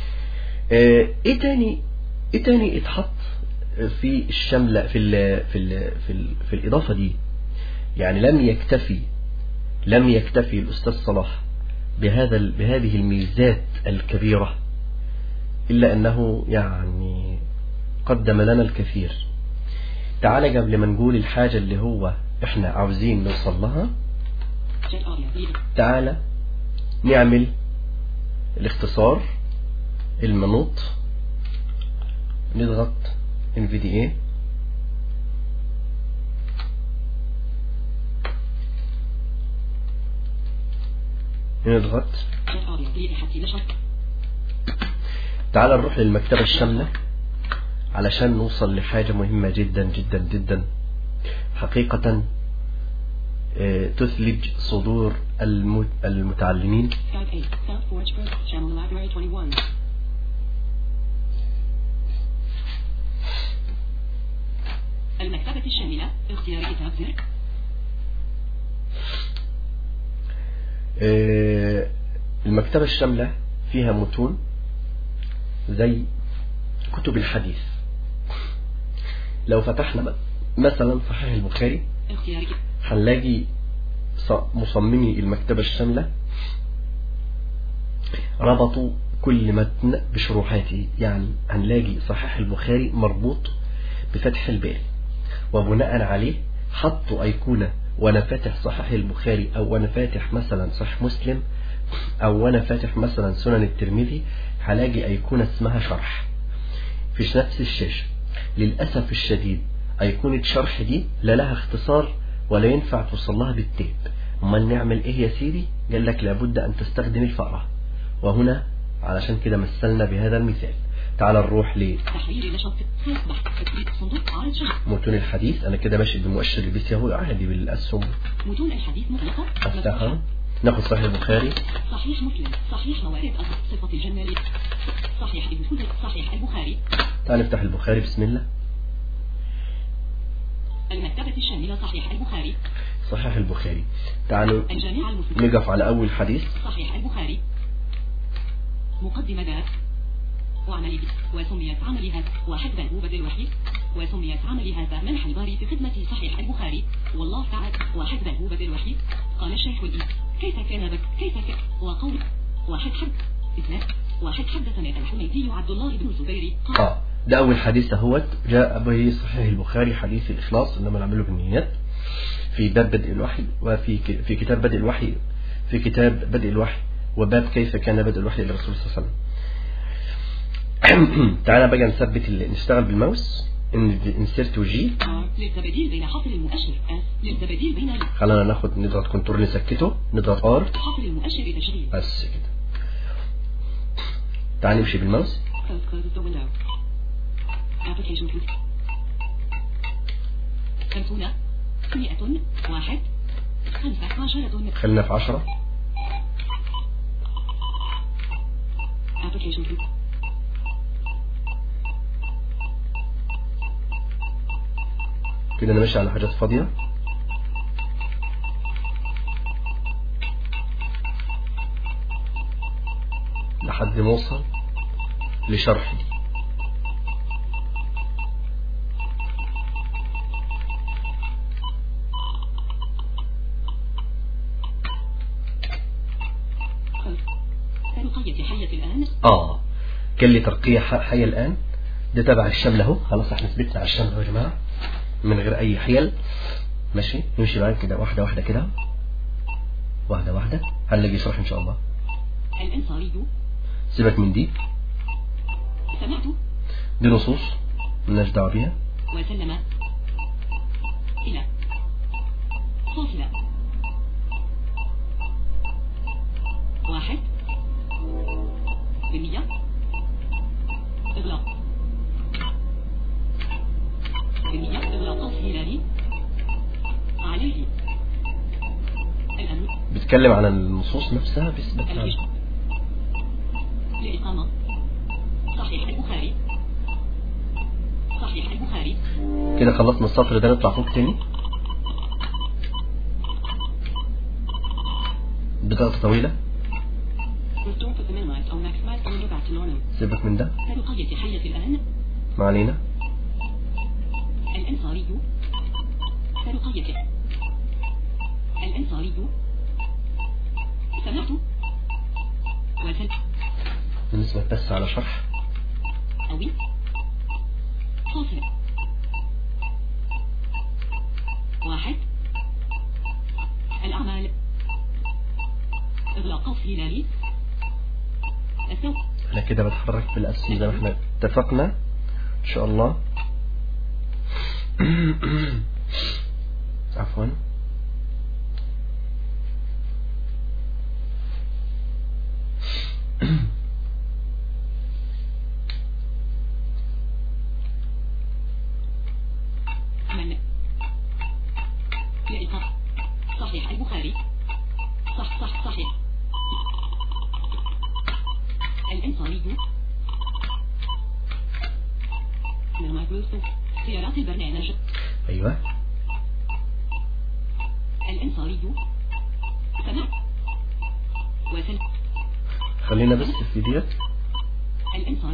آه، إيه تاني إيه تاني اتحط في الشملة في ال في ال في, ال في الإضافة دي يعني لم يكتفي لم يكتفي الأستاذ صلاح بهذا ال- بهذه الميزات الكبيرة إلا أنه يعني قدم لنا الكثير تعال قبل ما نقول الحاجة اللي هو إحنا عاوزين نوصل لها Check audio. Leave. تعال نعمل الاختصار المنوط نضغط NVDA نضغط Check audio. Leave. حتى نشط. تعال نروح للمكتبة الشاملة علشان نوصل لحاجة مهمة جدا جدا جدا حقيقة آه، تثلج صدور المت- المتعلمين Skype 8. South Forge Pro. Channel Library 21. المكتبة الشاملة اختيار كتاب زر آه، المكتبة الشاملة فيها متون زي كتب الحديث لو فتحنا م- مثلا صحيح البخاري اختيار كتاب هنلاقي ص- مصممي المكتبة الشاملة ربطوا كل متن بشروحاته يعني هنلاقي صحيح البخاري مربوط بفتح البال وبناء عليه حطوا أيقونة وأنا فاتح صحيح البخاري أو وأنا فاتح مثلا صحيح مسلم أو وأنا فاتح مثلا سنن الترمذي هلاقي أيقونة اسمها شرح في نفس الشاشة للأسف الشديد أيقونة شرح دي لا لها اختصار ولا ينفع توصل لها بالتيب أمال نعمل إيه يا سيدي قال لك لابد أن تستخدم الفأرة وهنا علشان كده مثلنا بهذا المثال تعال نروح تحرير نشاط خيط بحث تثبيت صندوق عرض شهر لمتون الحديث أنا كده ماشي بمؤشر البيس يهو عادي بالأسهم متون الحديث مطلقة أفتحها مفتوحة. ناخد صحيح البخاري صحيح مسلم صحيح موارد أصل صفة الجمال صحيح ابن خزي صحيح البخاري تعال نفتح البخاري بسم الله المكتبة الشاملة صحيح البخاري صحيح البخاري تعالوا الجامعة المسلمة نقف على أول حديث صحيح البخاري مقدمة ذات وعمل به وسميت عمل هذا واحد بل بدل وحيد وسميت عمل هذا منح الباري في خدمة صحيح البخاري والله تعالى واحد بل بدل وحيد قال الشيخ الإيه كيف كان بك كيف كان وقول واحد حد اثنان واحد حدثنا الحميدي عبد الله بن الزبير قال آه ده أول حديث اهوت جاء به صحيح البخاري حديث الإخلاص إنما نعمله بالنيات في باب بدء الوحي وفي ك- في كتاب بدء الوحي في كتاب بدء الوحي وباب كيف كان بدء الوحي للرسول صلى الله عليه وسلم تعالى بقى نثبت ال- نشتغل بالماوس ان انسرت وجي للتبديل بين حصر المؤشر S للتبديل بين خلينا ناخد نضغط كنترول نسكته نضغط ار حصر المؤشر تشغيل بس كده تعال نمشي بالماوس Close closes the window. Application complete. خمسون مئة واحد خمسة عشرة خلينا في عشرة Application complete. كده انا ماشي على حاجات فاضية لحد ما اوصل لشرح Close. تنقية حية الآن اه قال لي ترقية ح- حية الآن ده تبع الشمل اهو خلاص احنا ثبتنا على الشمل اهو يا جماعة من غير أي حيل ماشي نمشي معاك كده واحدة واحدة كده واحدة واحدة هنلاقي شرح إن شاء الله الأنصاري سيبك من دي سمعت دي نصوص ملناش دعوة بيها وسلم إلى فاصلة واحد بالمية إغلاق بالمية إغلاق هلالي عليه الأمن بتتكلم عن النصوص نفسها بيثبت عنها الإجابة لإقامة صحيح البخاري صحيح البخاري كده خلصنا السطر ده نطلع فوق تاني بطاقة طويلة Restore to the minimize or maximize the window back to normal. سيبك من ده تلقية حية الآن ما علينا الأنصاري تلقية الأنصاري سمعت وسل بنثبت بس على شرح أوي فاصلة واحد الأعمال إغلاق هلالي السوق انا كده بتحرك بالاسهم زي ما احنا اتفقنا ان شاء الله عفوا عمل لإلقاء صحيح البخاري صح صح صحيح الأنصاري من مايكروسوفت خيارات البرنامج ايوه الأنصاري سمع وسل خلينا بس في ديت الأنصار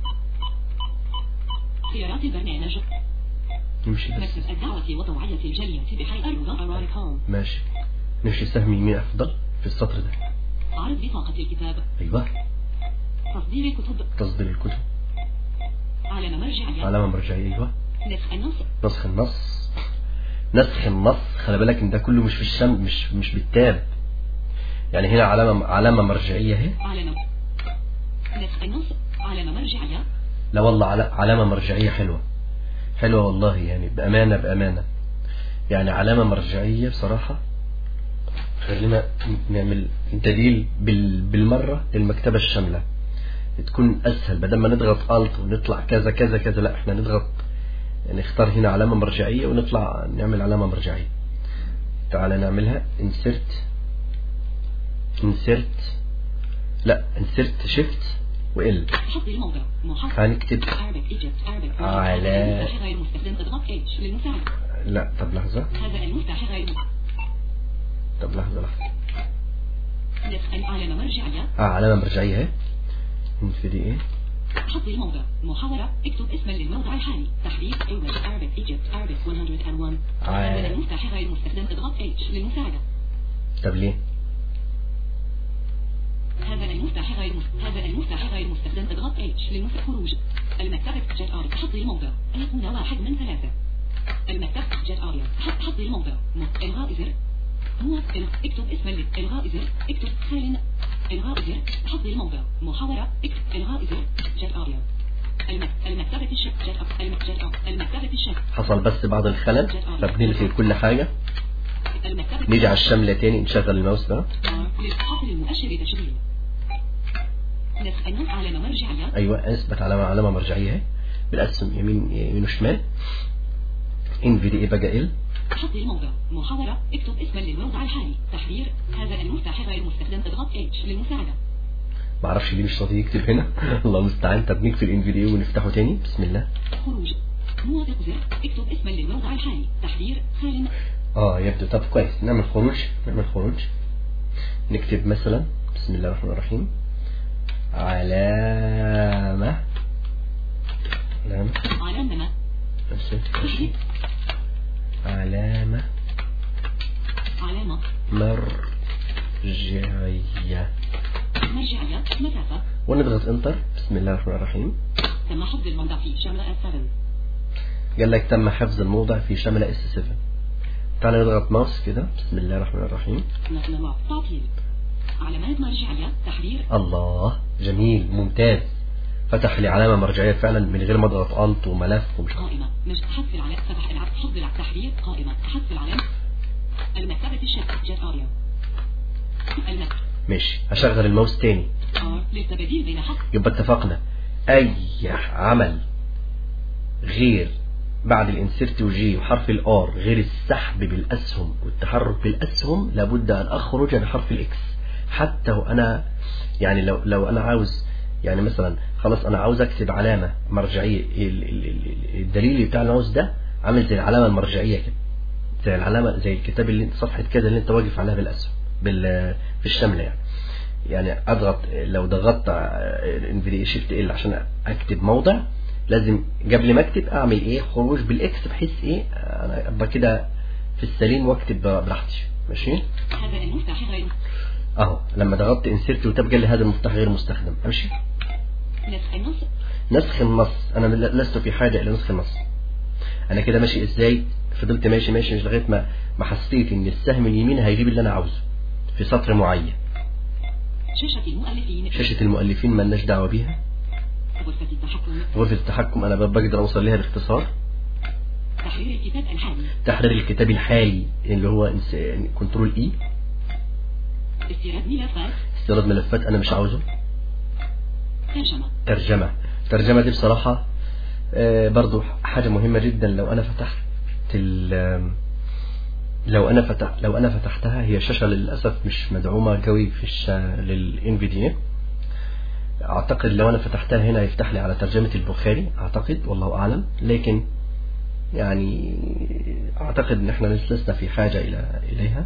خيارات البرنامج نمشي بس مكتب الدعوة وتوعية الجالية بحي أرض أرارك هوم ماشي نمشي سهم يمين افضل في السطر ده عرض بطاقة الكتاب ايوه تصدير كتب تصدير الكتب علامة مرجعية علامة مرجعية ايوه نسخ النص نسخ النص نسخ النص خلي بالك ان ده كله مش في الشم مش مش بالتاب يعني هنا علامة علامة مرجعية اهي علامة نسخ النص علامة مرجعية لا والله عل- علامة مرجعية حلوة حلوة والله يعني بأمانة بأمانة يعني علامة مرجعية بصراحة خلينا نعمل دليل بال- بالمرة للمكتبة الشاملة تكون أسهل بدل ما نضغط ألت ونطلع كذا كذا كذا لا احنا نضغط نختار هنا علامة مرجعية ونطلع نعمل علامة مرجعية تعال نعملها insert insert لا insert shift و L حط الموضع محافظ هنكتب Arabic Egypt Arabic على- المفتاح غير مستخدم اضغط H للمساعدة لا طب لحظة هذا المفتاح غير طب لحظة لحظة نسخ علامة مرجعية اه علامة مرجعية اهي نبتدي ايه حط الموضع محاورة اكتب اسما للموضع الحالي تحديد English Arabic Egypt Arabic 101 عال. هذا المفتاح غير مستخدم اضغط H للمساعدة طب ليه هذا المفتاح غير مست... هذا المفتاح غير مستخدم اضغط H للمفتاح خروج المكتبة جت آريا حط الموضع أيقون واحد من ثلاثة المكتبة جت آريا حط حط الموضع م- إلغاء زر هو إل- اكتب اسما لل- إلغاء زر اكتب خال إلغاء زر حط الموضع محاورة اكتب إلغاء زر جت آريا المك... المكتبة الشك جت أ- الم... جت أ- المكتبة الشك حصل بس بعض الخلل فبنلغي كل حاجة المكتبة نيجي على الشملة تاني نشغل الماوس بقى للحاصل المؤشر تشغيل نسخ النص علامة مرجعية ايوه اثبت علامة علامة مرجعية اهي بالاسهم يمين يمين وشمال ان في دي اي بقى ال حط الموضع محاورة اكتب اسما للموضع الحالي تحرير هذا المفتاح غير مستخدم اضغط H للمساعدة ما اعرفش ليه مش راضي يكتب هنا الله المستعان طب نقفل ان في دي اي ونفتحه تاني بسم الله خروج موافق زر اكتب اسما للموضع الحالي تحرير خال اه يبدو طب كويس نعمل خروج نعمل خروج نكتب مثلا بسم الله الرحمن الرحيم علامة علامة علامة بس ماشي. علامة علامة مرجعية مرجعية مسافة ونضغط انتر بسم الله الرحمن الرحيم تم حفظ الموضع في شمل S7 قال لك تم حفظ الموضع في شمل اس 7 تعال نضغط ماوس كده بسم الله الرحمن الرحيم نقل الوقت تعطيل علامات مرجعية تحرير الله جميل ممتاز فتح لي علامة مرجعية فعلا من غير ما اضغط انت وملف ومش عارف. قائمة مش حذف العلامة فتح العلامة حفظ العلامة تحرير قائمة حذف العلامة المكتبة الشك جت آريا المكتبة ماشي هشغل الماوس تاني آر للتبديل بين حذف يبقى اتفقنا اي عمل غير بعد الانسرت وجي وحرف الار غير السحب بالاسهم والتحرك بالاسهم لابد ان اخرج عن حرف الاكس حتى وانا يعني لو لو انا عاوز يعني مثلا خلاص انا عاوز اكتب علامه مرجعيه ال- ال- ال- الدليل بتاع الماوس ده عامل زي العلامه المرجعيه كده زي العلامه زي الكتاب اللي انت صفحه كده اللي انت واقف عليها بالاسهم بال في الشمله يعني يعني اضغط لو ضغطت انفيدي شيفت ال عشان اكتب موضع لازم قبل ما اكتب اعمل ايه خروج بالاكس بحيث ايه انا ابقى كده في السليم واكتب براحتي ماشي هذا المفتاح غير اهو لما ضغطت انسيرت وتبقى لي هذا المفتاح غير مستخدم امشي نسخ النص نسخ النص انا لست في حاجه الى نسخ النص انا كده ماشي ازاي فضلت ماشي ماشي مش لغايه ما ما حسيت ان السهم اليمين هيجيب اللي انا عاوزه في سطر معين شاشة المؤلفين شاشه المؤلفين مالناش دعوه بيها غرفة التحكم غرفة التحكم أنا بقدر أوصل لها باختصار تحرير الكتاب الحالي تحرير الكتاب الحالي اللي هو كنترول إي استيراد ملفات استيراد ملفات أنا مش عاوزه ترجمة ترجمة الترجمة دي بصراحة آه، برضو حاجة مهمة جدا لو أنا فتحت ال لو أنا فتح لو أنا فتحتها هي شاشة للأسف مش مدعومة قوي في الش... للإنفيديا أعتقد لو أنا فتحتها هنا يفتح لي على ترجمة البخاري أعتقد والله أعلم لكن يعني أعتقد أن احنا لسنا في حاجة إلى إليها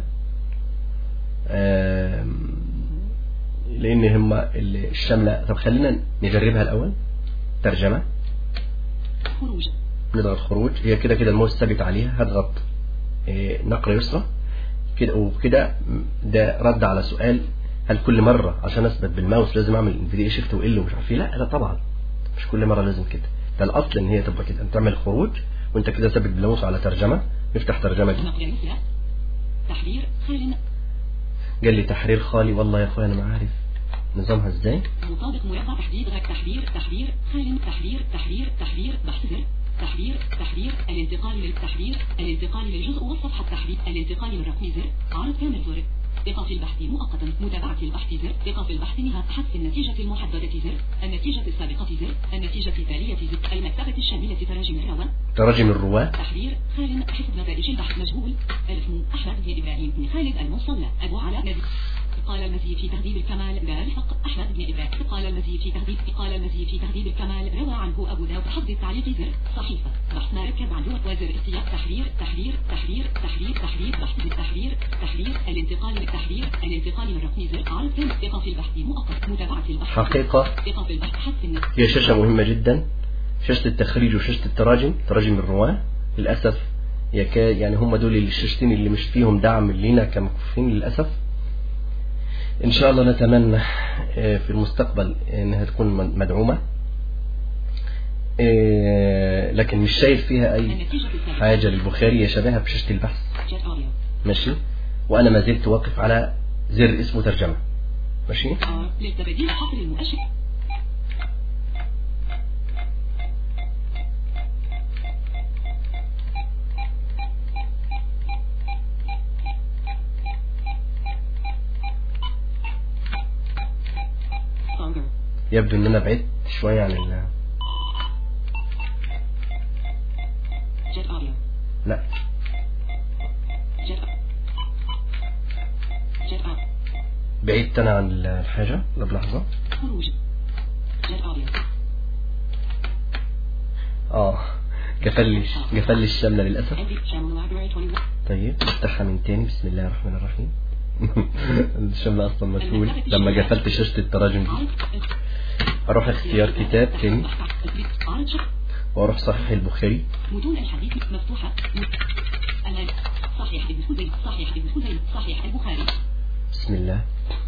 آم، لأن هم الشاملة طب خلينا نجربها الأول ترجمة خروج نضغط خروج هي كده كده الماوس ثابت عليها هضغط آه، نقرة يسرى كده وكده ده رد على سؤال هل كل مرة عشان اثبت بالماوس لازم اعمل انفيديا شيفت وال ومش عارف ايه لا لا طبعا مش كل مرة لازم كده ده الاصل ان هي تبقى كده انت تعمل خروج وانت كده ثابت بالماوس على ترجمة نفتح ترجمة دي نقر مثل تحرير خال قال لي تحرير خالي والله يا اخويا انا ما عارف نظامها ازاي مطابق مربع تحديد غير تحرير تحرير خال تحرير تحرير تحرير بحث زر تحرير تحرير الانتقال للتحرير الانتقال للجزء والصفحة التحرير الانتقال من رقم زر عرض كامل زر إيقاف البحث مؤقتا متابعة البحث زر إيقاف البحث نهاية حذف النتيجة المحددة زر النتيجة السابقة زر النتيجة التالية زر المكتبة الشاملة تراجم الروان تراجم الرواة تحرير خالد حفظ نتائج البحث مجهول الاسم أحمد بن إبراهيم بن خالد المصلى أبو علاء نبي قال المزي في تهذيب الكمال لا الفق أحمد بن إبراهيم قال المزي في تهذيب قال المزي في تهذيب الكمال روى عنه أبو داود حفظ التعليق زر صحيفة بحث ما ركب عنه وزر استياق تحرير تحرير تحرير تحرير تحرير بحث بالتحرير تحرير الانتقال للتحرير الانتقال من رقم زر عرض كان إيقاف البحث مؤقت متابعة البحث حقيقة إيقاف البحث حذف النتيجة هي شاشة مهمة جدا شاشة التخريج وشاشة التراجم تراجم الرواة للأسف يكاد يعني هم دول الشاشتين اللي مش فيهم دعم لينا كمكفوفين للأسف إن شاء الله نتمنى آه، في المستقبل إنها تكون من- مدعومة آه، لكن مش شايف فيها أي النتيجة السابقة حاجة للبخاري يا شبهها بشاشة البحث جت أوريو ماشي وأنا ما زلت واقف على زر اسمه ترجمة ماشي آر للتبديل حصر المؤشر Stronger. يبدو إن أنا بعدت شوية عن ال Jet audio. لا Jet. Jet up. بعدت أنا عن الحاجة لا بلحظة خروج. Jet audio. اه قفل لي قفل لي الشملة للأسف Edit channel library 21. طيب نفتحها من تاني بسم الله الرحمن الرحيم الشملة أصلا مسؤول لما قفلت شاشة التراجم دي عرض. أروح اختيار كتاب تاني عرض شخص. وأروح صحيح البخاري متون الحديث مفتوحة. الآن صحيح ابن خزيمة صحيح ابن خزيمة صحيح البخاري بسم الله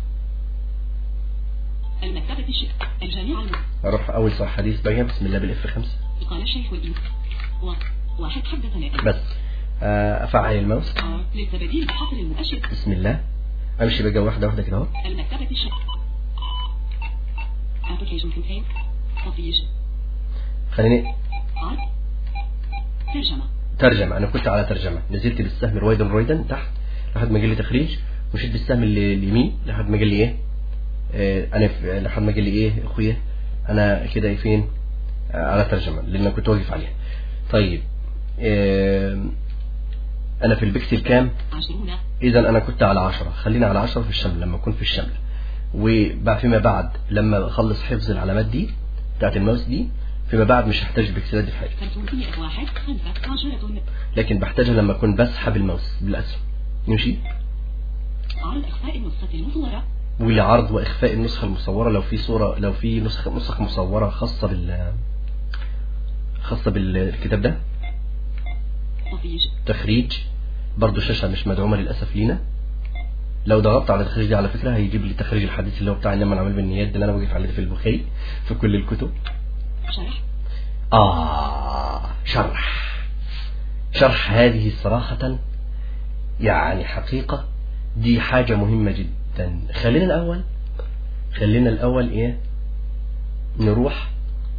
المكتبة الش... الجامعة الم... أروح أول صح حديث بقى بسم الله بالإف خمسة قال الشيخ الإمام و... واحد حدثنا بس آه، أفعل الماوس آر للتبديل حصر المؤشر بسم الله أمشي بقى واحدة واحدة كده أهو المكتبة الش... application contain تطبيق خليني عرض ترجمة ترجمة أنا كنت على ترجمة نزلت بالسهم رويدا رويدا تحت لحد ما قال لي تخريج مشيت بالسهم اللي اليمين لحد ما قال لي إيه آه، أنا في لحد ما قال لي إيه أخويا أنا كده فين آه، على ترجمة لأن أنا كنت واقف عليها طيب آه، أنا في البكسل كام عشرون إذا أنا كنت على عشرة خلينا على عشرة في الشمل لما أكون في الشمل وبعد فيما بعد لما أخلص حفظ العلامات دي بتاعت الماوس دي فيما بعد مش هحتاج البكسلات دي في حاجة خمسمائة واحد خمسة عشرة لكن بحتاجها لما أكون بسحب الماوس بالأسهم يمشي عرض إخفاء النسخة المصورة ولعرض وإخفاء النسخة المصورة لو في صورة لو في نسخة نسخ مصورة خاصة بال خاصة بالكتاب ده تطبيق تخريج برضو شاشة مش مدعومة للأسف لينا لو ضغطت على التخريج دي على فكرة هيجيب لي تخريج الحديث اللي هو بتاع إنما العمل بالنيات ده اللي أنا واقف عليه في البخاري في كل الكتب شرح آه شرح شرح هذه صراحة يعني حقيقة دي حاجة مهمة جدا خلينا الأول خلينا الأول إيه نروح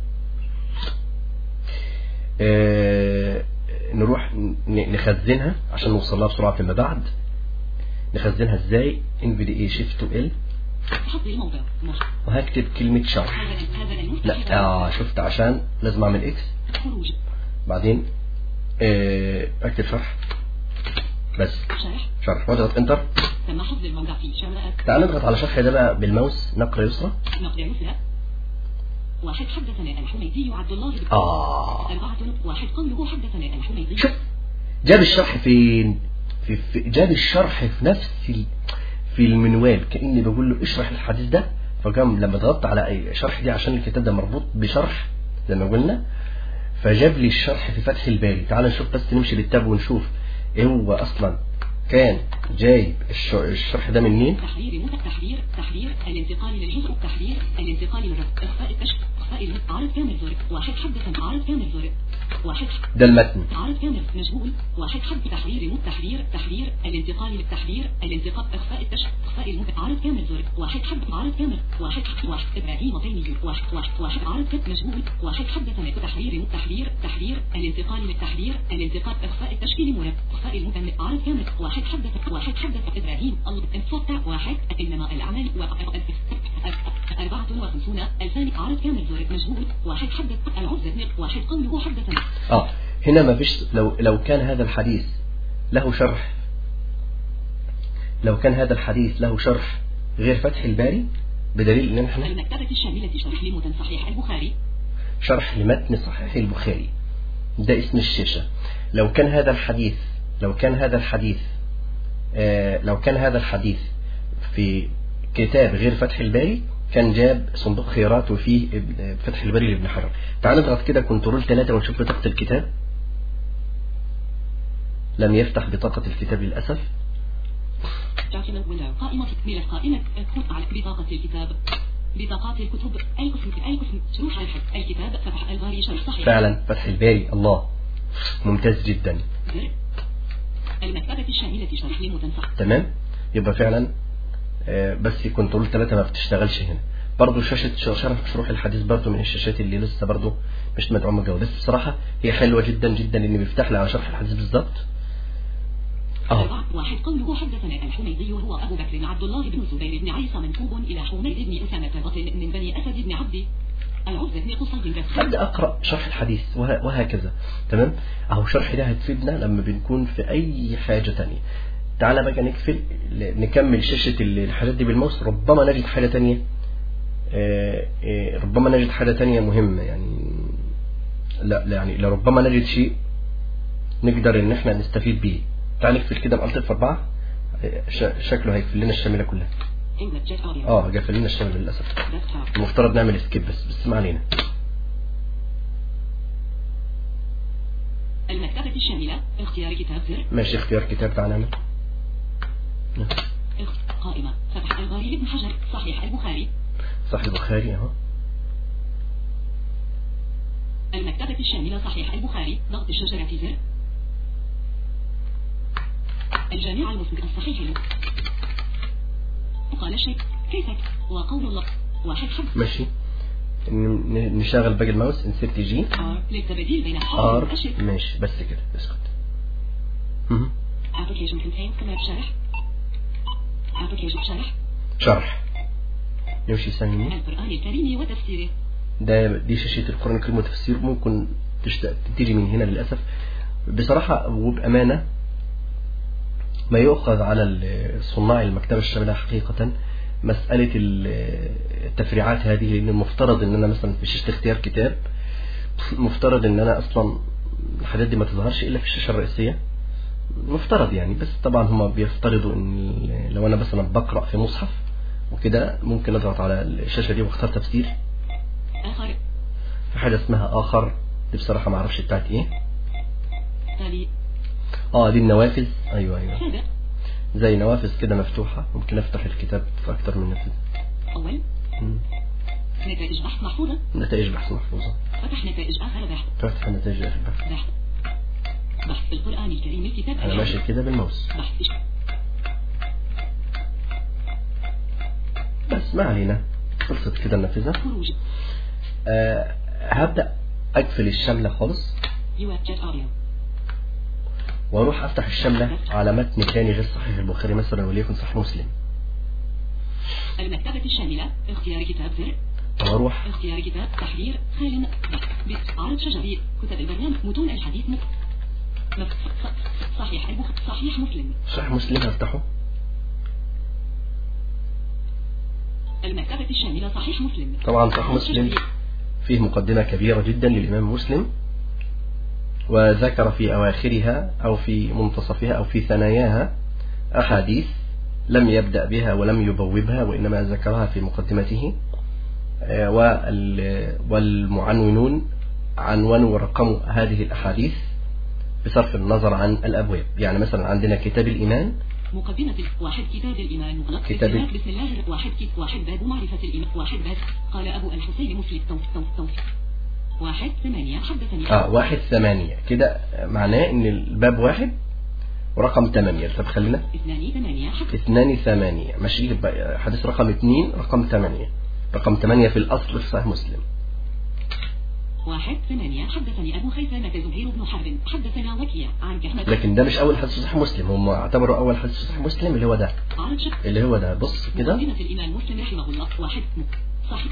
آه نروح ن- نخزنها عشان نوصل لها بسرعة فيما بعد نخزنها ازاي NVDA Shift to L تحضير الموضع مح- وهكتب كلمة شرح هذا هذا المفتاح لا آه شفت عشان لازم أعمل إكس خروج بعدين آه، اكتب شرح بس شرح شرح واضغط انتر تم حفظ الموضع في شمال تعال نضغط على شرح ده بقى بالماوس نقرة يسرى نقر يسرى واحد حدثنا الحميدي عبد الله بن آه أربعة واحد قوله حدثنا الحميدي شوف جاب الشرح فين في, في جاب الشرح في نفس ال... في المنوال كأني بقول له اشرح الحديث ده فقام لما ضغطت على اي شرح دي عشان الكتاب ده مربوط بشرح زي ما قلنا فجاب لي الشرح في فتح الباري تعال نشوف بس نمشي بالتاب ونشوف ايه هو اصلا كان جايب الش- الشرح ده منين تحرير مت تحرير تحرير الانتقال للجزء التحرير الانتقال للرفع اخفاء الكشف اخفاء الم- عرض كامل زر واحد حدث عرض كامل زر واحد ده المتن عرض كامل مشغول واحد حد تحرير مت تحرير تحرير الانتقال للتحرير الانتقال اخفاء الكشف اخفاء الم- عرض كامل زر واحد حد عرض كامل واحد واحد ابراهيم تيمي واحد واحد واحد عرض كامل مشغول واحد حدثنا تحرير مت تحرير تحرير الانتقال للتحرير الانتقال اخفاء التشكيل مركب اخفاء المكمل عرض كامل واحد حدث واحد حدث ابراهيم الله انفق واحد انما الاعمال و أربعة وخمسون ألفان عرض كامل زر مشغول واحد حدث العزة واحد قوله حدثنا اه هنا ما فيش لو لو كان هذا الحديث له شرح لو كان هذا الحديث له شرح غير فتح الباري بدليل ان احنا المكتبة الشاملة شرح لمتن صحيح البخاري شرح لمتن صحيح البخاري ده اسم الشاشة لو كان هذا الحديث لو كان هذا الحديث آه لو كان هذا الحديث في كتاب غير فتح الباري كان جاب صندوق خيارات وفيه ابن- فتح الباري لابن حجر تعال نضغط كده كنترول ثلاثة ونشوف بطاقة الكتاب لم يفتح بطاقة الكتاب للأسف document window قائمة ملف قائمة كود على بطاقة الكتاب بطاقات الكتب أي قسم أي قسم شروح الحد الكتاب فتح الباري شرح صحيح فعلا فتح الباري الله ممتاز جدا زر. المكتبة الشاملة شرح لمتن صحيح تمام يبقى فعلا آه، بس كنترول ثلاثة ما بتشتغلش هنا برضه شاشة ش- شرح شروح الحديث برضه من الشاشات اللي لسه برضه مش مدعومة جوه بس بصراحة هي حلوة جدا جدا لأن بيفتح لي على شرح الحديث بالظبط اه أربعة واحد قوله حدثنا الحميدي هو أبو بكر عبد الله بن الزبير بن عيسى منسوب إلى حميد بن أسامة بطل من بني أسد بن عبد العزة بن قصي بن أبدأ أقرأ شرح الحديث وه- وهكذا تمام أهو الشرح ده هتفيدنا لما بنكون في أي حاجة تانية تعالى بقى نقفل ل- نكمل شاشة ال- الحاجات دي بالماوس ربما نجد حاجة تانية آه، آه، ربما نجد حاجة تانية مهمة يعني لا لا يعني لربما نجد شيء نقدر ان احنا نستفيد بيه تعال نقفل كده بألت في أربعة آه، ش- شكله هيقفل لنا الشاملة كلها English Jet Audio اه قفل لنا الشاملة للأسف Desktop المفترض نعمل سكيب بس بس ما علينا المكتبة الشاملة اختيار كتاب زر ماشي اختيار كتاب تعال نعمل اخ- قائمة فتح الباري لابن حجر صحيح البخاري صحيح البخاري اهو المكتبة الشاملة صحيح البخاري ضغط الشجرة زر الجامعة المسلمة الصحيح له قال الشيخ كيف وقول الله واحد خمس ماشي ن- ن- نشغل باقي الماوس انسيرت جي ار للتبديل بين حرف ار الأشياء ماشي بس كده اسكت مهم. application contains command شرح application شرح شرح نمشي ثانية القرآن الكريم وتفسيره ده دي شاشة القرآن الكريم وتفسير ممكن تشت... تيجي من هنا للأسف بصراحة وبأمانة ما يؤخذ على ال- صناع المكتبة الشاملة حقيقة مسألة ال- التفريعات هذه لأن المفترض أن أنا مثلا في شاشة اختيار كتاب مفترض أن أنا أصلا الحاجات دي ما تظهرش إلا في الشاشة الرئيسية مفترض يعني بس طبعا هما بيفترضوا ان لو انا مثلا بقرا في مصحف وكده ممكن اضغط على الشاشه دي واختار تفسير آخر في حاجه اسمها اخر دي بصراحه ما اعرفش بتاعت ايه تالي اه دي النوافذ ايوه ايوه سابق زي نوافذ كده مفتوحه ممكن افتح الكتاب في اكتر من نافذه أول مم. نتائج بحث محفوظة نتائج بحث محفوظه فتح نتائج آخر بحث فتح نتائج البحث بحث بحث القرآن الكريم الكتاب انا العام. ماشي كده بالماوس بحث إش- بس ما علينا خلصت كده النافذه خروج آه هبدا اقفل الشامله خالص يواب جيت أوديو واروح افتح الشامله على متن تاني غير صحيح البخاري مثلا وليكن صحيح مسلم المكتبة الشاملة اختيار كتاب زر واروح اختيار كتاب تحرير خال بحث عرض شجري كتب البرنامج متون الحديث مك... مك... ص- صحيح البخ... صحيح مسلم صحيح مسلم هفتحه المكتبة الشاملة صحيح مسلم طبعا صحيح عرض مسلم شجري. فيه مقدمة كبيرة جدا للإمام مسلم وذكر في أواخرها أو في منتصفها أو في ثناياها أحاديث لم يبدأ بها ولم يبوبها وإنما ذكرها في مقدمته آه، والمعنونون عنونوا ورقموا هذه الأحاديث بصرف النظر عن الأبواب يعني مثلا عندنا كتاب الإيمان مقدمة واحد كتاب الإيمان مغلق كتاب بسم الله واحد واحد باب معرفة الإيمان واحد باب قال أبو الحسين مسلم توف توف توف واحد ثمانية حدثني اه واحد ثمانية كده معناه ان الباب واحد ورقم ثمانية طب خلينا اثنان ثمانية اثنان ثمانية ماشي حديث رقم اثنين رقم ثمانية رقم ثمانية في الأصل في صحيح مسلم واحد ثمانية حدثني أبو خيثمة زهير بن حرب حدثنا وكيع عن كهمة لكن ده مش أول حديث صحيح مسلم هم اعتبروا أول حديث صحيح مسلم اللي هو ده اللي هو ده بص كده مقدمة الإمام مسلم رحمه الله واحد صحيح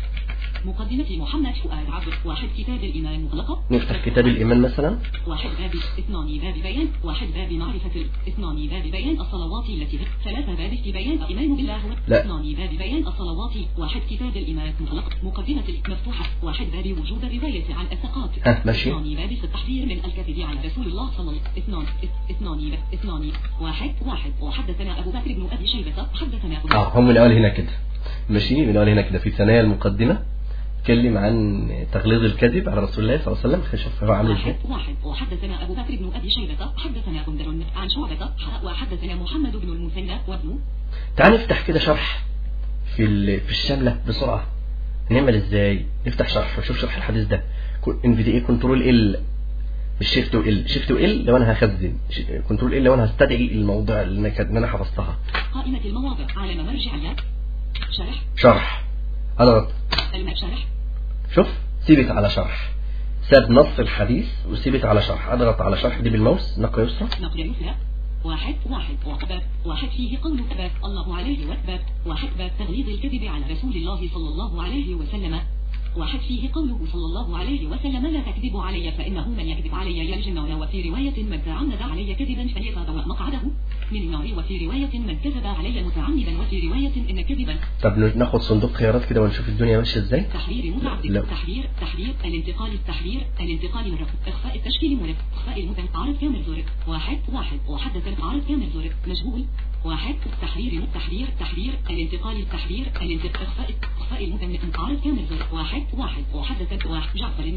مقدمة محمد فؤاد عبد واحد كتاب الإيمان مغلقة نفتح كتاب الإيمان مثلا واحد باب اثنان باب بيان واحد باب معرفة اثنان باب بيان الصلوات التي ثلاثة باب في بيان الإيمان بالله لا اثنان باب بيان الصلوات واحد كتاب الإيمان مغلق مقدمة مفتوحة واحد باب وجود الرواية عن الثقات ها ماشي اثنان باب في التحذير من الكذب على رسول الله صلى الله عليه وسلم اثنان اثنان اثنان واحد واحد وحدثنا أبو بكر بن أبي شيبة حدثنا أبو اه هم من الأول هنا كده ماشي من الأول هنا كده في ثنايا المقدمة اتكلم عن تغليظ الكذب على رسول الله صلى الله عليه وسلم شوف هو عامل ازاي واحد وحدثنا ابو بكر بن ابي شيبه حدثنا بندر عن شعبه وحدثنا محمد بن المثنى وابن تعال نفتح كده شرح في في الشامله بسرعه نعمل ازاي نفتح شرح وشوف شرح الحديث ده ان في دي ايه كنترول ال مش شيفت وال شيفت وال لو انا هخزن كنترول ال لو انا هستدعي الموضوع اللي انا حفظتها قائمه المواضع على مرجعيه شرح شرح اضغط شرح شوف سيبت على شرح ساب نص الحديث وسيبت على شرح اضغط على شرح دي بالماوس نقرة يسرى نقرة يسرى واحد واحد وباب واحد فيه قول باب الله عليه وباب واحد باب تغليظ الكذب على رسول الله صلى الله عليه وسلم واحد فيه قوله صلى الله عليه وسلم لا تكذب علي فإنه من يكذب علي يلج النار وفي رواية من تعمد علي كذبا فليتبوأ مقعده من النار وفي رواية من كذب علي متعمدا وفي رواية إن كذبا طب ناخد صندوق خيارات كده ونشوف الدنيا ماشية ازاي تحرير متعدد تحرير تحرير الانتقال التحرير الانتقال من رفض إخفاء التشكيل مرف إخفاء المتن عرض كامل زرق واحد واحد وحدث عرض كامل زرق مشغول واحد تحرير تحرير تحرير الانتقال التحرير الانتقال إخفاء إخفاء المتن عرض كامل زرق واحد واحد واحد وحدث واحد جعفر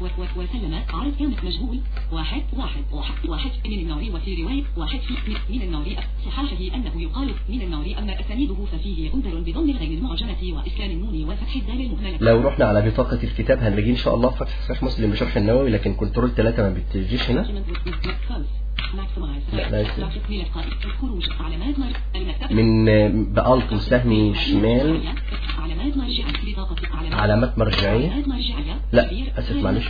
وسلم عرض كامل مجهول واحد واحد واحد واحد من النار وفي رواية واحد في من النار صحاحه أنه يقال من النار أما أسانيده ففيه غندر بضم الغين المعجمة وإسكان النون وفتح الدال المهملة لو رحنا على بطاقة الكتاب هنلاقي إن شاء الله فتح صحيح مسلم بشرح النووي لكن كنترول ثلاثة ما بتجيش هنا لا لا من بألت سهمي شمال علامات مرجعية لا أسف معلش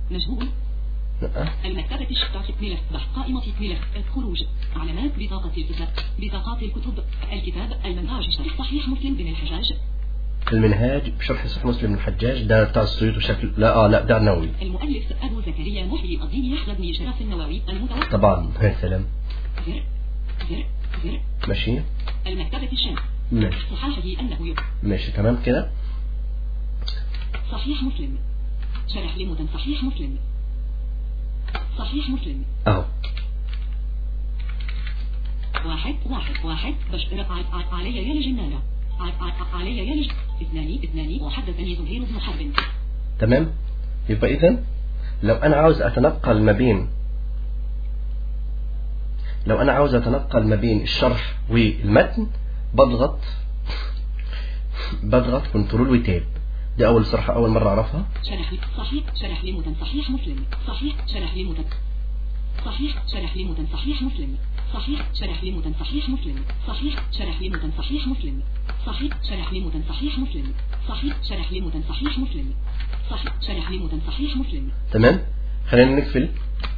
المكتبة الشتاء ملف بحث قائمة ملف خروج علامات بطاقة الكتاب بطاقات الكتب الكتاب المنهاج شرح صحيح مسلم بن الحجاج المنهاج بشرح صحيح مسلم بن الحجاج ده بتاع السيوط وشكل لا اه لا ده النووي المؤلف ابو زكريا محيي الدين يحيى بن شرف النووي المتوسط طبعا يا سلام زر زر زر ماشي المكتبة الشام ماشي صحاحه انه يب. ماشي تمام كده صحيح مسلم شرح لمدن صحيح مسلم صحيح مسلم اهو واحد واحد واحد بشر علي يلج النار علي يلج اثنان اثنان وحدثني زهير بن حرب تمام يبقى اذا لو انا عاوز اتنقل ما بين لو انا عاوز اتنقل ما بين الشرح والمتن بضغط بضغط كنترول وتاب دي اول صراحة اول مرة اعرفها شرح صحيح شرح لمتن صحيح مسلم صحيح شرح لمتن صحيح شرح لمتن صحيح مسلم صحيح شرح لمتن صحيح مسلم صحيح شرح لمتن صحيح مسلم صحيح شرح لمتن صحيح مسلم صحيح شرح لمتن صحيح مسلم صحيح شرح لمتن صحيح مسلم تمام خلينا نقفل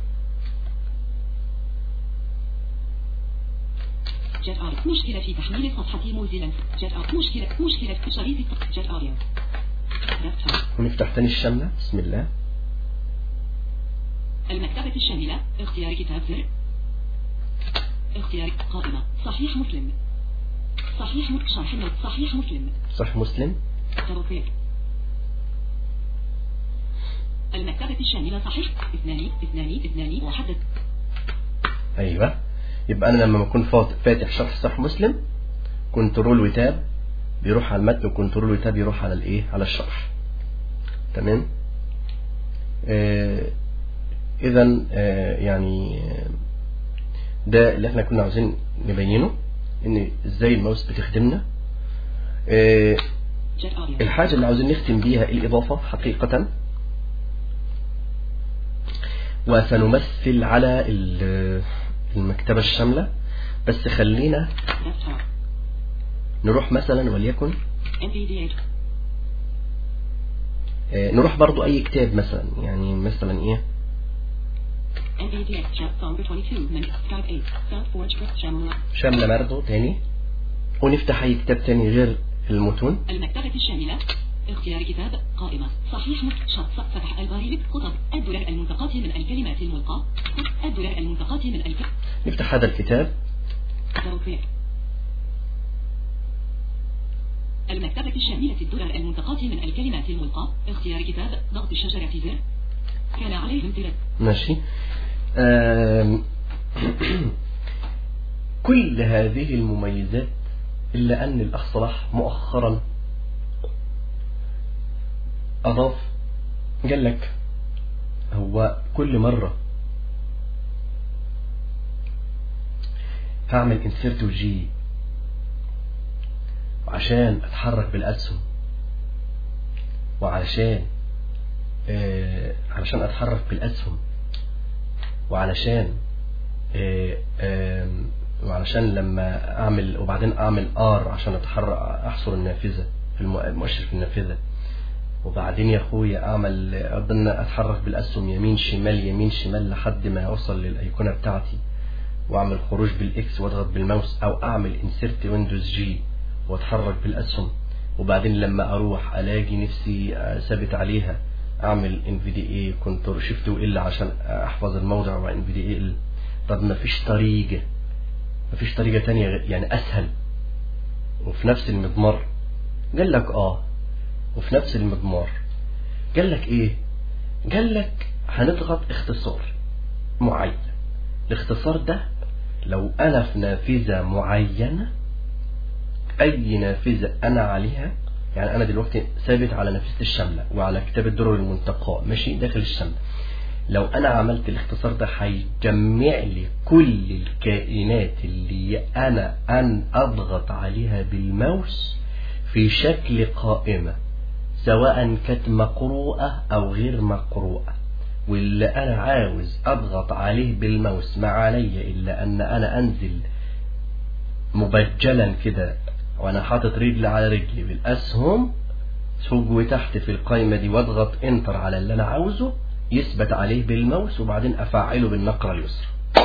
جت آر مشكلة في تحميل صفحة موزيلا جت آر مشكلة مشكلة في شريط جت آريا ونفتح تاني الشملة بسم الله المكتبة الشاملة اختيار كتاب زر اختيار قائمة صحيح مسلم صحيح شرح صحيح مسلم صحيح مسلم توفيق المكتبة الشاملة صحيح اثنان اثنان اثنان وحدد ايوه يبقى انا لما بكون فات- فاتح شرح صحيح مسلم كنترول وتاب بيروح على المتن وكنترول وتاب يروح على الايه على الشرح تمام آه اذا آه يعني آه، ده اللي احنا كنا عاوزين نبينه ان ازاي الماوس بتخدمنا آه جت أوديو الحاجة اللي عاوزين نختم بيها الإضافة حقيقة وسنمثل على ال- المكتبة الشاملة بس خلينا ديسكتوب نروح مثلا وليكن NVDA آه، نروح برضو أي كتاب مثلا يعني مثلا إيه NVDA chat Songer 22 من Skype 8 Sound Forge شاملة شاملة برضو تاني ونفتح أي كتاب تاني غير المتون المكتبة الشاملة اختيار كتاب قائمة صحيح شخص فتح الباريل خطب الدرر المنتقاة من الكلمات الملقاة الدرر المنتقاة من الكلمات نفتح هذا الكتاب توفيق المكتبة الشاملة الدرر المنتقاة من الكلمات الملقاة اختيار كتاب ضغط الشجرة زر كان عليه امتلاك ماشي آم، كل هذه المميزات إلا أن الأخ صلاح مؤخرا أضاف قال لك هو كل مرة هعمل انسيرت وجي عشان اتحرك بالاسهم وعلشان آه علشان اتحرك بالاسهم وعلشان آه آم، وعلشان لما اعمل وبعدين اعمل ار عشان اتحرك احصر النافذه في الم- المؤشر في النافذه وبعدين يا اخويا اعمل اظن اتحرك بالاسهم يمين شمال يمين شمال لحد ما اوصل للايقونه بتاعتي واعمل خروج بالاكس واضغط بالماوس او اعمل انسيرت ويندوز جي واتحرك بالاسهم وبعدين لما اروح الاقي نفسي آه، ثابت عليها اعمل ان في دي اي كنترول شيفت وال عشان احفظ الموضع وان في دي اي ال طب ما فيش طريقه ما فيش طريقه تانية غير- يعني اسهل وفي نفس المضمار قال لك اه وفي نفس المضمار قال لك ايه قال لك هنضغط اختصار معين الاختصار ده لو انا في نافذة معينة اي نافذة انا عليها يعني انا دلوقتي ثابت على نافذة الشملة وعلى كتاب الدرر المنتقى ماشي داخل الشملة لو انا عملت الاختصار ده هيجمع لي كل الكائنات اللي انا ان اضغط عليها بالماوس في شكل قائمة سواء كانت مقروءة او غير مقروءة واللي انا عاوز اضغط عليه بالماوس ما علي الا ان انا انزل مبجلا كده وانا حاطط رجل على رجلي بالاسهم فوق وتحت في القائمة دي واضغط انتر على اللي انا عاوزه يثبت عليه بالماوس وبعدين افعله بالنقرة اليسرى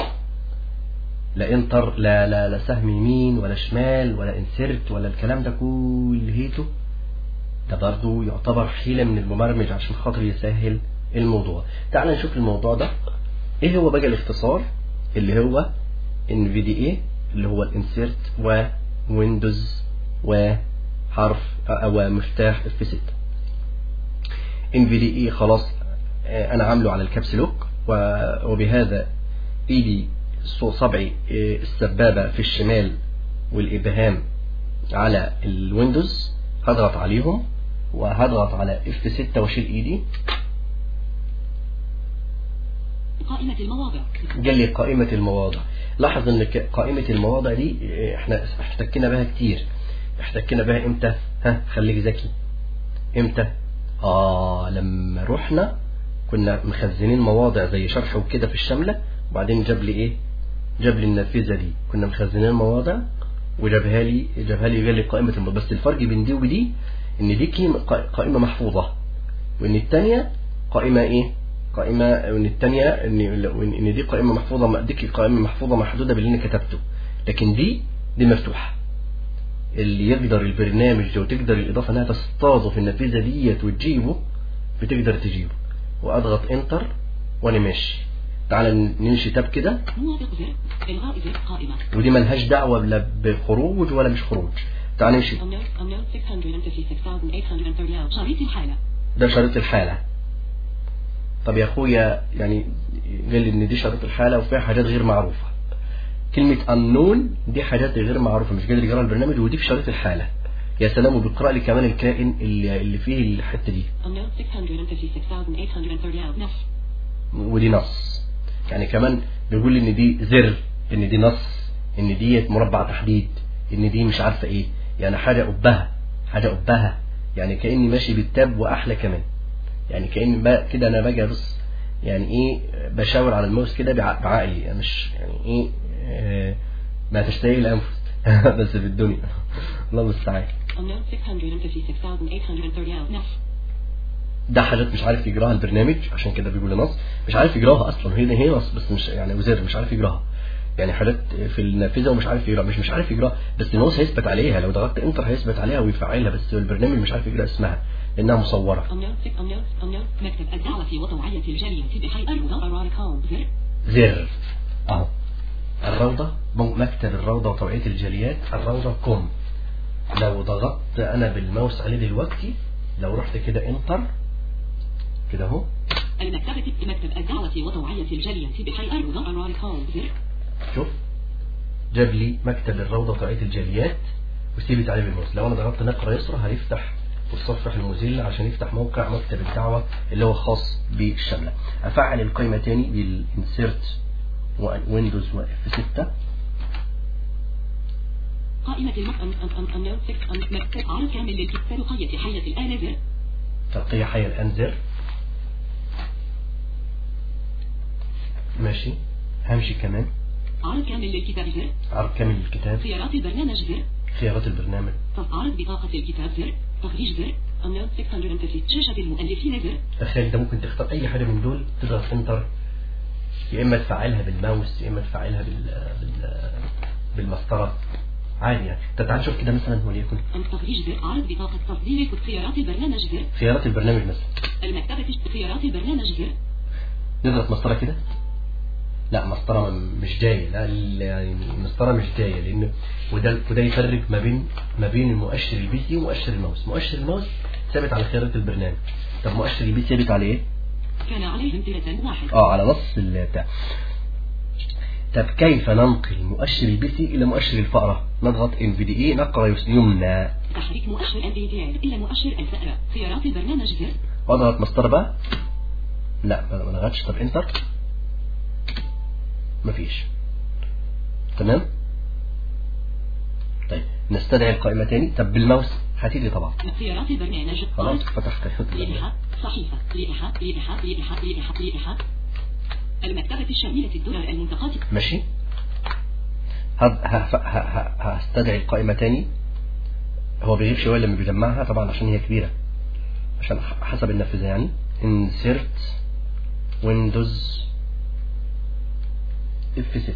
لا انتر لا لا لا سهم يمين ولا شمال ولا انسرت ولا الكلام ده كلهيته ده برضه يعتبر حيلة من المبرمج عشان خاطر يسهل الموضوع تعال نشوف الموضوع ده ايه هو بقى الاختصار اللي هو NVDA اللي هو الانسيرت وويندوز وحرف او مفتاح F6 NVDA خلاص آه، انا عامله على الكابس لوك و- وبهذا ايدي صو- صبعي آه، السبابة في الشمال والابهام على الويندوز هضغط عليهم وهضغط على F6 واشيل ايدي قائمة المواضع قال لي قائمة المواضع لاحظ ان ك- قائمة المواضع دي اه، احنا احتكينا بها كتير احتكينا بها امتى ها خليك ذكي امتى اه لما رحنا كنا مخزنين مواضع زي شرح وكده في الشملة وبعدين جاب لي ايه جاب لي النافذة دي كنا مخزنين مواضع وجابها لي جابها لي قال لي قائمة المواضع بس الفرق بين دي ودي ان دي قيمة- قا- قائمة محفوظة وان التانية قائمة ايه قائمة وان التانية ان وإن- ان دي قائمة محفوظة ما- دي قائمة محفوظة محدودة باللي انا كتبته لكن دي دي مفتوحة اللي يقدر البرنامج لو تقدر الاضافة انها تصطاده في النافذة ديت وتجيبه بتقدر تجيبه واضغط انتر وانا ماشي تعال نمشي تاب كده موافق زر إلغاء زر قائمة ودي ملهاش دعوة لا بخروج ولا مش خروج تعال نمشي Unknown Unknown 656830 شريط الحالة ده شريط الحالة طب يا اخويا يعني قال لي ان دي شريط الحاله وفيها حاجات غير معروفه كلمه unknown دي حاجات غير معروفه مش قادر يقرا البرنامج ودي في شريط الحاله يا سلام وبيقرا لي كمان الكائن اللي, اللي فيه الحته دي unknown 656,830 نص ودي نص يعني كمان بيقول لي ان دي زر ان دي نص ان دي مربع تحديد ان دي مش عارفه ايه يعني حاجه قبها حاجه قبها يعني كاني ماشي بالتاب واحلى كمان يعني كان بقى كده انا باجي ابص يعني ايه بشاور على الماوس كده بع- بعقلي يعني مش يعني ايه آه، ما تشتهي الانفس بس في الدنيا الله المستعان unknown 656,830 نص ده حاجات مش عارف يجراها البرنامج عشان كده بيقول لي نص مش عارف يجراها اصلا هي هي نص بس مش يعني وزر مش عارف يجراها يعني حاجات في النافذه ومش عارف يجراها مش مش عارف يجراها بس الماوس هيثبت عليها لو ضغطت انتر هيثبت عليها ويفعلها بس البرنامج مش عارف يجرا اسمها لانها مصوره unknown 6 unknown unknown مكتب الدعوة وطوعية الجالية بحي الروضة أراركوم زر زر اهو الروضة مو- مكتب الروضة وتوعية الجاليات الروضة كوم لو ضغطت انا بالماوس عليه دلوقتي لو رحت كده انتر كده اهو المكتبة مكتب الدعوة وطوعية الجالية بحي الروضة أراركوم زر شوف جاب لي مكتب الروضة وتوعية الجاليات وسيبت عليه بالماوس لو انا ضغطت نقرة يسرى هيفتح متصفح الموزيلا عشان يفتح موقع مكتب الدعوة اللي هو خاص بالشملة افعل القائمة تاني بالانسيرت ويندوز واف 6 قائمة المك أن أن أن unknown 6 أن مكتب عرض كامل للكتاب قية حية الآن زر ترقية حية الآن زر ماشي همشي كمان عرض كامل للكتاب زر عرض كامل الكتاب خيارات البرنامج زر خيارات البرنامج عرض بطاقة الكتاب زر تخريج زر unknown 650 شاشة المؤلفين زر تخيل انت ممكن تختار اي حاجة من دول تضغط انتر يا اما تفعلها بالماوس يا اما تفعلها بال... بال... بالمسطرة عادي يعني طب تعال نشوف كده مثلا وليكن أن تخريج زر عرض بطاقة تصدير كود خيارات البرنامج زر خيارات البرنامج مثلا المكتبة خيارات البرنامج زر نضغط مسطرة كده لا مسطرة م- مش جاية لا ال- يعني مسطرة مش جاية لأنه وده وده يفرق ما بين ما بين المؤشر البي سي ومؤشر الماوس مؤشر الماوس ثابت على خيارات البرنامج طب مؤشر البي سي ثابت على ايه؟ كان عليه امتلاء واحد اه على نص البتاع طب كيف ننقل مؤشر البي سي إلى مؤشر الفأرة؟ نضغط ان في دي اي نقرة يس- يمنى تحريك مؤشر NVDA إلى مؤشر الفأرة خيارات البرنامج زر واضغط مسطرة بقى لا ما ما ضغطش طب انتر مفيش تمام طيب نستدعي القائمة تاني طب بالماوس هتيجي طبعا خيارات البرنامج خلاص عرض فتحت لائحة صحيفة لائحة لائحة لائحة لائحة لائحة المكتبة الشاملة الدرر المنتقات ماشي هد- ه- ه- ه- هستدعي القائمة تاني هو بيغيب شوية لما بيجمعها طبعا عشان هي كبيرة عشان ح- حسب النافذة يعني insert windows F6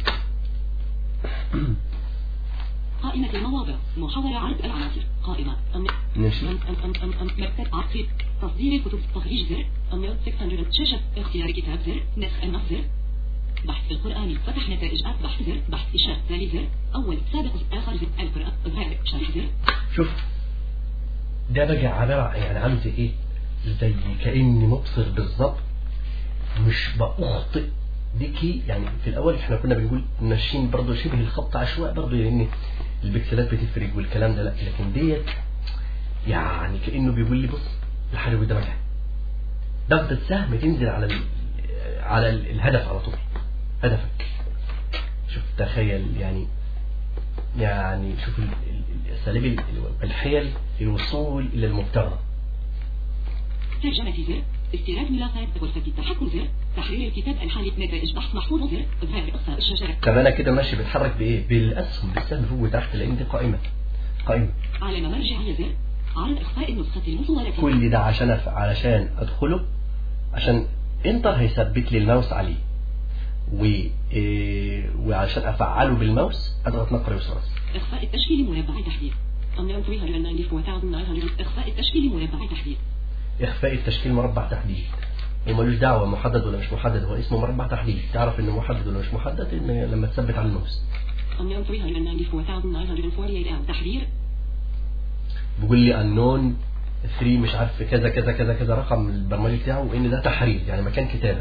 قائمة المواضع محاورة عرض العناصر قائمة أم ماشي أم أم أم أم أم مكتب عقد تصدير الكتب تخريج زر أم 600 شاشة اختيار كتاب زر نسخ النص زر بحث القرآني فتح نتائج آب بحث زر بحث إشارة ثاني زر أول سابق آخر زر القرآن ظاهر شرح زر شوف ده بقى عبارة يعني عامل زي ايه زي كأني مبصر بالظبط مش بأخطئ ديكي يعني في الأول احنا كنا بنقول ماشيين برضه شبه الخط عشواء برضه لأن البكسلات بتفرق والكلام ده لا لكن ديت يعني كأنه بيقول لي بص الحاجة قدامك اهي ضغطة سهم تنزل على ال... على ال- الهدف على طول هدفك شوف تخيل يعني يعني شوف ال- ال- الاساليب ال- الحيل للوصول الى المبتغى ترجمة زر استيراد ملاحظات غرفة التحكم زر تحرير الكتاب الحالي نتائج بحث محفوظة زر ظاهر إخفاء الشجرة طب انا كده ماشي بتحرك بايه بالاسهم بالسهم فوق وتحت لان دي قائمه قائمه علامة مرجعية زر عرض إخفاء النسخة المصورة كل ده عشان أف... علشان ادخله عشان انتر هيثبت لي الماوس عليه و... إيه... وعشان افعله بالماوس اضغط نقر يسرى إخفاء التشكيل مربع تحديد Unknown 394,900 إخفاء التشكيل مربع تحديد اخفاء التشكيل مربع تحديد ومالوش دعوه محدد ولا مش محدد هو اسمه مربع تحديد تعرف انه محدد ولا مش محدد إن لما تثبت على الماوس Unknown 394,948 تحرير بيقول لي unknown 3 مش عارف كذا كذا كذا كذا رقم البرمجي بتاعه وان ده تحرير يعني مكان كتابه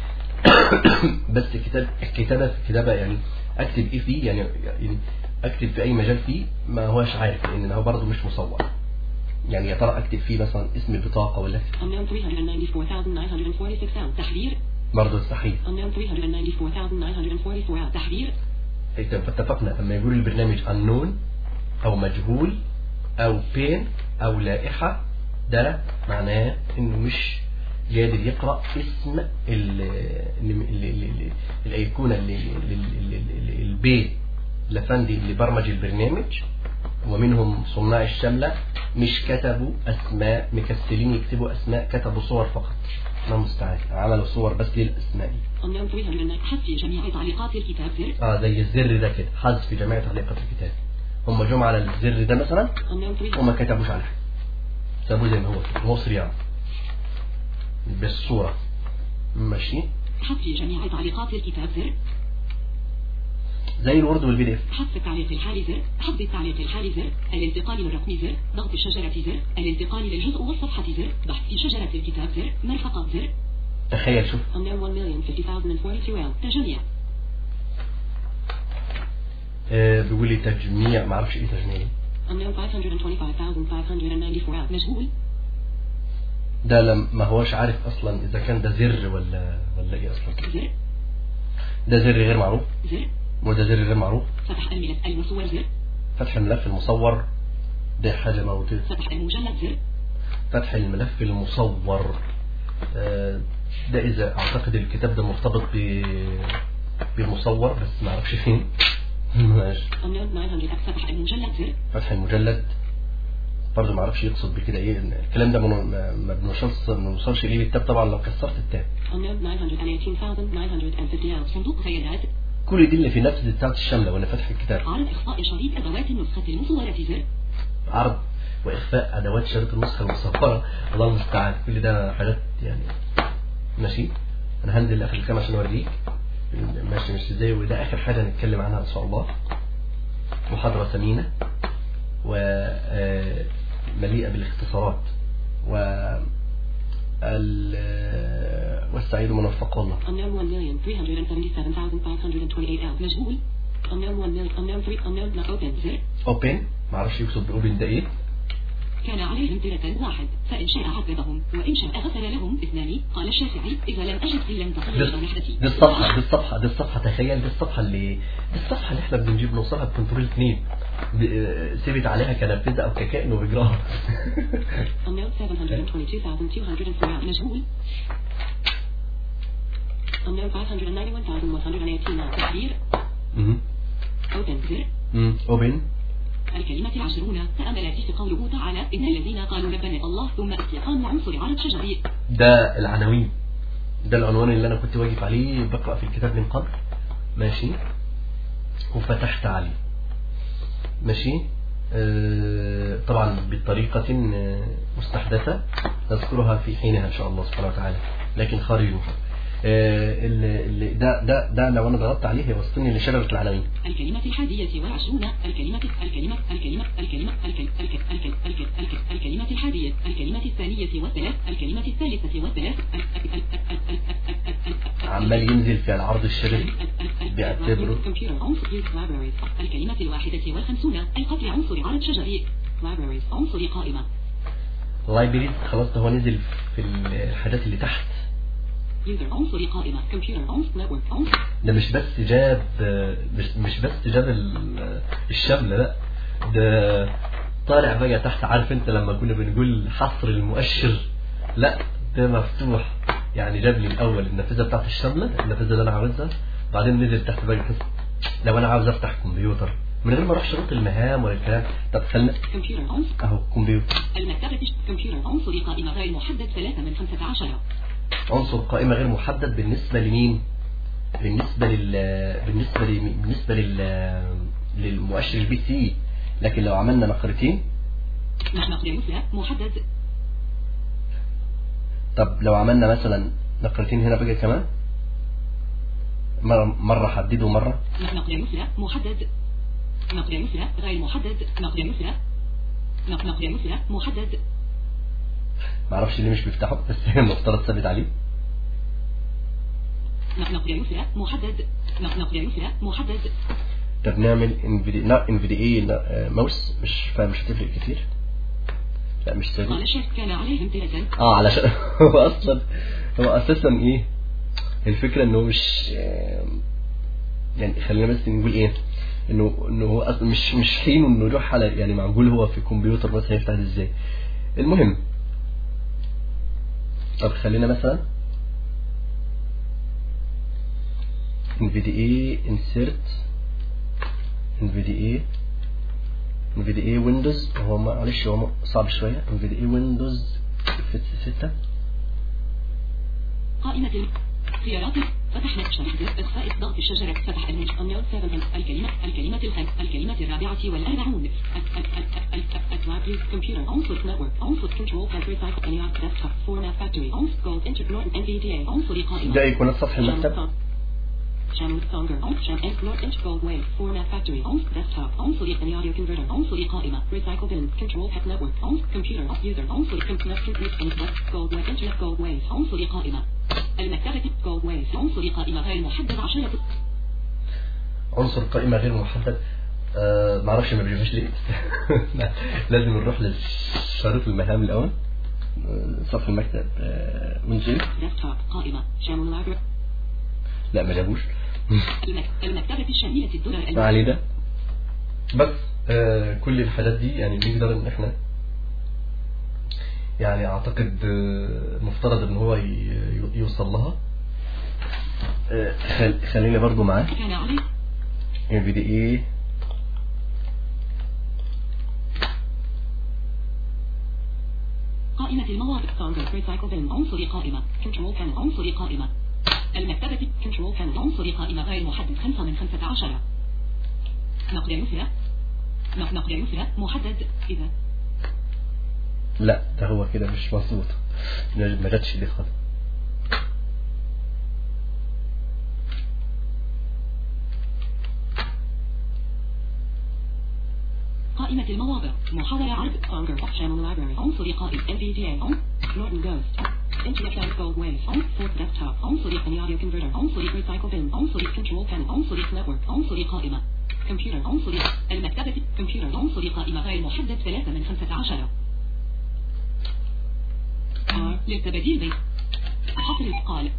بس كتاب الكتابه الكتابه يعني اكتب ايه فيه يعني يعني اكتب في اي مجال فيه ما هوش عارف لان هو برضه مش مصور يعني يا ترى اكتب فيه مثلا اسم البطاقه ولا اكتب Unknown 394,946 sound تحرير برضه تحرير Unknown 394,944 تحرير إذا فاتفقنا لما يقول البرنامج unknown أو مجهول أو بين أو لائحة ده معناه إنه مش قادر يقرأ اسم ال ال ال ال الأيقونة اللي- اللي- اللي- اللي- البي لفندي اللي برمج البرنامج ومنهم صناع الشملة مش كتبوا أسماء مكسلين يكتبوا أسماء كتبوا صور فقط ما مستعان عملوا صور بس للأسماء دي Unknown 309 حذف جميع تعليقات الكتاب زر اه زي الزر ده كده حذف في جميع تعليقات الكتاب هم جم على الزر ده مثلا Unknown 3 وما كتبوش عليه سابوه زي ما هو كده مصري يعني بالصورة ماشي حذف جميع تعليقات الكتاب زر زي الورد والبي دي اف حذف التعليق الحالي زر حذف التعليق الحالي زر الانتقال للرقم زر ضغط الشجرة زر الانتقال للجزء والصفحة زر بحث في شجرة الكتاب زر مرفقات زر تخيل شوف Unknown 1,050,042 تجميع آه بيقول لي تجميع ما اعرفش ايه تجميع Unknown 525,594 مجهول ده لم ما هوش عارف اصلا اذا كان ده زر ولا ولا ايه اصلا زر ده زر غير معروف زر وده زر غير معروف فتح الملف المصور زر فتح الملف المصور ده حاجة موجودة فتح المجلد زر فتح الملف المصور آه، ده إذا أعتقد الكتاب ده مرتبط ب بالمصور بس ما أعرفش فين ماشي Unknown 900 فتح المجلد زر فتح المجلد برضه ما أعرفش يقصد بكده إيه الكلام ده ما- ما ما بنوصلش ما بنوصلش إليه بالتاب طبعا لو كسرت التاب Unknown 918,950 صندوق خيارات كل دي اللي في نفس بتاعت الشاملة وأنا فاتح الكتاب عرض إخفاء شريط أدوات النسخة المصورة زر عرض وإخفاء أدوات شريط النسخة المصورة الله المستعان كل ده حاجات يعني ماشي أنا هنزل آخر الكلام عشان أوريك ماشي مش ازاي وده آخر حاجة نتكلم عنها إن شاء الله محاضرة ثمينة ومليئة بالاختصارات و ال- والسعيد من وفق الله Unknown 1,377,528 مجهول Unknown 1 million Unknown 3 Unknown not open زر اوبن معرفش يقصد باوبن ده ايه كان عليهم ترة واحد فإن شاء عذبهم وإن شاء غفر لهم اثنان قال الشافعي إذا لم أجد سلا تقيا دي نحدتي دي الصفحة دي الصفحة دي الصفحة تخيل دي الصفحة اللي دي الصفحة اللي احنا بنجيب نوصلها بكنترول اثنين ب- آه، سيبت عليها كنافذة او ككائن وبيجراها Unknown 722,204 مجهول Unknown 591,118 تحرير مهم. Open زر مم. اوبن الكلمة العشرون تأملات في قوله تعالى إن الذين قالوا ربنا الله ثم استقاموا عنصر عرض شجري ده العناوين ده العنوان اللي انا كنت واقف عليه بقرأ في الكتاب من قبل ماشي وفتحت عليه ماشي آه، طبعا بطريقة آه، مستحدثة نذكرها في حينها إن شاء الله سبحانه وتعالى لكن خارج المحاضرة آه، اللي اللي- ده ده ده لو انا ضغطت عليه هيوصلني لشجرة العناوين الكلمة الحادية والعشرون الكلمة الكلمة الكلمة الكلمة الكلمة الكلمة الكلمة الكلمة الكلمة الحادية الكلمة الثانية والثلاث الكلمة الثالثة والثلاث عمال ينزل في العرض الشرعي بيعتبره Computer عنصر libraries الكلمة الواحدة والخمسون القتل عنصر عرض شجري libraries عنصر قائمة لايبريز خلاص ده هو نزل في الحاجات اللي تحت user عنصر قائمة computer عنصر network عنصر ده مش بس جاب مش, مش بس جاب ال- الشمل لا ده طالع بقى تحت عارف انت لما كنا بنقول حصر المؤشر لا ده مفتوح يعني جاب لي الاول النافذه بتاعت الشمله النافذه اللي انا عاوزها بعدين نزل تحت بقى كده لو انا عاوز افتح كمبيوتر من غير ما اروح شروط المهام ولا الكلام طب خلنا computer عنصر اهو كمبيوتر المكتبة computer عنصر قائمة غير محدد ثلاثة من خمسة عشر عنصر قائمة غير محدد بالنسبة لمين؟ بالنسبة لل بالنسبة ل... بالنسبة لل للمؤشر البي سي لكن لو عملنا نقرتين نحن نقرأ مثل محدد طب لو عملنا مثلا نقرتين هنا بقى كمان مرة, مرة حدد ومرة نحن نقرأ مثل محدد نقرأ مثل غير محدد نقرأ مثل نق- نقرأ مثل محدد معرفش ليه مش بيفتحه بس المفترض ثابت عليه نقر يسرى محدد نقر يسرى محدد طب نعمل انفيدي لا انفيدي ايه لا ماوس مش فاهم مش هتفرق كتير لا مش سهل قال الشيخ كان عليه امتلة اه علشان هو اصلا هو اساسا ايه الفكره انه مش يعني خلينا بس نقول ايه انه انه هو اصلا مش مش حين انه يروح على يعني معقول هو في كمبيوتر مثلا يفتح ده ازاي المهم طب خلينا مثلا NVDA insert NVDA NVDA Windows هو معلش هو صعب شوية NVDA Windows F 6 قائمة خيارات فتحنا شريط إخفاء ضغط الشجرة فتح المج أنيل 7 الكلمة الكلمة الخامسة الكلمة الرابعة والأربعون Atlassian computer on foot network on foot control pad recycle any desktop format factory on gold internet NVDA on foot قائمة ده يكون السطح المكتب Channel Songer on channel and North Inch Gold Wave format factory on desktop on fully any audio converter on fully قائمة recycle bin control pad network on computer on user on fully connect internet gold wave internet gold wave on fully قائمة المكتبة جولد ويف عنصر قائمة غير محدد عشرة عنصر قائمة غير محدد آه معرفش ما بيجيبهاش ليه لازم نروح للشريط المهام الأول آه، صف المكتب آه ونزل ديسكتوب قائمة شامل لايبر لا ما جابوش المك- المكتبة الشاملة الدولار ما علينا بس آه كل الحاجات دي يعني نقدر ان احنا يعني اعتقد آه، المفترض ان هو ي- ي- يوصل لها آه، خل- خليني برضو معاه كان عليه في دي ايه قائمة المواقع سونجر ريسايكل بين عنصر قائمة كنترول كان عنصر قائمة المكتبة كنترول كان عنصر قائمة غير محدد خمسة من خمسة عشر نقل يسرى نق- نقل يسرى محدد إذا لا ده هو كده مش مظبوط ما جاتش دي خالص قائمة المواقع محاضرة عرض سونجر شامل لايبرري عنصر قائمة NVDA on Norton Ghost Internet Sound Gold Wave on Fourth Desktop عنصر any audio converter عنصر recycle bin عنصر control panel عنصر network عنصر قائمة كمبيوتر عنصر المكتبة كمبيوتر عنصر قائمة غير محدد ثلاثة من خمسة عشر R للتبديل بين حفر القال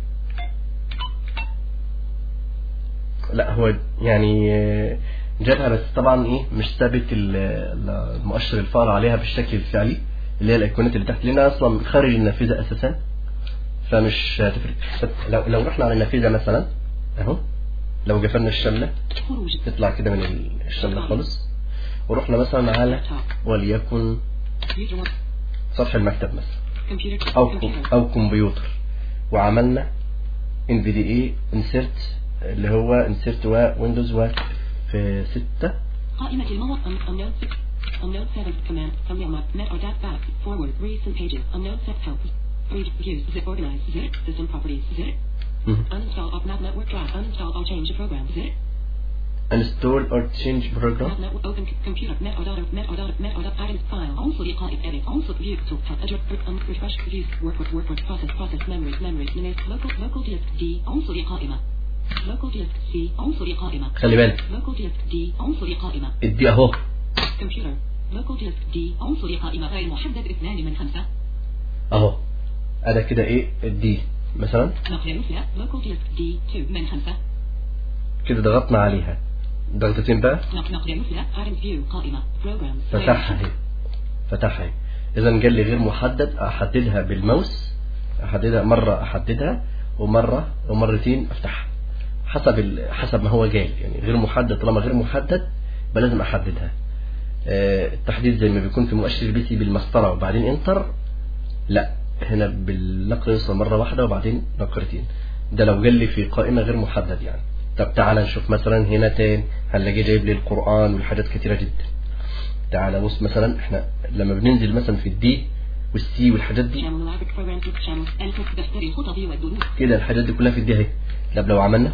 لا هو يعني آه، جاتها بس طبعا ايه مش ثابت ال- ال- المؤشر الفار عليها بالشكل الفعلي اللي هي الايقونات اللي تحت لانها اصلا خارج النافذه اساسا فمش هتفرق بس لو لو رحنا على النافذه مثلا اهو لو قفلنا الشمله خروج تطلع كده من الشمله خالص ورحنا مثلا على وليكن User one. سطح المكتب مثلا Computer او كم computer او كمبيوتر وعملنا ان في دي اي انسرت اللي هو انسرت ويندوز و في 6 قائمة المواقع unknown six unknown seven command from Yamaha net or dot back forward recent pages unknown set help read views zip organize zip system properties zip uninstall off map network drive uninstall or change the program zip انستول اور تشينج بروجرام map network open c- computer net or dot net or dot net or dot items file عنصر قائم edit عنصر view to address um, refresh views work with work with process process memories memories minutes local local disk D عنصر قائمة local disk C عنصر قائمة خلي بالك local disk D عنصر قائمة ادي اهو كمبيوتر لوكال ديسك دي عنصر قائمة غير محدد اثنان من خمسة اهو ادا كده ايه الدي مثلا نقل يسرى لوكال ديسك دي 2 من خمسة كده ضغطنا عليها ضغطتين بقى نق- نقل يسرى items view قائمة programs فتحها اهي فتحها اهي اذا قال لي غير محدد احددها بالماوس احددها مرة احددها ومرة ومرتين افتحها حسب ال... حسب ما هو قال يعني غير محدد طالما غير محدد يبقى لازم احددها آه، التحديد زي ما بيكون في مؤشر البي سي بالمسطرة وبعدين انتر لا هنا بالنقر يوصل مرة واحدة وبعدين نقرتين ده لو قال لي في قائمة غير محدد يعني طب تعال نشوف مثلا هنا تاني هنلاقيه جايب لي القرآن والحاجات كتيرة جدا تعال بص مثلا احنا لما بننزل مثلا في الدي والسي والحاجات دي شامل لعبة programs شامل ألف دفتر الخطب والدروس كده الحاجات دي كلها في الدي اهي طب لو عملنا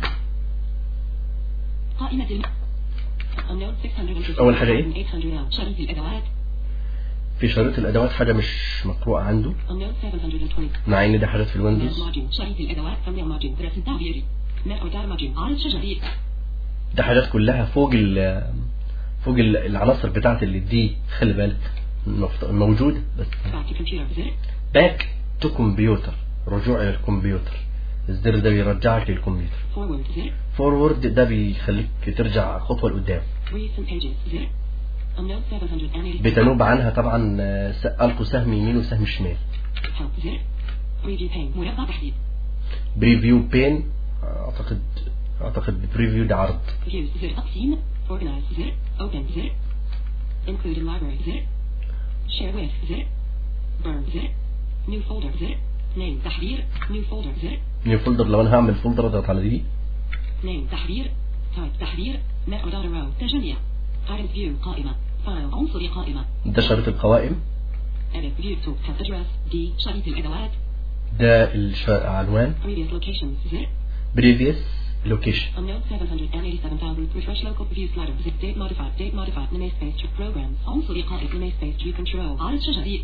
قائمة الم... unknown 600 أول حاجة إيه؟ 800 شريط الأدوات في شريط الادوات حاجه مش مقروءه عنده unknown 720 مع ان دي حاجات في الويندوز ماجن شريط الأدوات ثمانية ماجن رسم تعبيري ما أودار ماجن عرض شجري ده حاجات كلها فوق ال فوق ال- العناصر بتاعت اللي دي خلي بالك المفت- موجوده بس باك كمبيوتر زر باك تو كمبيوتر رجوع الى الكمبيوتر الزر ده بيرجعك للكمبيوتر فورورد زر فورورد ده بيخليك ترجع خطوه لقدام recent pages زر unknown 780 بتنوب عنها طبعا آه، س- القوا سهم يمين وسهم شمال help زر preview pane مربع تحديد بريفيو بين اعتقد اعتقد بريفيو ده عرض views زر تقسيم organize زر open زر include in library زر share with زر burn زر new folder زر name تحرير new folder زر نيو فولدر لو انا هعمل فولدر اضغط على دي name تحرير type تحرير net or data row تجميع item view قائمة file عنصر قائمة ده شريط القوائم edit view to have address D شريط الأدوات ده العنوان previous locations زر بريفيوس لوكيشن unknown 787,000 refresh local view slider zip date modified date modified namespace check programs عنصر قائد namespace view control عرض شجري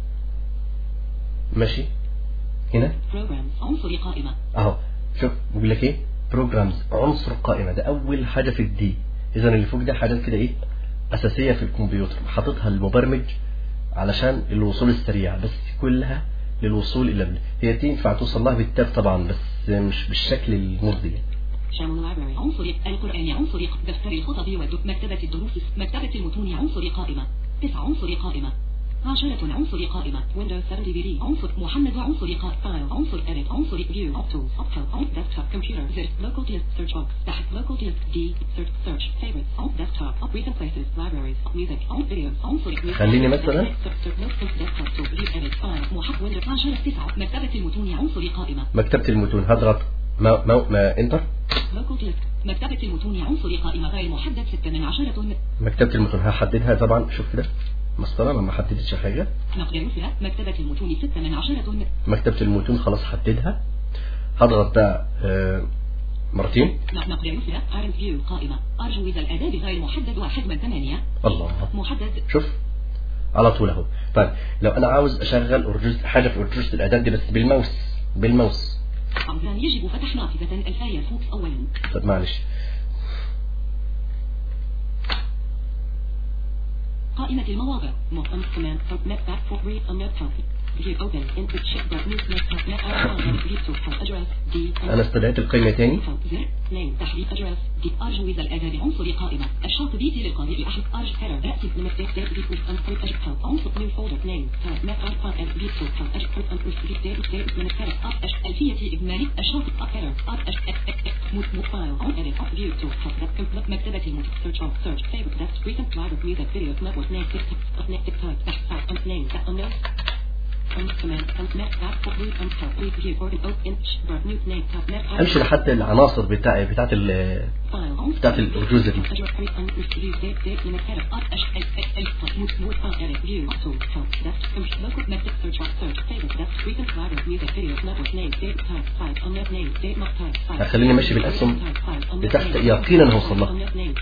ماشي هنا programs عنصر قائمة اهو شوف بيقول لك ايه بروجرامز عنصر قائمه ده اول حاجه في الدي اذا اللي فوق ده حاجات كده ايه اساسيه في الكمبيوتر حاططها المبرمج علشان الوصول السريع بس كلها للوصول الى ال- هي تنفع توصل لها بالتاب طبعا بس مش بالشكل المرضي يعني. شامل library عنصر القرآن عنصر دفتر الخطب والدك مكتبة الدروس مكتبة المتون عنصر قائمة تسع عنصر قائمة عشرة عنصر قائمة Windows 7 DVD عنصر محمد عنصر قائمة فايل عنصر edit عنصر view tools optional on desktop computer زر local disk search box تحت local disk D search search favorites on desktop up recent places libraries music on videos عنصر music خليني مثلاً. desktop to view edit file محمد Windows 10 9 مكتبة المتون عنصر قائمة مكتبه المتون هضغط ما ما, ما انتر local disk مكتبة المتون عنصر قائمة غير محدد ستة من عشرة مكتبه المتون هحددها طبعا شوف كده مسطره انا ما حددتش حاجه مقدار فئة مكتبة المتون ستة من عشرة مكتبه المتون خلاص حددها هضغط بقى آه، مرتين مقدار فئة عرض فيو قائمة أرجو إذا الأداة غير محدد واحد من ثمانية الله محدد شوف على طول اهو طيب لو انا عاوز اشغل أرجوز حاجه في أرجوز الاعداد دي بس بالماوس بالماوس عمدان يجب فتح نافذة الفايرفوكس أولا طب معلش قائمة المواقع مقام كمان net back for read on net copy view open input ship dot news net net net view to address D انا استدعيت القائمه تاني زر نيم تحديد أدرس دي أرجو إذا الأداة بعنصر قائمة الشاطبيتي للقارئ أحد أرج هيرر رأسي لمس ديت ديت ديت أن قريب أجب هاو عنصر نيو فولدر نيم تاب نت أرج فان أجب ديت هاو أجب قريب أن قريب ديت ديت ديت من الهيرر أب أش ألفية إجمالي الشاطب أب هيرر أب أش أك أك أك موت موت فايل أون إديت أب فيو تو هاو ذات كمبلت مكتبة الموت سيرش أوف سيرش فيفورت ذات ريسنت لايف ميوزك فيديوز نتورك نيم تيك تيك أب نيم تيك تايب تحت تايب أم نيم تايب أم نيم command net back for read on top read view or an open inch burn new name tab net امشي لحد العناصر بتاع بتاعت ال بتاعت الأرجوزة دي. خليني ماشي بالأسهم لتحت يقينا هوصل لها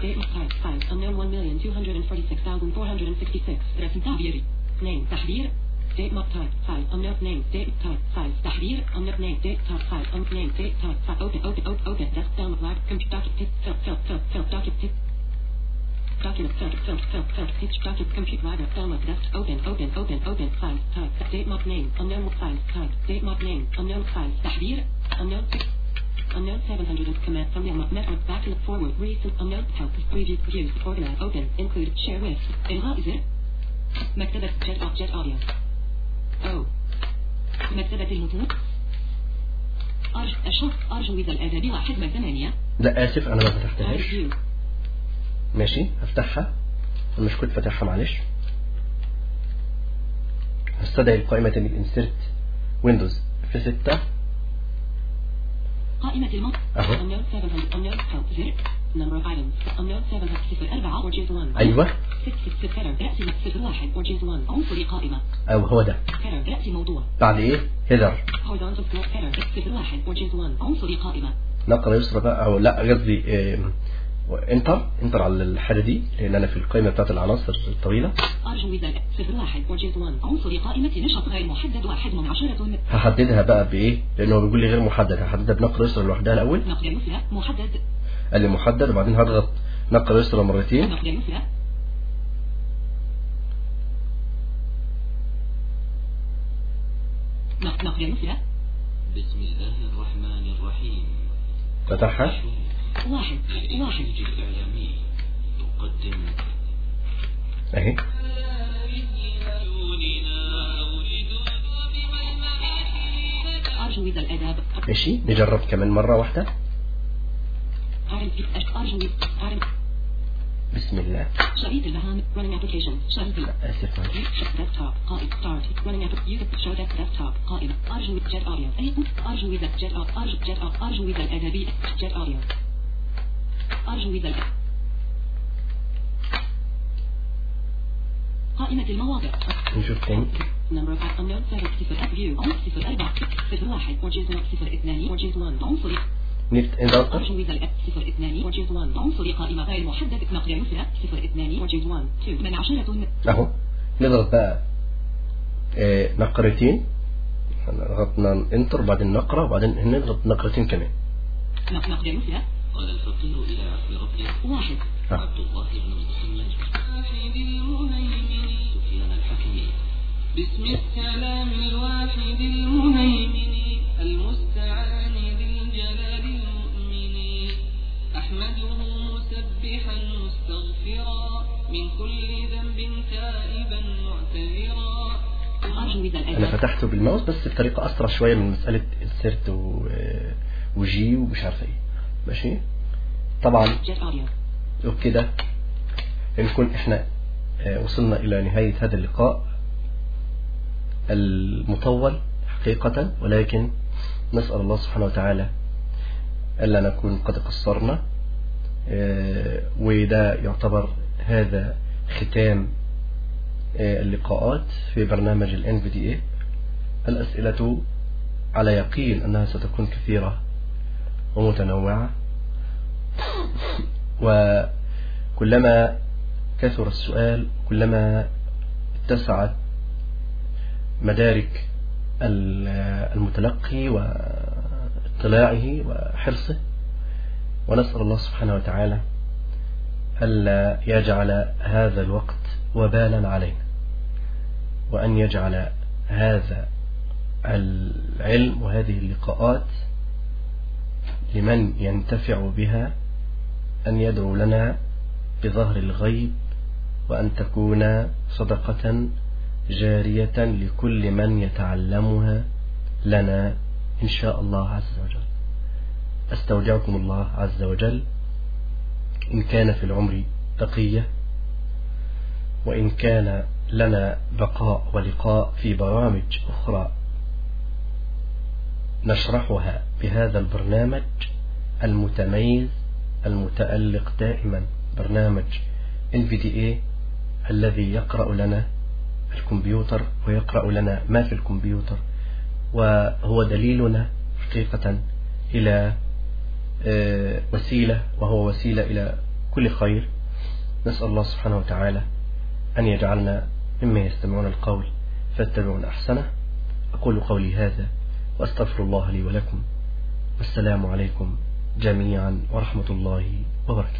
تحرير date mark type file unknown name date type file تحرير unknown name date type file unknown name date type file open open open open desk down black computer document fill fill fill fill document document fill fill fill fill pitch document computer writer download desk open open open open file type date mark name unknown file type date mark name unknown file تحرير unknown Unknown 700 command from the network back and forward recent unknown help preview views organize open include share with إلغاء زر مكتبة jet jet audio أو مكتبة المتون أرج الشخص أرجو إذا الأداة واحد من ثمانية لا اسف انا ما أرج فتحتهاش فيو ماشي هفتحها أنا مش كنت فاتحها معلش هستدعي القائمة تاني الانسرت ويندوز في ستة قائمة الموت أهو. unknown 700 unknown help زر number of items unknown 700 صفر أربعة or just 1 أيوة ست ست صفر رأس صفر واحد or just 1 عنصر قائمة أو هو ده header رأس موضوع بعد إيه هيدر horizontal floor header صفر واحد or just 1 عنصر قائمة نقرة يسرى بقى أو لا قصدي آه، وانتر انتر على الحاجة دي لان انا في القائمة بتاعت العناصر الطويلة أرجو ذلك صفر واحد وجيت وان عنصر قائمة نشط غير محدد واحد من عشرة هحددها بقى بايه لانه هو بيقول لي غير محدد هحددها بنقر يسرى لوحدها الاول نقر يسرى محدد قال لي محدد وبعدين هضغط نقر يسرى مرتين نقر يسرى نق- نقر يسرى بسم الله الرحمن الرحيم فتحها واحد واحد الإنتاج الإعلامي يقدم اهي أرجو ذا الآداب ماشي نجرب كمان مرة واحدة أعرف أرجو أعرف بسم الله شريط المهام running application شريط ال- اسف معلش. desktop قائمة start running app use show desktop قائمة أرجو jet audio أي أرجو ذا jet audio أرجو jet audio أرجو ذا الأدبي jet audio أرجو ذا الأ- قائمة المواضع نشوف تاني number of unknown seven صفر أب view عنصر صفر أربعة صفر واحد وجيت صفر اثنان وجيت one عنصر نفت نضغط أرجو ذا الأب صفر اثنان وجيت one عنصر قائمة غير محدد نقر يسرى صفر اثنان وجيت one two من عشرة اهو نضغط بقى آه، نقرتين ضغطنا انتر بعدين نقرة وبعدين نضغط نقرتين كمان نق- نقر يسرى قال الفقير إلى عفو ربه واحد آه. عبد الله بن محمد واحد المهيمن سفيان الحكمي بسم السلام الواحد المهيمن المستعان بالجلال المؤمن أحمده مسبحا مستغفرا من كل ذنب تائبا معتذرا أرجو ذا انا الأدب فتحته بالماوس بس بطريقة اسرع شوية من مسألة انسرت و... آه، وجي ومش عارف ايه ماشي طبعا jet audio وبكده نكون احنا آه، وصلنا الى نهاية هذا اللقاء المطول حقيقة ولكن نسأل الله سبحانه وتعالى ألا نكون قد قصرنا آه، وده يعتبر هذا ختام آه، اللقاءات في برنامج ال NVDA الأسئلة على يقين أنها ستكون كثيرة ومتنوعة وكلما كثر السؤال كلما اتسعت مدارك ال- المتلقي واطلاعه وحرصه ونسأل الله سبحانه وتعالى ألا يجعل هذا الوقت وبالا علينا وأن يجعل هذا العلم وهذه اللقاءات لمن ينتفع بها أن يدعو لنا بظهر الغيب وأن تكون صدقة جارية لكل من يتعلمها لنا إن شاء الله عز وجل أستودعكم الله عز وجل إن كان في العمر بقية وإن كان لنا بقاء ولقاء في برامج أخرى نشرحها بهذا البرنامج المتميز المتألق دائما برنامج NVDA الذي يقرأ لنا الكمبيوتر ويقرأ لنا ما في الكمبيوتر وهو دليلنا حقيقة إلى آه، وسيلة وهو وسيلة إلى كل خير نسأل الله سبحانه وتعالى أن يجعلنا ممن يستمعون القول فاتبعون أحسنه أقول قولي هذا وأستغفر الله لي ولكم والسلام عليكم جميعا ورحمة الله وبركاته